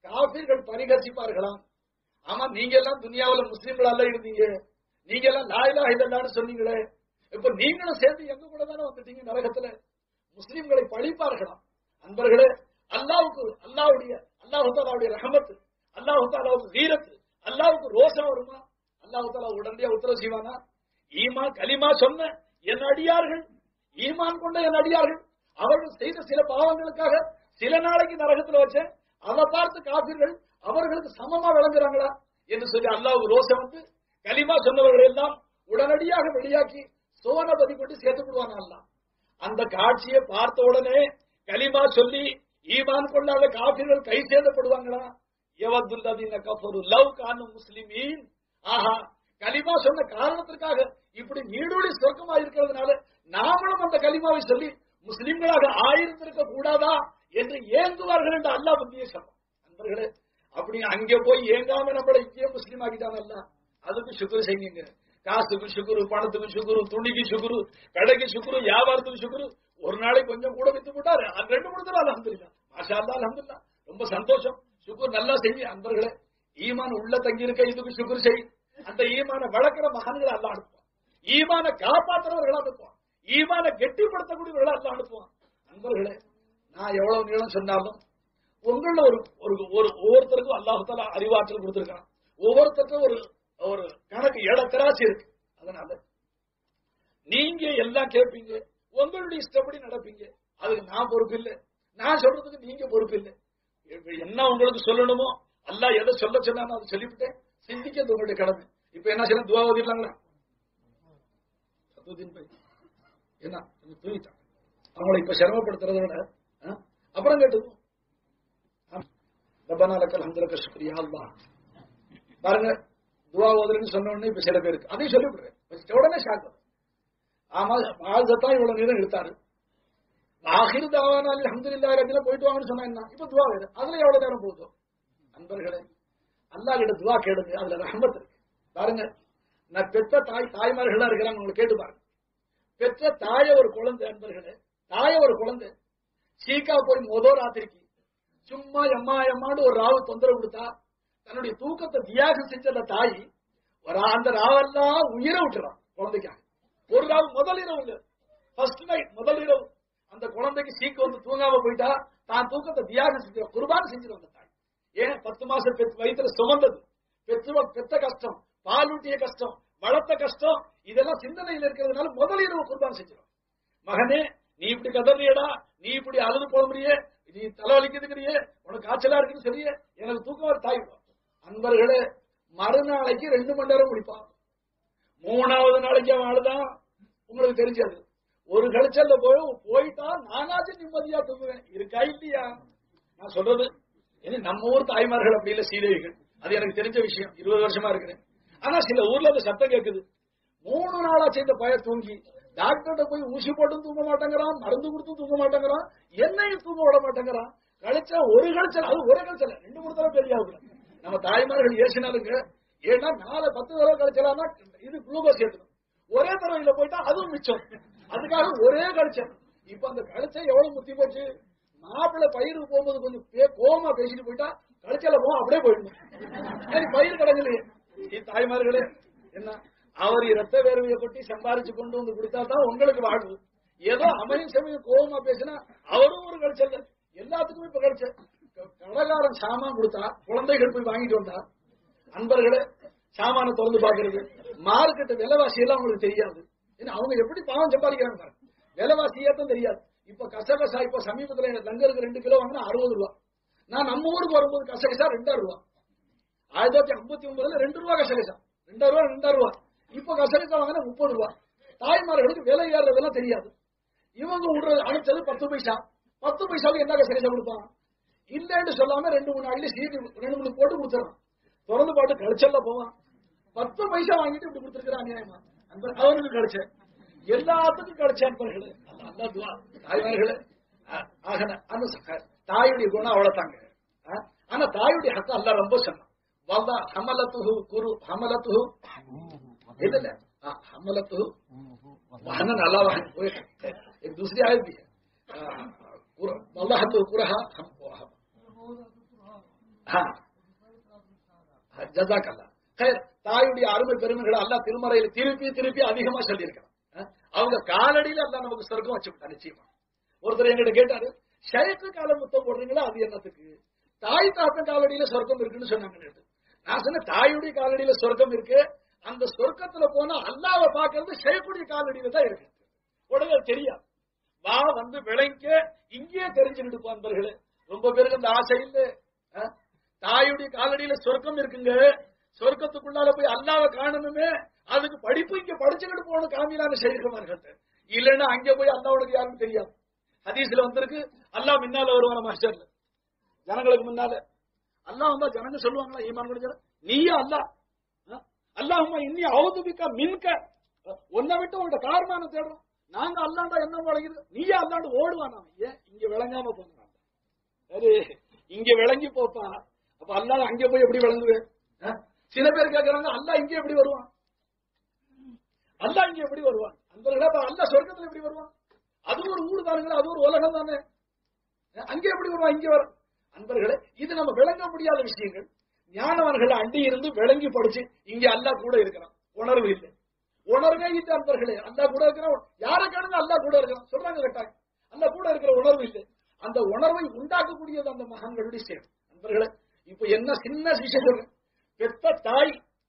காபிர்கள் பரிகசிப்பார்களாம் ஆமா நீங்க எல்லாம் துனியாவுல முஸ்லிம்கள் அல்ல இருந்தீங்க நீங்க எல்லாம் லாயிலா இல்லைன்னு சொன்னீங்களே இப்ப நீங்களும் சேர்ந்து எங்க கூட தானே வந்துட்டீங்க நரகத்துல முஸ்லிம்களை பழிப்பார்களாம் அன்பர்களே அல்லாவுக்கு அல்லாவுடைய அல்லாஹு தாலாவுடைய ரஹமத்து அல்லாஹு தாலாவுக்கு வீரத்து அல்லாவுக்கு ரோசம் வருமா அல்லாஹு தாலா உடனடியா உத்தரவு செய்வானா ஈமா கலிமா சொன்ன என் அடியார்கள் ஈமான் கொண்ட என் அடியார்கள் அவர்கள் செய்த சில பாவங்களுக்காக சில நாளைக்கு நரகத்துல வச்சேன் அதை பார்த்து காப்பீர்கள் அவர்களுக்கு சமமா விளங்குறாங்களா என்று சொல்லி அல்லாஹ் ரோசம் வந்து கலிமா சொன்னவர்கள் எல்லாம் உடனடியாக வெளியாக்கி சோனபதி கொண்டு சேர்த்து விடுவாங்க அல்லாஹ் அந்த காட்சியை பார்த்த உடனே கலிமா சொல்லி ஈமான் கொண்டாத காபிர்கள் கை சேதப்படுவாங்களா எவத்துல்லதீன கஃபரு லவ் கானு முஸ்லிமீன் ஆஹா கலிமா சொன்ன காரணத்திற்காக இப்படி நீடூழி சொர்க்கமா இருக்கிறதுனால நாமளும் அந்த கலிமாவை சொல்லி முஸ்லிம்களாக ஆயிருந்திருக்க கூடாதா என்று ஏங்குவார்கள் என்று அல்லாஹ் பத்தியே சொல்றான் நண்பர்களே அப்படி அங்க போய் ஏங்காம நம்மளை இங்கே முஸ்லீம் ஆக்கிட்டாங்கல்ல அதுக்கு சுக்குரு செய்யுங்க காசுக்கு சுக்குரு பணத்துக்கு சுக்குரு துணிக்கு சுக்குரு கடைக்கு சுக்குரு வியாபாரத்துக்கு சுக்குரு ஒரு நாளைக்கு கொஞ்சம் கூட வித்து போட்டாரு அது ரெண்டு மூணு தடவை அலமதுல்லா மாஷா அல்லா அலமதுல்லா ரொம்ப சந்தோஷம் சுக்குர் நல்லா செய்ய அன்பர்களே ஈமான் உள்ள தங்கி இருக்க இதுக்கு சுக்குர் செய் அந்த ஈமான வளர்க்கிற மகான்களை அல்ல அனுப்புவான் ஈமான காப்பாற்றுறவர்கள் அனுப்புவான் ஈமான கெட்டிப்படுத்தக்கூடியவர்கள் அல்ல அனுப்புவான் நண்பர்களே நான் எவ்வளவு நீளம் சொன்னாலும் உங்கள ஒரு ஒரு ஒரு ஒவ்வொருத்தருக்கும் அல்லாஹால அறிவாற்றல் கொடுத்திருக்கான் ஒவ்வொருத்தருக்கும் ஒரு ஒரு கணக்கு இடத்தராசி இருக்கு அதனால நீங்க எல்லாம் கேட்பீங்க உங்களுடைய இஷ்டப்படி நடப்பீங்க அதுக்கு நான் பொறுப்பு இல்லை நான் சொல்றதுக்கு நீங்க பொறுப்பு இல்லை என்ன உங்களுக்கு சொல்லணுமோ அல்லாஹ் எதை சொல்ல சொன்னாலும் அதை சொல்லிவிட்டேன் சிந்திக்கிறது உங்களுடைய கடமை இப்ப என்ன செய்யணும் துவா ஓதிடலாங்களா சத்துவத்தின் போய் என்ன கொஞ்சம் தூங்கிட்டான் அவங்களை இப்ப சிரமப்படுத்துறத விட ஆ? அப்புறம் கேட்டது ரப்பனா லக்கல் ஹம்துலக்க சுக்ரியா அல்லாஹ் பாருங்க துவா ஓதுறேன்னு சொன்ன உடனே இப்ப சில பேருக்கு அதையும் சொல்லி விடுறேன் வச்சுட்ட உடனே ஷாக் வரும். ஆமா ஆழ்தான் இவ்வளவு நேரம் எடுத்தாரு ஆஹிர் தாவானால் அஹமதுல்லா ரபில போயிட்டு வாங்கன்னு சொன்னா என்ன இப்ப துவா வேறு அதுல எவ்வளவு நேரம் போகுதோ அன்பர்களே அல்லாஹ் கிட்ட துவா கேளுங்க அதுல ரஹமத் இருக்கு பாருங்க நான் பெற்ற தாய் தாய்மார்களா இருக்கிறாங்க உங்களுக்கு கேட்டு பாருங்க பெற்ற தாய ஒரு குழந்தை அன்பர்களே தாய ஒரு குழந்தை சீக்கா போய் மொத ராத்திரிக்கு சும்மா எம்மா எம்மான்னு ஒரு ராவு தொந்தரவு கொடுத்தா தன்னுடைய தூக்கத்தை தியாகம் செஞ்ச அந்த தாய் ஒரு அந்த ராவெல்லாம் உயிரை விட்டுறான் குழந்தைக்காக ஒரு ராவு முதல் இரவு இல்ல ஃபர்ஸ்ட் நைட் முதல் இரவு அந்த குழந்தைக்கு சீக்கு வந்து தூங்காம போயிட்டா தான் தூக்கத்தை தியாகம் செஞ்ச குர்பான் செஞ்சிடும் அந்த தாய் ஏன் பத்து மாசம் பெத்து வயிற்றுல சுமந்தது பெற்று பெத்த கஷ்டம் பாலூட்டிய கஷ்டம் வளர்த்த கஷ்டம் இதெல்லாம் சிந்தனையில் இருக்கிறதுனால முதல் இரவு குர்பான் செஞ்சிடும் மகனே நீ இப்படி கதறியடா நீ இப்படி அழுது புலம்புறியே நீ தலைவலிக்குதுங்கிறியே உனக்கு காய்ச்சலா இருக்குன்னு சரியே எனக்கு தூக்கம் வர தாய் அன்பர்களே மறுநாளைக்கு ரெண்டு மணி நேரம் முடிப்பான் மூணாவது நாளைக்கு அவன் அழுதான் உங்களுக்கு தெரிஞ்சது ஒரு கழிச்சல்ல போய் போயிட்டா நானாச்சும் நிம்மதியா தூங்குவேன் இருக்கா இல்லையா நான் சொல்றது இது நம்ம ஊர் தாய்மார்கள் அப்படி இல்ல சீதேவிகள் அது எனக்கு தெரிஞ்ச விஷயம் இருபது வருஷமா இருக்கிறேன் ஆனா சில ஊர்ல அந்த சத்தம் கேக்குது மூணு நாளா சேர்ந்த பய தூங்கி டாக்டர்கிட்ட போய் ஊசி போட்டும் தூங்க மாட்டேங்கிறான் மருந்து கொடுத்தும் தூங்க மாட்டேங்கிறான் என்னையும் தூங்க விட மாட்டேங்கிறான் கழிச்சா ஒரு கழிச்சல் அது ஒரு கழிச்சல ரெண்டு மூணு தடவை பெரியாவுல நம்ம தாய்மார்கள் ஏசினாலுங்க ஏன்னா நாலு பத்து தடவை கழிச்சலாம்னா இது குளுக்கோஸ் ஏற்றணும் ஒரே தடவையில போயிட்டா அதுவும் மிச்சம் அதுக்காக ஒரே கழிச்சல் இப்ப அந்த கழிச்ச எவ்வளவு முத்தி போச்சு மாப்பிள்ளை பயிருக்கு போகும்போது கொஞ்சம் பே- கோவமா பேசிட்டு போயிட்டா கழிச்சல போவோம் அப்படியே போயிடணும் சரி பயிர் கிடங்கலையே நீ தாய்மார்களே என்ன அவர் ரத்த வேர்வையை கொட்டி சம்பாரிச்சு கொண்டு வந்து கொடுத்தா தான் உங்களுக்கு வாழ்வு ஏதோ அமையும் சமயம் கோவமா பேசினா அவரும் ஒரு கழிச்சல் எல்லாத்துக்குமே இப்ப கழிச்ச கடைக்காரன் சாமான் கொடுத்தா குழந்தைகள் போய் வாங்கிட்டு வந்தா அன்பர்களே சாமான திறந்து பாக்குறது மார்க்கெட் விலைவாசி எல்லாம் உங்களுக்கு தெரியாது ஏன்னா அவங்க எப்படி பாவம் சம்பாதிக்கிறாங்க பாருங்க விலைவாசி ஏத்தம் தெரியாது இப்ப கசகசா இப்ப சமீபத்துல எனக்கு லங்கருக்கு ரெண்டு கிலோ வாங்கினா அறுபது ரூபா நான் நம்ம ஊருக்கு வரும்போது கசகசா ரெண்டாயிரம் ரூபா ஆயிரத்தி தொள்ளாயிரத்தி ஐம்பத்தி ஒன்பதுல ரெண்டு ரூபா கசகசா ரெண்டாயிரம் ரூபா ரெண்டாயிரம் ரூபா இப்ப கசகசா வாங்கினா முப்பது ரூபா தாய்மார்களுக்கு விலை ஏறுறதெல்லாம் தெரியாது இவங்க விடுறது அனுப்பிச்சது பத்து பைசா பத்து பைசாவுக்கு என்ன கசகசா கொடுப்பான் இல்லன்னு சொல்லாம ரெண்டு மூணு அள்ளி சீட்டு ரெண்டு மூணு போட்டு கொடுத்துறான் திறந்து பாட்டு கழிச்சல்ல போவான் பத்து பைசா வாங்கிட்டு இப்படி கொடுத்துருக்கிறான் நியாயமா அந்த அவனுக்கு கிடைச்ச எல்லாத்துக்கும் கிடைச்ச அன்பர்களே அல்ல- அல்ல துவா தாய்மார்களே ஆ- ஆகன அந்த ச- தாயுடைய குணம் அவ்வளவுதாங்க ஆ? ஆனா தாயுடைய ஹக்கம் அல்ல ரொம்ப சொன்னான் வல்லா ஹமலத்துஹு குரு ஹமலத்துஹு இல்ல இல்ல ஆ, ஹமலத்துஹு वहनन अला वहन वो एक एक दूसरी आयत भी है वल्लाह तो कुरहा हम ஜசாக்கல்லா தாயுடைய அருமை பெருமைகளை அல்லா திருமறையில திருப்பி திருப்பி அதிகமா சொல்லியிருக்கிறான் அஹ், அவங்க காலடியில அல்லா நமக்கு சொர்க்கம் வச்சு விட்டா நிச்சயமா ஒருத்தர் என்கிட்ட கேட்டாரு ஷயக்கு கால முத்தம் போடுறீங்களா அது என்னத்துக்கு தாய் தாத்தன் காலடியில சொர்க்கம் இருக்குன்னு சொன்னாங்க நேத்து. நான் சொன்னேன் தாயுடைய காலடியில சொர்க்கம் இருக்கு அந்த சொர்க்கத்துல போனா அல்லாவை பாக்குறது ஷயக்குடைய காலடியில தான் இருக்கு உடனே அது தெரியாது வா வந்து விளைங்க இங்கேயே தெரிஞ்சுக்கிட்டு நண்பர்களே ரொம்ப பேருக்கு அந்த ஆசை இல்ல அஹ்? தாயுடைய காலடியில சொர்க்கம் இருக்குங்க சொர்க்கத்துக்குள்ளால போய் அல்லாவை காணணுமே அதுக்கு படிப்பு இங்க படிச்சுக்கிட்டு போகணும் காமிலான செய்கிறவர்கள்ட்ட இல்லைன்னா அங்க போய் அல்லாவுடைய யாருன்னு தெரியாது ஹதீஸ்ல வந்திருக்கு அல்லாஹ் முன்னால வருவான மாஸ்டர்ல ஜனங்களுக்கு முன்னால அல்லாஹ் வந்தா ஜனங்க சொல்லுவாங்களா ஈமான் முடிஞ்ச நீயா அல்லாஹ் அஹ்? அல்லாஹும்மா இன்னி அவுதுபிக்கா மின்க அஹ், உன்னை விட்டு உங்கள்ட்ட காரணமான தேடுறோம் நாங்க அல்லாண்டா என்ன வழங்குது நீயா அல்லாண்டு ஓடுவான் நாம ஏன் இங்க விளங்காம போனான் சரி இங்க விளங்கி போப்பா அப்ப அல்லாஹ் அங்க போய் எப்படி விளங்குவேன் அஹ்? சில பேர் கேக்குறாங்க அல்லாஹ் இங்க எப்படி வருவான் அல்லாஹ் இங்க எப்படி வருவான் அந்த அல்லாஹ் சொர்க்கத்துல எப்படி வருவான் அது ஒரு ஊடு தானுங்களா அது ஒரு உலகம் தானே அஹ் அங்க எப்படி வருவான் இங்க வரும் அன்பர்களே இது நம்ம விளங்க முடியாத விஷயங்கள் ஞானவர்கள் அண்டி இருந்து விளங்கி படிச்சு இங்க அல்லாஹ் கூட இருக்கிறான் உணர்வு இல்லை உணர்வே இல்லை அன்பர்களே அல்லாஹ் கூட இருக்கிறான் யாரை காணுங்க அல்லாஹ் கூட இருக்கிறான் சொல்றாங்க கட்டாயம் அல்லாஹ் கூட இருக்கிற உணர்வு இல்லை அந்த உணர்வை உண்டாக்கக்கூடியது அந்த மகான்களுடைய செயல் அன்பர்களே இப்ப என்ன சின்ன விஷயம் சொல்றேன் பெத்த தாய்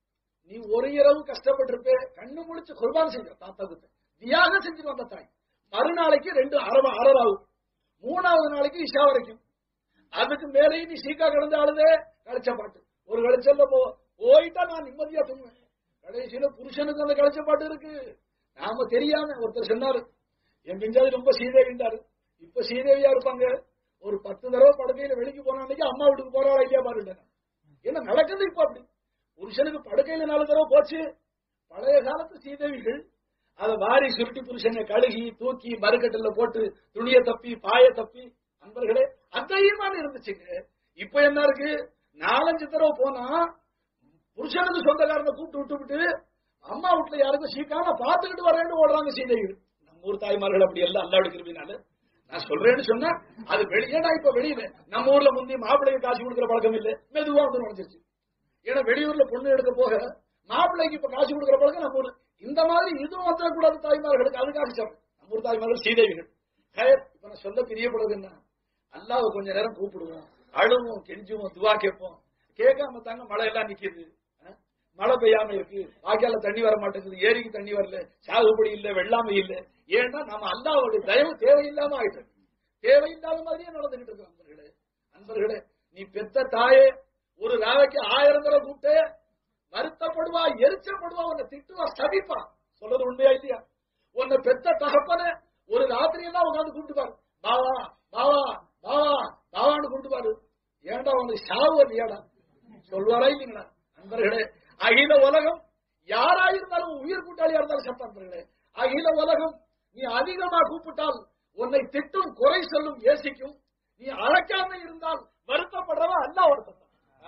நீ ஒரு இரவு கஷ்டப்பட்டிருப்ப கண்ணு முழிச்சு குர்பான் செஞ்ச தாத்தாவுக்கு தியாகம் செஞ்சிருவான் அந்த தாய் மறுநாளைக்கு ரெண்டு அரவ அரவாகும் மூணாவது நாளைக்கு இஷா வரைக்கும் அதுக்கு மேலேயும் நீ சீக்கா கிடந்த ஆளுதே கழிச்ச பாட்டு ஒரு கழிச்சல்ல போ போயிட்டா நான் நிம்மதியா தூங்குவேன் கடைசியில புருஷனுக்கு அந்த கழிச்ச பாட்டு இருக்கு நாம தெரியாம ஒருத்தர் சொன்னாரு என் பிஞ்சாதி ரொம்ப சீதேவின்றாரு இப்ப சீதேவியா இருப்பாங்க ஒரு பத்து தடவை படுக்கையில வெளிக்கு போன அன்னைக்கு அம்மா வீட்டுக்கு போறாளா இல்லையா பாருங்க என்ன நடக்குது இப்ப அப்படி புருஷனுக்கு படுக்கையில நாலு தடவை போச்சு பழைய காலத்து சீதேவிகள் அத வாரி சுருட்டி புருஷனை கழுகி தூக்கி மறுக்கட்டில போட்டு துணியை தப்பி பாய தப்பி அன்பர்களே அத்தையுமான இருந்துச்சுங்க இப்ப என்ன இருக்கு நாலஞ்சு தடவை போனா புருஷனுக்கு சொந்தக்காரனை கூப்பிட்டு விட்டு விட்டு அம்மா வீட்டுல யாருக்கும் சீக்காம பாத்துக்கிட்டு வரேன்னு ஓடுறாங்க சீதைகள் நம்ம ஊர் தாய்மார்கள் அப்படி எல்லாம் அல்லாடு கிருபினால நான் சொல்றேன்னு சொன்னா அது வெளியேடா இப்ப வெளியில நம்ம ஊர்ல முந்தி மாப்பிள்ளைக்கு காசு கொடுக்குற பழக்கம் இல்ல மெதுவா வந்து நுழைஞ்சிருச்சு ஏன்னா வெளியூர்ல பொண்ணு எடுக்க போக மாப்பிள்ளைக்கு இப்ப காசு கொடுக்குற பழக்கம் நம்ம ஊர் இந்த மாதிரி இதுவும் வந்துடக்கூடாது தாய்மார்களுக்கு அதுக்காக சொல்றேன் நம்ம ஊர் தாய்மார்கள் சீதேவிகள் ஹயர் இப்ப நான் சொல்ல பிரியப்படுறது என்ன அல்லாஹ் கொஞ்ச நேரம் கூப்பிடுவோம் அழுவோம் கெஞ்சுவோம் துவா கேட்போம் கேட்காம தாங்க மழை எல்லாம் நிக்குது அஹ்? மழை பெய்யாம இருக்கு வாய்க்கால தண்ணி வர மாட்டேங்குது ஏரிக்கு தண்ணி வரல சாகுபடி இல்ல வெள்ளாமை இல்ல ஏன்னா நம்ம அல்லாஹ்வுடைய தயவு தேவையில்லாம ஆயிட்டு இருக்கு. தேவையில்லாத மாதிரியே நடந்துகிட்டு இருக்கு நண்பர்களே நண்பர்களே நீ பெத்த தாயே ஒரு ராவைக்கு ஆயிரம் தடவை கூப்பிட்டு வருத்தப்படுவா எரிச்சப்படுவா உன்னை திட்டுவா சபிப்பா சொல்றது உண்மையா இல்லையா உன்னை பெத்த தகப்பன ஒரு ராத்திரி எல்லாம் உட்காந்து கூப்பிட்டு பாரு பாவா பாவா பாவா பாவான்னு கூப்பிட்டு பாரு ஏன்டா உனக்கு சாவு இல்லையாடா சொல்வாரா இல்லைங்களா நண்பர்களே அகில உலகம் யாரா இருந்தாலும் உயிர் கூட்டாளியா இருந்தாலும் சத்த நண்பர்களே அகில உலகம் நீ அதிகமா கூப்பிட்டால் உன்னை திட்டும் குறை சொல்லும் ஏசிக்கும் நீ அழைக்காம இருந்தால் வருத்தப்படுறவா அல்ல வருத்தம்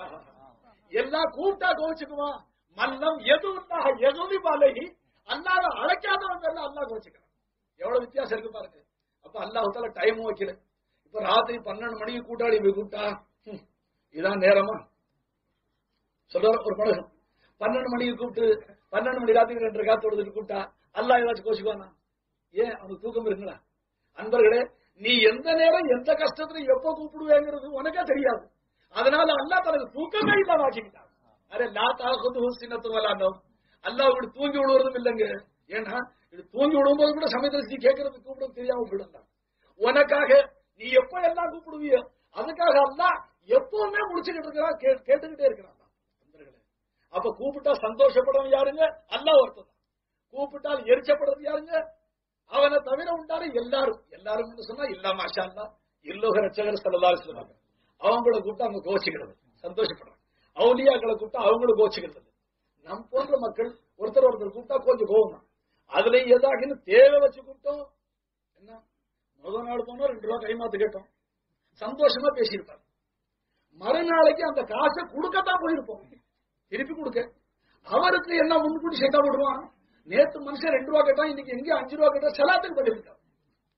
எல்லாம் கூப்பிட்டா கோவிச்சுக்குவான் மன்னம் எது உண்டாக எதுவும் பாலகி அல்லாத அழைக்காதவன் பேர்ல அல்லா கோவிச்சுக்கிறான் எவ்வளவு வித்தியாசம் இருக்கு பாருங்க அப்ப அல்லாஹால டைம் வைக்கல இப்ப ராத்திரி பன்னெண்டு மணிக்கு கூட்டாளி போய் கூப்பிட்டா ஹம், இதான் நேரமா சொல்ற ஒரு பழகம் பன்னெண்டு மணிக்கு கூப்பிட்டு பன்னெண்டு மணி ராத்திரி ரெண்டு காத்தோடு கூப்பிட்டா அல்லாஹ் ஏதாச்சும் கோச்சுக்குவானா ஏன் அவனுக்கு தூக்கம் இருக்குங்களா அன்பர்களே நீ எந்த நேரம் எந்த கஷ்டத்துல எப்ப கூப்பிடுவேங்கிறது உனக்கே தெரியாது அதனால அல்லாஹ் தனக்கு தூக்கமே இல்லாம ஆக்கிக்கிட்டான் அரே லா தாக்குது சின்னத்து வலாண்டோம் அல்லாஹ் இப்படி தூங்கி விடுவதும் இல்லைங்க ஏன்னா இது தூங்கி விடும்போது கூட சமயத்தில் நீ கேட்கறது கூப்பிட தெரியாம போயிடும் உனக்காக நீ எப்ப எல்லாம் கூப்பிடுவியோ அதுக்காக அல்லாஹ் எப்பவுமே முடிச்சுக்கிட்டு இருக்கிறான் கே- கேட்டுக்கிட்டே இருக்கிறான் நண்பர்களே. அப்ப கூப்பிட்டா சந்தோஷப்படவும் யாருங்க அல்லாஹ் ஒருத்தன் தான். கூப்பிட்டால் எரிச்சப்படுறது யாருங்க அவனை தவிர உண்டாரு எல்லாரும் எல்லாரும் என்று சொன்னா இல்லா மாஷா அல்லா இல்லோக ரச்சகர் சல்லல்லாஹு சொல்லுவாங்க அவங்கள கூப்பிட்டு அவங்க கோச்சிக்கிறது சந்தோஷப்படுறாங்க அவுலியாக்களை கூப்பிட்டா அவங்களும் கோச்சிக்கிறது இல்ல. நம் போன்ற மக்கள் ஒருத்தர் ஒருத்தர் கூப்பிட்டா கொஞ்சம் கோவம் தான் அதுல ஏதாகின்னு தேவை வச்சு கூப்பிட்டோம் என்ன முதல் நாள் போனோம் ரெண்டு ரூபா கைமாத்து கேட்டோம் சந்தோஷமா பேசியிருப்பார் மறுநாளைக்கு அந்த காசை கொடுக்கத்தான் போயிருப்போம் திருப்பி கொடுக்க அவருக்கு என்ன முன்கூட்டி சேர்த்தா விடுவான் நேத்து மனுஷன் ரெண்டு ரூபா கேட்டான் இன்னைக்கு எங்க அஞ்சு ரூபா கேட்டா செலாத்துக்கு பண்ணிருக்கான்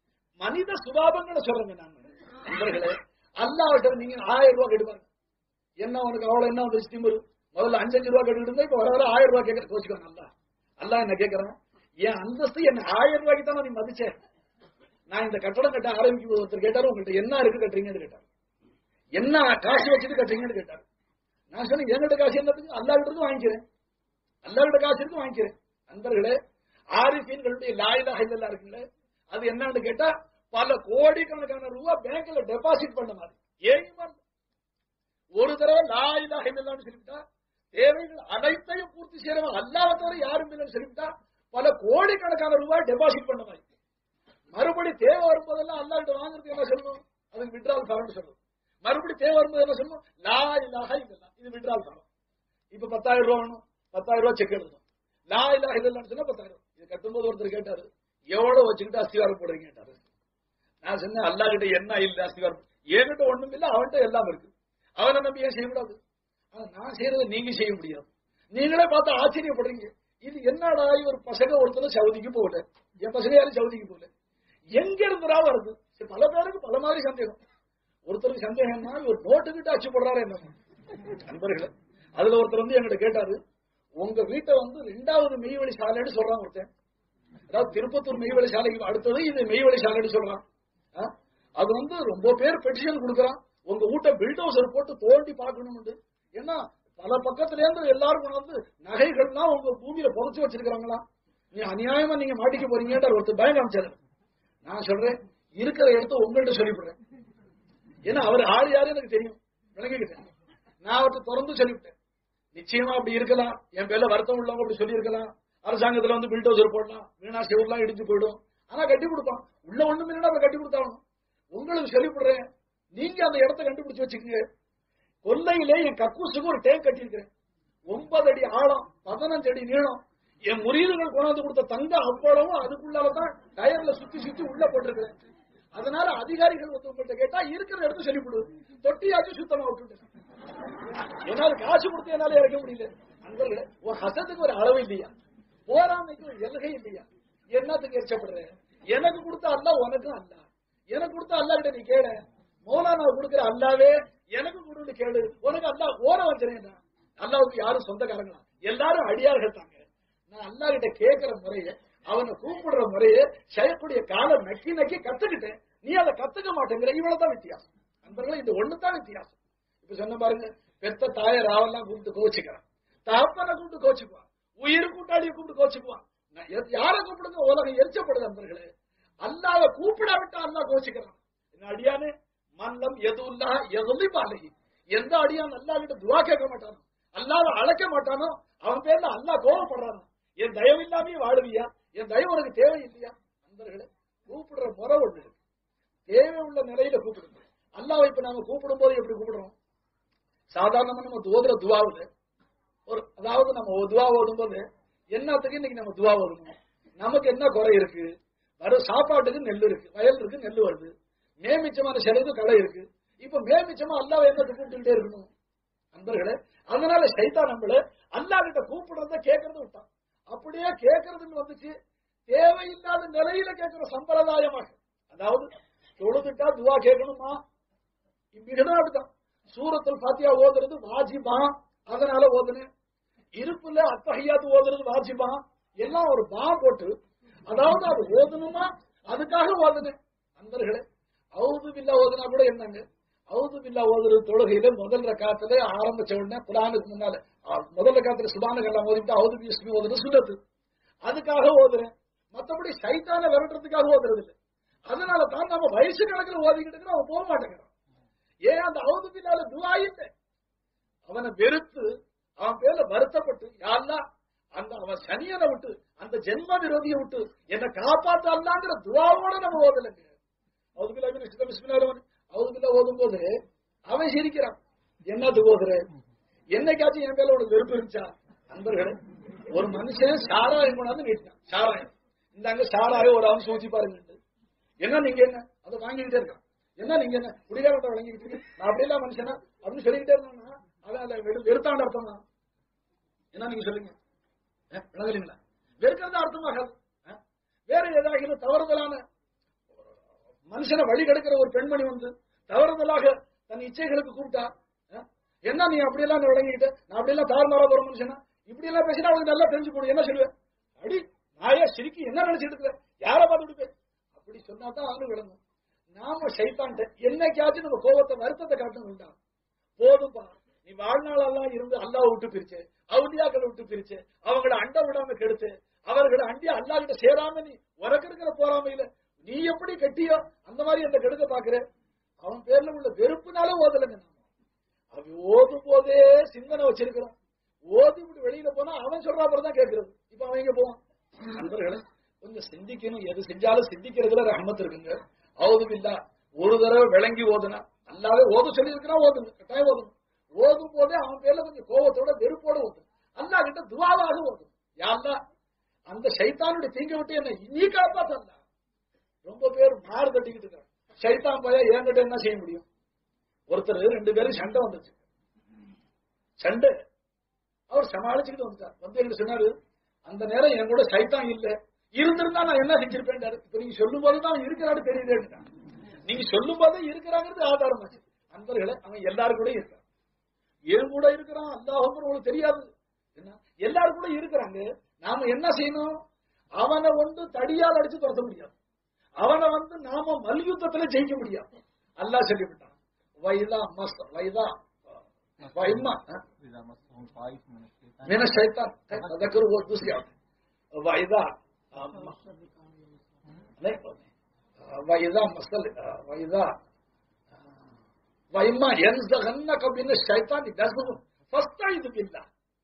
மனித சுபாவங்களை சொல்றேங்க நான் நண்பர்களே அல்லாவிட்ட நீங்க ஆயிரம் ரூபாய் கெடுப்பாங்க என்ன உனக்கு அவ்வளவு என்ன வந்துருச்சு திமிரு முதல்ல அஞ்சஞ்சு ரூபா கேட்டுக்கிட்டு இருந்தா இப்ப வர வர ஆயிரம் ரூபாய் கேட்கற கோச்சுக்கோ நல்லா அல்லா என்ன கேட்கறான் என் அந்தஸ்து என்ன ஆயிரம் ரூபாய்க்கு தான் நீ மதிச்சேன் நான் இந்த கட்டடம் கட்ட ஆரம்பிக்கும் போது ஒருத்தர் கேட்டாரு உங்கள்கிட்ட என்ன இருக்கு கட்டுறீங்கன்னு கேட்டாரு என்ன காசு வச்சுட்டு கட்டுறீங்கன்னு கேட்டாரு நான் சொன்னேன் என்கிட்ட காசு என்னதுக்கு அல்லா கிட்ட இருந்து வாங்கிக்கிறேன் அல்லா கிட்ட காசு இருக்கு வாங்கிக்கிறேன் நண்பர்களே ஆரிஃபீன்களுடைய லாயிலா இல்லல்லா இருக்குல்ல அது என்னன்னு கேட்டா பல கோடிக்கணக்கான ரூபா பேங்க்ல டெபாசிட் பண்ண மாதிரி ஏன் ஒரு தடவை லாயிலா இல்லல்லான்னு சொல்லிவிட்டா தேவைகள் அனைத்தையும் பூர்த்தி செய்யறவன் அல்லாத தவிர யாரும் இல்லைன்னு சொல்லிவிட்டா பல கோடிக்கணக்கான ரூபாய் டெபாசிட் பண்ண மாதிரி மறுபடி தேவை வரும்போதெல்லாம் அல்லாஹ்கிட்ட வாங்குறதுக்கு என்ன சொல்லணும் அதுக்கு விட்ரால் தரணும் சொல்லணும் மறுபடி தேவை வரும்போது என்ன சொல்லணும் லா இலாஹ இல்லல்லா இது விட்ரால் தரம் இப்ப பத்தாயிரம் ரூபா வேணும் பத்தாயிரம் ரூபாய் செக் எழுதணும் லா இலாஹ இல்லல்லான்னு சொன்னா பத்தாயிரம் இது கட்டும்போது ஒருத்தர் கேட்டாரு எவ்வளவு வச்சுக்கிட்டு அஸ்திவாரம் போடுறீங்க கேட்டாரு நான் சொன்னேன் அல்லா கிட்ட என்ன இல்ல அஸ்திவாரம் என்கிட்ட ஒண்ணும் இல்ல அவன்கிட்ட எல்லாம் இருக்கு அவனை நம்பி ஏன் செய்யக்கூடாது ஆனா நான் செய்யறதை நீங்க செய்ய முடியாது நீங்களே பார்த்து ஆச்சரியப்படுறீங்க இது என்னடா ஒரு பசங்க ஒருத்தர் சவுதிக்கு போகல என் பசங்க யாரும் சவுதிக்கு போகல எங்க இருந்துடா வருது சரி, பல பேருக்கு பல மாதிரி சந்தேகம் ஒருத்தருக்கு சந்தேகம்னா ஒரு நோட்டு கிட்ட அச்சு போடுறாரு என்ன நண்பர்களே அதுல ஒருத்தர் வந்து என்கிட்ட கேட்டாரு உங்க வீட்டை வந்து ரெண்டாவது மெய்வழி சாலைன்னு சொல்றான் ஒருத்தன் அதாவது திருப்பத்தூர் மெய்வழி சாலைக்கு அடுத்தது இது மெய்வழி சாலைன்னு சொல்றான் ஆ? அது வந்து ரொம்ப பேர் பெட்டிஷன் கொடுக்கறான் உங்க வீட்டை பில்டோசர் போட்டு தோண்டி பார்க்கணும் ஏன்னா பல பக்கத்துல இருந்து எல்லாரும் கொண்டு வந்து நகைகள்லாம் உங்க பூமியில புதைச்சு வச்சிருக்காங்களா நீ அநியாயமா நீங்க மாட்டிக்க போறீங்கன்ற ஒருத்தர் பயம் காமிச்சாரு நான் சொல்றேன் இருக்கிற இடத்த உங்கள்ட்ட சொல்லிவிடுறேன் ஏன்னா அவர் ஆள் யாரு எனக்கு தெரியும் விளங்கிக்கிட்டேன் நான் அவர்கிட்ட திறந்து சொல்லிவிட்டேன் நிச்சயமா அப்படி இருக்கலாம் என் பேர்ல வருத்தம் உள்ளவங்க அப்படி சொல்லியிருக்கலாம் அரசாங்கத்துல வந்து பில்டோசர் போடலாம் வீணா செவர்லாம் இடிஞ்சு போயிடும் ஆனா கட்டி கொடுப்பான் உள்ள ஒண்ணுமே இல்லைன்னா அதை கட்டி கொடுத்தாகணும் உங்களுக்கு சொல்லிவிடுறேன் நீங்க அந்த இடத்த கண்டுபிடிச்சு வச்சுக்கோங்க கொல்லையிலே என் கக்கூசுக்கு ஒரு டேங்க் கட்டியிருக்கிறேன் ஒன்பது அடி ஆழம் பதினஞ்சு அடி நீளம் என் முறியீடுகள் கொண்டாந்து கொடுத்த தங்க அவ்வளவும் அதுக்குள்ளாலதான் டயர்ல சுத்தி சுத்தி உள்ள போட்டிருக்கிறேன் அதனால அதிகாரிகள் வந்து உங்கள்கிட்ட கேட்டா இருக்கிற இடத்த சொல்லிவிடு தொட்டியாச்சும் சுத்தமா விட்டுட்டு என்னால காசு கொடுத்து என்னால இறக்க முடியல நண்பர்களே உன் ஹசத்துக்கு ஒரு அளவு இல்லையா போராமைக்கு ஒரு எல்கை இல்லையா என்னத்துக்கு எரிச்சப்படுற எனக்கு கொடுத்த அல்ல உனக்கும் அல்ல எனக்கு கொடுத்த அல்லா கிட்ட நீ கேள மௌலானா கொடுக்கிற அல்லாவே எனக்கு கொடுன்னு கேளு உனக்கு அல்லா ஓர வச்சிருக்கேன் அல்லாவுக்கு யாரும் சொந்தக்காரங்களா எல்லாரும் அடியார்கள் தாங்க நான் அல்லா கிட்ட கேட்கிற முறைய அவனை கூப்பிடுற முறைய செய்யக்கூடிய காலம் நக்கி நக்கி கத்துக்கிட்டேன் நீ அதை கத்துக்க மாட்டேங்கிற இவ்வளவுதான் வித்தியாசம் நண்பர்களே இது ஒண்ணுதான் வித்தியாசம் இப்ப சொன்ன பாருங்க பெத்த தாய ராவெல்லாம் கூப்பிட்டு கோச்சுக்கிறான் தகப்பனை கூப்பிட்டு கோச்சுக்குவான் உயிர் கூட்டாளியை கூப்பிட்டு கோச்சுக்குவான் நான் எத்- யாரை கூப்பிடுங்க உலகம் எரிச்சப்படுது நண்பர்களே அல்லாத கூப்பிடாவிட்டா அல்லா கோச்சுக்கிறான் என்ன அடியானே மன்னம் எதுல்லா எதுலி பாலகி எந்த அடியான் அல்லா கிட்ட துவா கேட்க மாட்டானோ அல்லாத அழைக்க மாட்டானோ அவன் பேர்ல அல்லா கோவப்படுறானோ என் தயவு இல்லாமே வாழுவியா என் தயவு உனக்கு தேவை இல்லையா நண்பர்களே கூப்பிடுற முறை ஒண்ணு இருக்கு தேவை உள்ள நிலையில கூப்பிடுங்க அல்லாவை இப்ப நாம கூப்பிடும் போது எப்படி கூப்பிடுறோம் சாதாரணமா நம்ம ஓதுற துவாவுல ஒரு அதாவது நம்ம ஒரு துவா ஓதும் போது என்னத்துக்கு இன்னைக்கு நம்ம துவா ஓதணும் நமக்கு என்ன குறை இருக்கு வர சாப்பாட்டுக்கு நெல் இருக்கு வயல் இருக்கு நெல் வருது மேமிச்சமான செலவு களை இருக்கு இப்ப மேமிச்சமா அல்லாவை என்னத்தை கூப்பிட்டுக்கிட்டே இருக்கணும் நண்பர்களே அதனால சைத்தான் நம்மள அல்லா கிட்ட கூப்பிடுறத கேட்கறது விட்டான் அப்படியே கேட்கறதுன்னு வந்துச்சு தேவையில்லாத நிலையில கேட்கிற சம்பிரதாயமாக அதாவது தொழுதுட்டா துவா கேட்கணுமா இப்படிதான் அப்படிதான் சூரத்தில் பாத்தியா ஓதுறது வாஜிபா அதனால ஓதுனேன் இருப்புல அத்தகையாத்து ஓதுறது வாஜிபா எல்லாம் ஒரு பா போட்டு அதாவது அது ஓதணுமா அதுக்காக ஓதுனேன் நண்பர்களே அவுது பில்லா ஓதுனா கூட என்னங்க அவுது பில்லா ஓதுறது தொழுகையில முதல் ரக்காத்துல ஆரம்பிச்ச உடனே குரானுக்கு முன்னால ஆ, முதல் ரக்காத்துல சுபானுக்கு எல்லாம் ஓதிட்டு அவுது பிஸ்மி ஓதுறது சுண்ணத்து அதுக்காக ஓதுறேன் மத்தபடி சைத்தான விரட்டுறதுக்காக ஓதுறது இல்லை அதனால தான் நம்ம வயசு கணக்குல ஓதிக்கிட்டு இருக்கிறோம், அவன் போக மாட்டேங்கிறான் ஏன் அந்த அவுது பில்லால துவா இல்லை அவனை வெறுத்து அவன் பேர்ல வருத்தப்பட்டு யாரெல்லாம் அந்த அவன் சனியனை விட்டு அந்த ஜென்ம விரோதியை விட்டு என்னை காப்பாத்தாங்கற துவாவோட நம்ம ஓதலைங்க அவுதுபில்லா பிஸ்மில்லா அவுதுபில்லா ஓதும் போது அவன் சிரிக்கிறான் என்னத்துக்கு ஓதுற என்னைக்காச்சும் என் மேல உனக்கு வெறுப்பு இருந்துச்சா நண்பர்களே ஒரு மனுஷன் சாராயம் கொண்டாந்து நீட்டினான் சாராயம் இந்தாங்க சாராயம் ஒரு அம்சம் ஊத்தி பாருங்க என்ன நீங்க என்ன அதை வாங்கிக்கிட்டே இருக்கான் என்ன நீங்க என்ன குடிகாரத்தை வழங்கிக்கிட்டு இருக்கீங்க? நான் அப்படியெல்லாம் மனுஷனா அப்படின்னு சொல்லிக்கிட்டே இருந்தானா அதான் அதை வெறு- வெறுத்தாண்ட அர்த்தம் தான் என்ன நீங்க சொல்லுங்க அஹ், விளங்கலீங்களா வெறுக்கிறது அர்த்தமாகாது அஹ், வேற ஏதாவது தவறுதலான மனுஷனை வழி கெடுக்கிற ஒரு பெண்மணி வந்து தவறுதலாக தன் இச்சைகளுக்கு கூப்பிட்டா அஹ், என்ன நீ அப்படியெல்லாம் விளங்கிட்டு நான் அப்படியெல்லாம் தாறுமாறா போற மனுஷனா இப்படி எல்லாம் பேசினா அவனுக்கு நல்லா தெரிஞ்சு போடும் என்ன சொல்லுவேன் அடி நாயா சிரிக்கி என்ன நினைச்சிட்டு இருக்கிற யார பார்த்து விடுப்பேன் அப்படி சொன்னா தான் அவனு விளங்கும் நாம சைத்தான்ட்ட என்னைக்காச்சும் நம்ம கோபத்தை வருத்தத்தை காட்டணும் உண்டா போதும்பா நீ வாழ்நாளெல்லாம் இருந்து அல்லாஹ் விட்டு பிரிச்சு அவுலியாக்களை விட்டு பிரிச்சு அவங்கள அண்ட விடாம கெடுத்து அவர்களை அண்டி அல்லா கிட்ட சேராம நீ உனக்கு இருக்கிற போறாமையில நீ எப்படி கட்டியோ அந்த மாதிரி அந்த கெடுக்க பாக்குற அவன் பேர்ல உள்ள வெறுப்புனால ஓதலைங்க நாம அவன் ஓதும் போதே சிந்தனை வச்சிருக்கிறான் ஓதி விட்டு வெளியில போனா அவன் சொல்ற அப்புறம் தான் கேட்கறது இப்ப அவன் எங்க போவான் நண்பர்களே கொஞ்சம் சிந்திக்கணும் எது செஞ்சாலும் சிந்திக்கிறதுல ரஹமத் இருக்குங்க அவுதும் ஒரு தடவை விளங்கி ஓதுனா அல்லாவே ஓத சொல்லி இருக்கிறான் ஓதுங்க கட்டாயம் ஓதணும் ஓதும் போதே அவன் பேர்ல கொஞ்சம் கோபத்தோட வெறுப்போட ஓதும் அல்லா கிட்ட துவாவாக ஓதும் யாருந்தா அந்த சைத்தானுடைய தீங்க விட்டு என்ன நீ காப்பாத்தல்ல ரொம்ப பேர் மாறு தட்டிக்கிட்டு இருக்காங்க சைத்தான் போயா என்கிட்ட என்ன செய்ய முடியும் ஒருத்தர் ரெண்டு பேரும் சண்டை வந்துச்சு சண்டை அவர் சமாளிச்சுக்கிட்டு வந்துட்டார் வந்து என்ன சொன்னாரு அந்த நேரம் என் கூட சைத்தான் இல்ல இருந்திருந்தா நான் என்ன செஞ்சிருப்பேன் இப்ப நீங்க சொல்லும் போது தான் இருக்கிறாரு தெரியுது நீங்க சொல்லும் போதே இருக்கிறாங்கிறது ஆதாரம் ஆச்சு நண்பர்களே அவன் எல்லாரும் கூட இருக்கான் ஏன் கூட இருக்கிறான் அல்லாஹ் உங்களுக்கு தெரியாது என்ன எல்லாரும் கூட இருக்கிறாங்க நாம என்ன செய்யணும் அவனை வந்து தடியால் அடிச்சு துரத்த முடியாது அவனை வந்து நாம மல்யுத்தத்துல ஜெயிக்க முடியாது அல்லாஹ் சொல்லிவிட்டான் வைதா மஸ் வைதா வைமா إذا مسهم طائف من الشيطان من الشيطان ذكر वो दूसरी आयत वाइदा नहीं वाइदा मसल वाइदा वाइमा यंज़गन्नक मिन الشيطان नज़ग फस्तईद बिल्लाह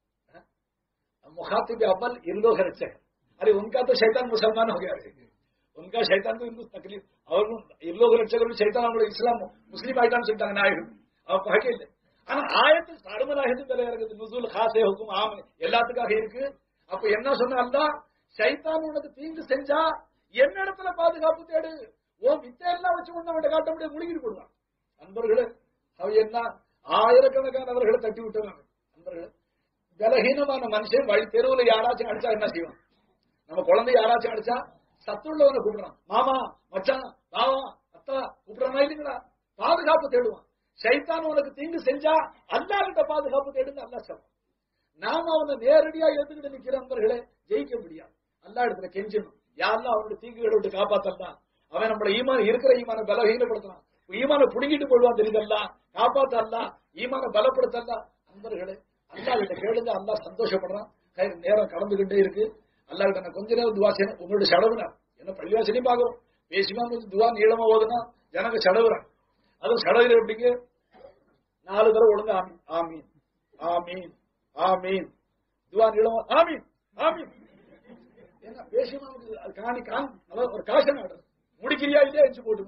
मुखातिब अव्वल इन लोग अच्छे हैं अरे उनका तो शैतान मुसलमान हो गया है उनका शैतान तो इनको तकलीफ और इन लोग रक्षक शैतान அவங்களோட இஸ்லாம் முஸ்லீம் ஆயிட்டான்னு சொல்லிட்டாங்க நாயகம் அவன் பகையில ஆனா ஆயத்து சடுமலாயத்து மேல இருக்குது நுசூல் காசே ஹுக்கும் ஆமன் எல்லாத்துக்காக இருக்கு அப்ப என்ன சொன்னா சைத்தான் உனக்கு தீங்கு செஞ்சா என்ன இடத்துல பாதுகாப்பு தேடு ஓ வித்தையெல்லாம் வச்சு கொண்டு அவன் காட்ட முடியாது முழுகிட்டு போடுவான் நண்பர்களே அவ என்ன ஆயிரக்கணக்கானவர்களை தட்டி விட்டவங்க நண்பர்களே பலகீனமான மனுஷன் வழி தெருவுல யாராச்சும் அடிச்சா என்ன செய்வான் நம்ம குழந்தை யாராச்சும் அடிச்சா சத்துள்ளவனை கூப்பிடுறான் மாமா மச்சான் பாவா அத்தா கூப்பிடுறானா இல்லைங்களா பாதுகாப்பு தேடுவான் சைத்தான் உனக்கு தீங்கு செஞ்சா அல்லா கிட்ட பாதுகாப்பு தேடுங்க அல்லா சொல்றான் நாம அவனை நேரடியா எதுக்கிட்டு நிக்கிற நண்பர்களே ஜெயிக்க முடியாது அல்லா இடத்துல கெஞ்சணும் யாரெல்லாம் அவனுடைய தீங்குகளை விட்டு காப்பாத்தலாம் அவன் நம்மள ஈமான இருக்கிற ஈமான பலகீனப்படுத்தலாம் ஈமான புடுங்கிட்டு போடுவான் தெரியுதல்ல காப்பாத்தலாம் ஈமான பலப்படுத்தலாம் நண்பர்களே அல்லா கிட்ட கேளுங்க அல்லா சந்தோஷப்படுறான் கை நேரம் கடந்துகிட்டே இருக்கு அல்லா கிட்ட நான் கொஞ்ச நேரம் துவா செய்யணும் உங்களுடைய செலவுனா என்ன பள்ளிவாசனையும் பாக்குறோம் பேசிமா கொஞ்சம் துவா நீளமா ஓதுனா ஜனங்க செலவுறான் அது சடகுல எப்படிங்க நாலு தடவை ஒழுங்க ஆமீன் ஆமீன் ஆமீன் ஆமீன் துவா நீளமா ஆமீன் ஆமீன் என்ன பேசிமா அது காணி கான் அதாவது ஒரு காசன் ஆடுறது முடிக்கிறியா இல்லையா எச்சு போட்டுமா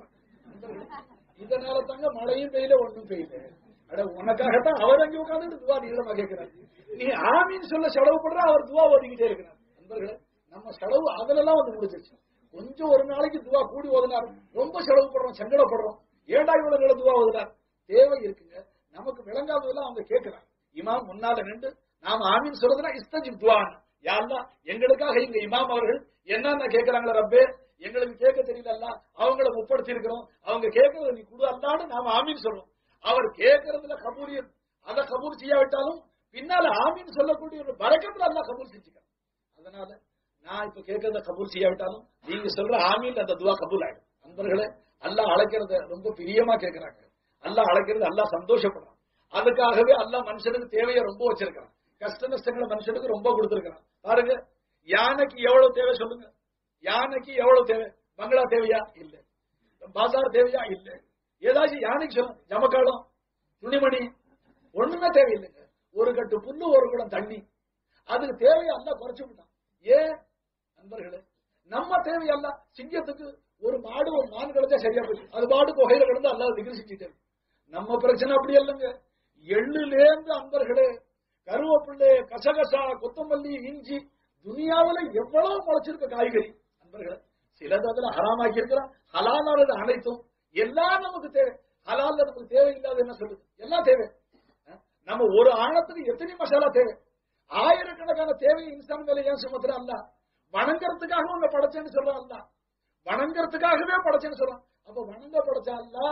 இதனால தாங்க மழையும் பெய்யல ஒண்ணும் பெய்யல அட உனக்காகத்தான் அவர் அங்கே உட்கார்ந்து துவா நீளமா கேட்கிறார் நீ ஆமீன் சொல்ல செலவு பண்ற அவர் துவா ஓதிக்கிட்டே இருக்கிறார் நண்பர்களே நம்ம செலவு அதுலலாம் வந்து முடிச்சிருச்சு கொஞ்சம் ஒரு நாளைக்கு துவா கூடி ஓதினார் ரொம்ப செலவு படுறோம் சங்கடப்படுறோம் ஏண்டா இவ்வளவு நில துவா ஓதினார் தேவை இருக்குங்க நமக்கு விளங்காததெல்லாம் அவங்க கேட்கிறாங்க இமாம் முன்னால நின்று நாம ஆமீன் சொல்றதுனா இஸ்தஜிப் துவான் யாருன்னா எங்களுக்காக இங்க இமாம் அவர்கள் என்னென்ன கேட்கிறாங்களா ரப்பே எங்களுக்கு கேட்க தெரியல அவங்கள முப்படுத்தி இருக்கிறோம் அவங்க கேட்கறத நீ குடு அல்லான்னு நாம ஆமீன் சொல்றோம் அவர் கேட்கறதுல கபூலியன் அதை கபூல் செய்யாவிட்டாலும் பின்னால ஆமீன் சொல்லக்கூடிய ஒரு பறக்கத்துல அல்லா கபூல் செஞ்சுக்கிறான் அதனால நான் இப்ப கேட்கறத கபூல் செய்யாவிட்டாலும் நீங்க சொல்ற ஆமீன் அந்த துவா கபூல் ஆயிடும் நண்பர்களே அல்லாஹ் அழைக்கிறத ரொம்ப பிரியமா கேட்கிறாங்க அல்லாஹ் அழைக்கிறது அல்லாஹ் சந்தோஷப்படுறான் அதுக்காகவே அல்லாஹ் மனுஷனுக்கு தேவையை ரொம்ப வச்சிருக்கிறான் கஷ்ட நஷ்டங்களை மனுஷனுக்கு ரொம்ப கொடுத்திருக்கிறான் பாருங்க யானைக்கு எவ்வளவு தேவை சொல்லுங்க யானைக்கு எவ்வளவு தேவை பங்களா தேவையா இல்ல பாசார் தேவையா இல்ல ஏதாச்சும் யானைக்கு சொல்லுங்க ஜமக்காலம் துணிமணி ஒண்ணுமே தேவையில்லைங்க ஒரு கட்டு புல்லு ஒரு குடம் தண்ணி அதுக்கு தேவையா அல்ல குறைச்சு விட்டான் ஏன் நண்பர்களே நம்ம தேவையல்ல சிங்கத்துக்கு ஒரு மாடு ஒரு மான் கிடைச்சா சரியா போயிடும் அது மாடு புகையில கிடந்து அல்ல டிகிரி செஞ்சுட்டு நம்ம பிரச்சனை அப்படி இல்லைங்க எள்ளுலேருந்து அன்பர்களே கருவேப்பிள்ளை கசகசா கொத்தமல்லி இஞ்சி துனியாவில எவ்வளவு முளைச்சிருக்க காய்கறி அன்பர்களே சிலது அதுல ஹராமாக்கி இருக்கிறான் ஹலாலானது அனைத்தும் எல்லாம் நமக்கு தேவை ஹலால்ல நமக்கு தேவையில்லாத என்ன சொல்லுது எல்லாம் தேவை நம்ம ஒரு ஆணத்துக்கு எத்தனை மசாலா தேவை ஆயிரக்கணக்கான தேவை இன்சான் மேல ஏன் சுமத்துற அல்ல வணங்கறதுக்காக உங்க படைச்சேன்னு சொல்றான் அல்ல வணங்கறதுக்காகவே படைச்சேன்னு சொல்றான் அப்ப வணங்க படைச்சா அல்ல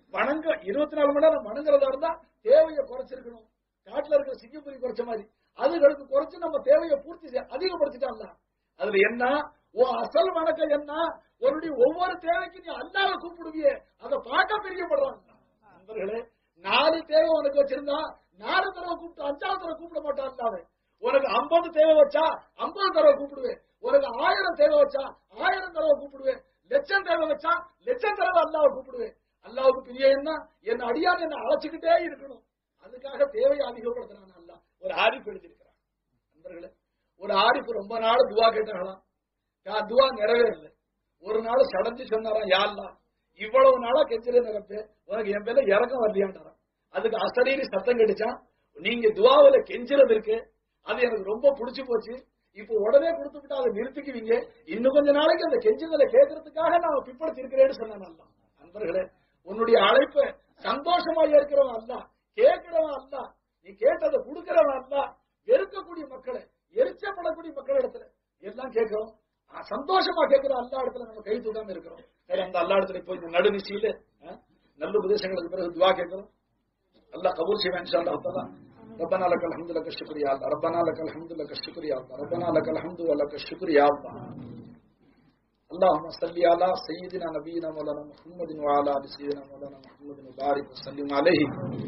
வணங்க இருபத்தி நாலு மணி நேரம் வணங்குறதா இருந்தா தேவையை குறைச்சிருக்கணும் காட்டுல இருக்கிற சிங்கப்பூரி குறைச்ச மாதிரி அதுகளுக்கு குறைச்சு நம்ம தேவையை பூர்த்தி செய்ய அதிகப்படுத்திட்டான்ல அதுல என்ன உன் அசல் வணக்கம் என்ன உன்னுடைய ஒவ்வொரு தேவைக்கு நீ அல்லாத கூப்பிடுவியே அதை பார்க்க பிரியப்படுறாங்க நண்பர்களே நாலு தேவை உனக்கு வச்சிருந்தா நாலு தடவை கூப்பிட்டு அஞ்சாவது தடவை கூப்பிட மாட்டான் அல்லாவே உனக்கு ஐம்பது தேவை வச்சா ஐம்பது தடவை கூப்பிடுவேன் உனக்கு ஆயிரம் தேவை வச்சா ஆயிரம் தடவை கூப்பிடுவேன் லட்சம் தேவை வச்சா லட்சம் தடவை அல்லாவை கூப்பிடுவேன் அல்லாவுக்கு பிரிய என்ன என் அடியான் என்ன அழைச்சுக்கிட்டே இருக்கணும் அதுக்காக தேவையை அதிகப்படுத்தினான் அல்லா ஒரு ஆரிப்பு எழுதியிருக்கிறான் நண்பர்களே ஒரு ஆரிப்பு ரொம்ப நாள் துவா கேட்டாங்களாம் யா, துவா நிறைவேறல ஒரு நாள் சடைஞ்சு சொன்னாராம் யாழ்லா இவ்வளவு நாளா கெஞ்சிலே நிரப்பு உனக்கு என் பேர்ல இறக்கம் வரலையான்றான் அதுக்கு அசரீரி சத்தம் கெடுச்சான் நீங்க துவாவுல கெஞ்சுறது இருக்கு அது எனக்கு ரொம்ப பிடிச்சு போச்சு இப்போ உடனே கொடுத்து விட்டு அதை நிறுத்திக்குவீங்க இன்னும் கொஞ்ச நாளைக்கு அந்த கெஞ்சுதலை கேட்கறதுக்காக நான் பிற்படுத்தி இருக்கிறேன்னு சொன்னேன் அல்ல நண்பர்களே உன்னுடைய அழைப்பை சந்தோஷமா ஏற்கிறவன் அல்ல கேட்கிறவன் அல்ல நீ கேட்டதை கொடுக்கிறவன் அல்ல வெறுக்கக்கூடிய மக்களை எரிச்சப்படக்கூடிய மக்கள் இடத்துல எல்லாம் கேட்கிறோம் ஆ, சந்தோஷமா கேட்கிற அல்லா இடத்துல நம்ம கை தூக்காம இருக்கிறோம் சரி அந்த அல்லா இடத்துல போய் இந்த நடுநிசையில ஆ, நல்ல உபதேசங்களுக்கு பிறகு துவா கேட்கிறோம் அல்லாஹ் கபூல் செய்வான் இன்ஷா அல்லாஹ் தஆலா ربنا لك الحمد لك الشكر يا الله ربنا لك الحمد لك الشكر يا الله ربنا لك الحمد ولك الشكر يا الله اللهم صل على سيدنا نبينا مولانا محمد وعلى ال سيدنا مولانا محمد وبارك وسلم عليه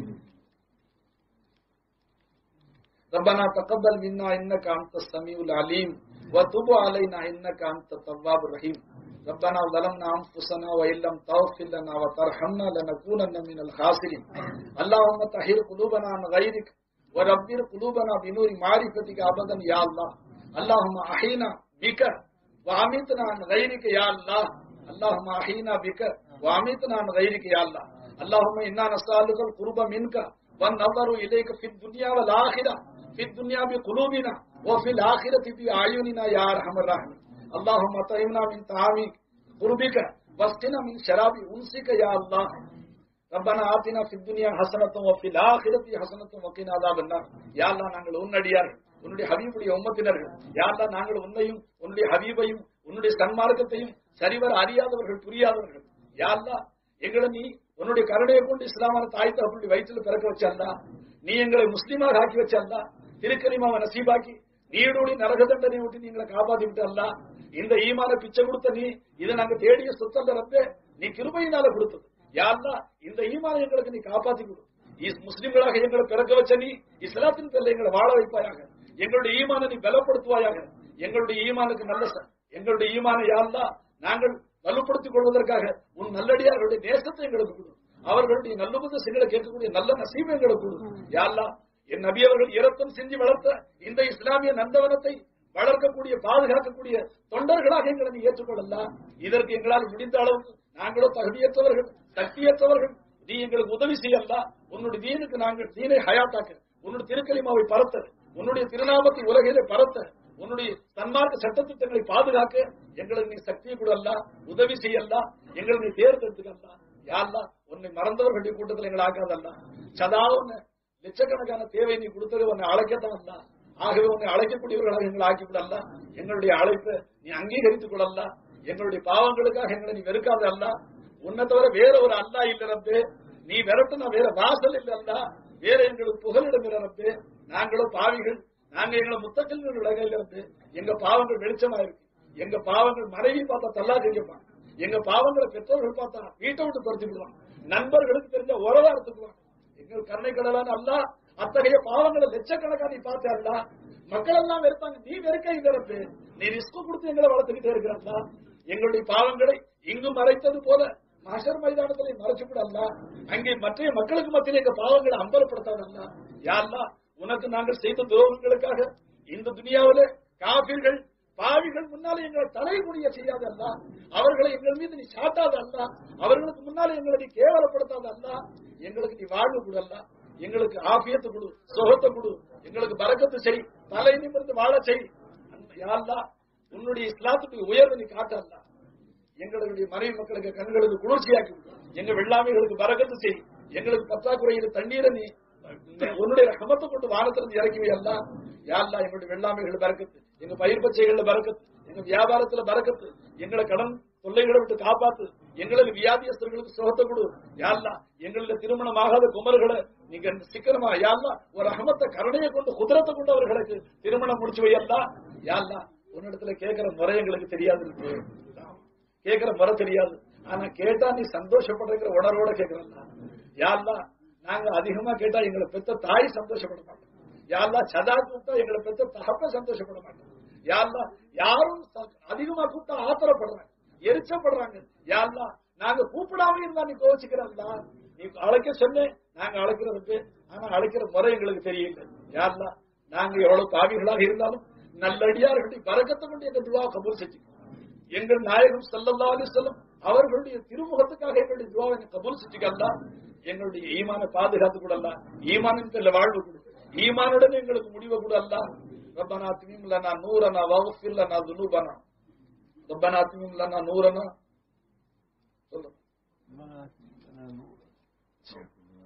ربنا تقبل منا انك انت السميع العليم وتب علينا انك انت التواب الرحيم ربنا ظلمنا انفسنا وان لم تغفر لنا وترحمنا لنكونن من الخاسرين اللهم طهر قلوبنا عن غيرك وربر قلوبنا بنور معرفتك ابدا يا الله اللهم احينا بك وامتنا عن غيرك يا الله اللهم احينا بك وامتنا عن غيرك يا الله اللهم انا نسالك القرب منك والنظر اليك في الدنيا والاخره في الدنيا بقلوبنا وفي الاخره باعيننا يا ارحم الراحمين اللهم اطعمنا من طعامك قربك واسقنا من شراب انسك يا الله ربنا آتنا في الدنيا حسنة وفي الآخرة حسنة وقنا عذاب النار يا الله நாங்கள் உன்னடியார்கள் உன்னுடைய ஹபீபுடைய உம்மத்தினர்கள் யா அல்லாஹ் நாங்கள் உன்னையும் உன்னுடைய ஹபீபையும் உன்னுடைய சன்மார்க்கத்தையும் சரிவர அறியாதவர்கள் புரியாதவர்கள் யா அல்லாஹ் எங்களை நீ உன்னுடைய கருணையை கொண்டு இஸ்லாமான தாய் தகப்பனுடைய வயிற்றில் பிறக்க வச்சல்லா நீ எங்களை முஸ்லீமாக ஆக்கி வச்சல்லா திருக்கரிமாவை நசீபாக்கி நீடோடி நரக தண்டனை விட்டு நீங்களை காப்பாத்தி விட்டல்லா இந்த ஈமான பிச்சை கொடுத்த நீ இதை நாங்க தேடிய சொத்தல்ல ரப்பே நீ கிருபையினால கொடுத்தது யாருன்னா இந்த ஈமான எங்களுக்கு நீ காப்பாத்தி கொடு இஸ் முஸ்லிம்களாக எங்களை பிறக்க வச்ச நீ இஸ்லாத்தின் பேர்ல எங்களை வாழ வைப்பாயாக எங்களுடைய ஈமான நீ பலப்படுத்துவாயாக எங்களுடைய ஈமானுக்கு நல்ல ச- எங்களுடைய ஈமான யாருந்தா நாங்கள் வலுப்படுத்திக் கொள்வதற்காக உன் நல்லடியார்களுடைய நேசத்தை எங்களுக்கு கொடு அவர்களுடைய நல்லுபதேசங்களை கேட்கக்கூடிய நல்ல நசீபை எங்களுக்கு கொடு யாருலா என் நபி அவர்கள் இரத்தம் செஞ்சு வளர்த்த இந்த இஸ்லாமிய நந்தவனத்தை வளர்க்கக்கூடிய பாதுகாக்கக்கூடிய தொண்டர்களாக எங்களை நீ ஏற்றுக்கொள்ளலாம் இதற்கு எங்களால் முடிந்த அளவுக்கு நாங்களோ தகுதியற்றவர்கள் சக்தியற்றவர்கள் நீ எங்களுக்கு உதவி செய்யலாம் உன்னுடைய தீனுக்கு நாங்கள் தீனை ஹயாத்தாக்க உன்னுடைய திருக்கலிமாவை பரத்த உன்னுடைய திருநாமத்தை உலகிலே பரத்த உன்னுடைய சன்மார்க்க சட்டத்திட்டங்களை பாதுகாக்க எங்களுக்கு நீ சக்தியை கொடுஅல்ல உதவி செய்யலாம் எங்களை நீ தேர்ந்தெடுத்துக்கல்லா யாருலா உன்னை மறந்தவர்களுடைய கூட்டத்தில் எங்களை ஆக்காதல்ல சதா உன்னை லட்சக்கணக்கான தேவை நீ கொடுத்தது உன்னை அழைக்கத்தான் தான் ஆகவே உன்னை அழைக்கக்கூடியவர்களாக எங்களை ஆக்கி விடல்ல எங்களுடைய அழைப்பை நீ அங்கீகரித்துக் கொள்ளல்ல எங்களுடைய பாவங்களுக்காக எங்களை நீ வெறுக்காத அல்ல உன்னை தவிர வேற ஒரு அல்லா இல்ல ரப்பு நீ விரட்டுனா வேற வாசல் இல்ல அல்ல வேற எங்களுக்கு புகலிடம் இல்ல ரப்பு நாங்களும் பாவிகள் நாங்க எங்களை முத்தக்கல்கள் உலகில் இருந்து எங்க பாவங்கள் வெளிச்சமா இருக்கு எங்க பாவங்கள் மனைவி பார்த்தா தல்லா செய்யப்பாங்க எங்க பாவங்களை பெற்றோர்கள் பார்த்தா வீட்டை விட்டு துரத்தி விடுவாங்க நண்பர்களுக்கு தெரிஞ்ச உறவா எடுத்துக்குவாங்க எங்கள் கருணை கடலான அல்ல அத்தகைய பாவங்களை லட்சக்கணக்கா நீ பார்த்தாருடா மக்கள் எல்லாம் வெறுத்தாங்க நீ வெறுக்க இதற்கு நீ ரிஸ்க் கொடுத்து எங்களை வளர்த்துக்கிட்டே இருக்கிறாங்களா எங்களுடைய பாவங்களை இங்கும் மறைத்தது போல மகர் மைதானத்திலே மறைச்சு விடல்ல அங்கே மற்ற மக்களுக்கு மத்தியில் எங்க பாவங்களை அம்பலப்படுத்தாதல்ல யாருலா உனக்கு நாங்கள் செய்த துரோகங்களுக்காக இந்த துனியாவில காபிர்கள் பாவிகள் முன்னாலே எங்களை தலைமுடிய செய்யாத அல்ல அவர்களை எங்கள் மீது நீ சாட்டாத அல்ல அவர்களுக்கு முன்னாலே எங்களை நீ கேவலப்படுத்தாத அல்ல எங்களுக்கு நீ வாழ்வு கொடு எங்களுக்கு ஆபியத்தை கொடு சுகத்தை கொடு எங்களுக்கு பறக்கத்து செய் தலை நிமிர்ந்து வாழ செய் யாருலா உன்னுடைய இஸ்லாத்துக்கு உயர்வு நீ காட்டல்ல எங்களுடைய மனைவி மக்களுக்கு கண்களுக்கு குளிர்ச்சியாக்கி விடு. எங்க வெள்ளாமைகளுக்கு பறக்கத்து செய் எங்களுக்கு பற்றாக்குறையில் தண்ணீரை நீ உன்னுடைய ரகமத்தை கொண்டு வானத்திலிருந்து இறக்கி அல்ல யாருலா எங்களுடைய வெள்ளாமைகள் பறக்கத்து எங்க பயிர் பச்சைகள்ல பறக்கத்து எங்க வியாபாரத்துல பறக்கத்து எங்களை கடன் தொல்லைகளை விட்டு காப்பாத்து எங்களில் வியாதியஸ்தர்களுக்கு சுகத்தை கொடு யாழ்லா எங்களில் திருமணம் ஆகாத குமர்களை நீங்க சிக்கனமா யாழ்லா ஒரு அகமத்த கருணையை கொண்டு குதிரத்தை கொண்டு அவர்களுக்கு திருமணம் முடிச்சு வையல்லா யாழ்லா உன்னிடத்துல கேட்கிற முறை எங்களுக்கு தெரியாது இருக்கு கேட்கிற முறை தெரியாது ஆனா கேட்டா நீ சந்தோஷப்படுறங்கிற உணர்வோட கேட்கிறல்ல யாழ்லா நாங்க அதிகமா கேட்டா எங்களை பெத்த தாய் சந்தோஷப்பட மாட்டோம் யாழ்லா சதா கூப்பிட்டா எங்களை பெத்த தகப்ப சந்தோஷப்பட மாட்டோம் யாழ்லா யாரும் ச- அதிகமா கூப்பிட்டா ஆத்திரப்படுறாங்க எரிச்சப்படுறாங்க யாழ்லா நாங்க கூப்பிடாம இருந்தா நீ கோவிச்சுக்கிறல்ல நீ அழைக்க சொன்னேன் நாங்க அழைக்கிறதுக்கு ஆனா அழைக்கிற முறை எங்களுக்கு தெரியல யாழ்லா நாங்க எவ்வளவு பாவிகளாக இருந்தாலும் நல்லடியார்களுடைய பறக்கத்தை கொண்டு எங்க துவா கபூல் செஞ்சு எங்கள் நாயகம் ஸல்லல்லாஹு அலைஹி வஸல்லம் அவர்களுடைய திருமுகத்துக்காக எங்களுடைய துவாவை நீ கபூல் செஞ்சுக்கல்லா எங்களுடைய ஈமான பாதுகாத்து கூடல்ல ஈமானின் பேர்ல வாழ்வு கொடு ஈமானுடன் எங்களுக்கு முடிவு கூட அல்ல ரப்பனா அத்மீம் லனா நூரனா வஃபிர் லனா துனூபனா ரப்பனா அத்மீம் லனா நூரனா சொல்லு ربنا اتنا نورا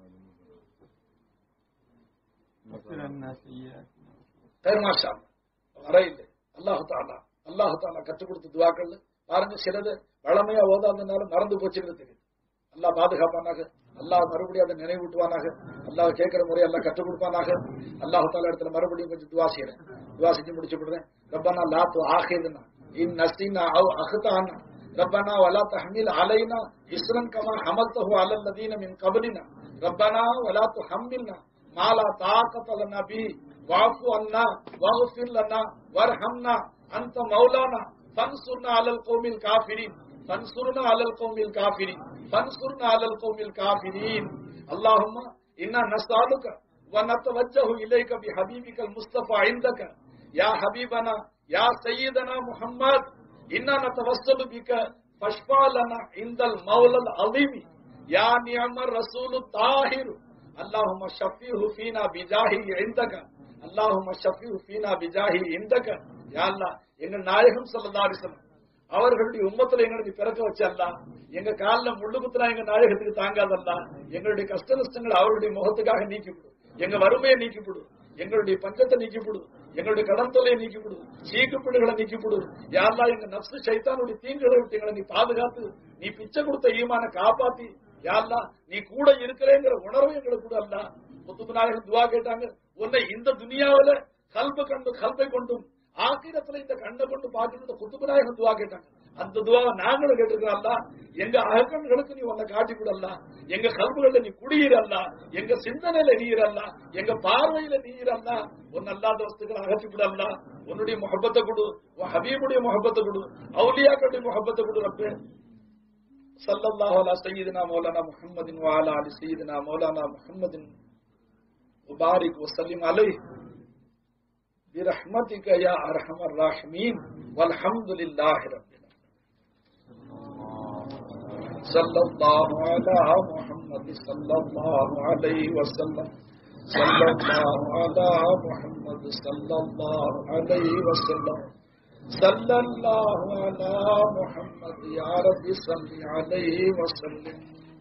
واغفر عنا سيئاتنا பெருமாஷா வர இல்லை அல்லாஹு தாலா அல்லாஹு தாலா கற்றுக் கொடுத்த துவாக்கள் பாருங்க சிலது வளமையா ஓதாதனால மறந்து போச்சுன்னு தெரியுது அல்லாஹ் பாதுகாப்பானாக அல்லாஹ் மறுபடியும் அதை நினைவூட்டுவானாக அல்லாஹ் கேட்கிற முறை எல்லாம் கற்றுக் கொடுப்பானாக அல்லாஹு தாலா இடத்துல மறுபடியும் கொஞ்சம் துவா செய்யறேன் துவா செஞ்சு முடிச்சு விடுறேன் ரப்பனா லா து ஆஹிதுனா இன் நஸ்தினா அவ் அஹ்தானா ربنا ولا تحمل علينا إسرا كما حملته على الذين من قبلنا ربنا ولا تحملنا ما لا طاقة لنا به واعف عنا واغفر لنا وارحمنا أنت مولانا فانصرنا على القوم الكافرين فانصرنا على القوم الكافرين فانصرنا على القوم الكافرين اللهم إنا نسألك ونتوجه إليك بحبيبك المصطفى عندك يا حبيبنا يا سيدنا محمد إنا نتوسل بك فاشفع لنا عند المولى العظيم يا نعم الرسول الطاهر اللهم شفيه فينا بجاهه عندك اللهم شفيه فينا بجاهه عندك يا الله எங்கள் நாயகம் ஸல்லல்லாஹு அலைஹி வஸல்லம் அவர்களுடைய உம்மத்துல எங்களை நீ பிறக்க வச்சல்லா எங்க கால்ல முள்ளு குத்துனா எங்க நாயகத்துக்கு தாங்காதல்லா எங்களுடைய கஷ்ட நஷ்டங்கள் அவருடைய முகத்துக்காக நீக்கிவிடு எங்க வறுமையை நீக்கிவிடு எங்களுடைய பஞ்சத்தை நீக்கிவிடு எங்களுடைய கடன் தொல்லையை நீக்கிவிடு சீக்குப்பிடுகளை நீக்கிவிடு யாரெல்லாம் எங்க நப்சு சைத்தானுடைய தீங்குகளை விட்டு எங்களை நீ பாதுகாத்து நீ பிச்சை கொடுத்த ஈமான காப்பாத்தி யாரெல்லாம் நீ கூட இருக்கிறேங்கிற உணர்வு எங்களுக்கு கூட அல்ல முத்துப்பு நாயகன் துவா கேட்டாங்க உன்னை இந்த துனியாவில கல்ப கண்டு கல்பை கொண்டும் ஆக்கிரத்துல இந்த கண்ணை கொண்டு பார்க்கணும் குத்துப்பு நாயகன் துவா கேட்டாங்க அந்த துவாவை நாங்களும் கேட்டிருக்கிறோம்ல எங்க அகக்கண்களுக்கு நீ உன்னை காட்டி விடல எங்க கல்புகள்ல நீ குடியிரல்ல எங்க சிந்தனையில நீரல்ல எங்க பார்வையில நீரல்ல உன் அல்லாத வஸ்துக்களை அகற்றி விடல்ல உன்னுடைய முகப்பத்தை கொடு உன் ஹபீபுடைய முகப்பத்தை கொடு அவுலியாக்களுடைய முகப்பத்தை கொடு ரப்பே சல்லல்லாஹு அலா சையீதுனா மௌலானா முஹம்மதின் வஅலா அலி சையீதுனா மௌலானா முஹம்மதின் وبارك وسلم عليه برحمتك يا ارحم الراحمين والحمد لله رب العالمين صلى الله على محمد صلى الله عليه وسلم صلى الله على محمد صلى الله عليه وسلم صلى الله على محمد يا رب صل عليه وسلم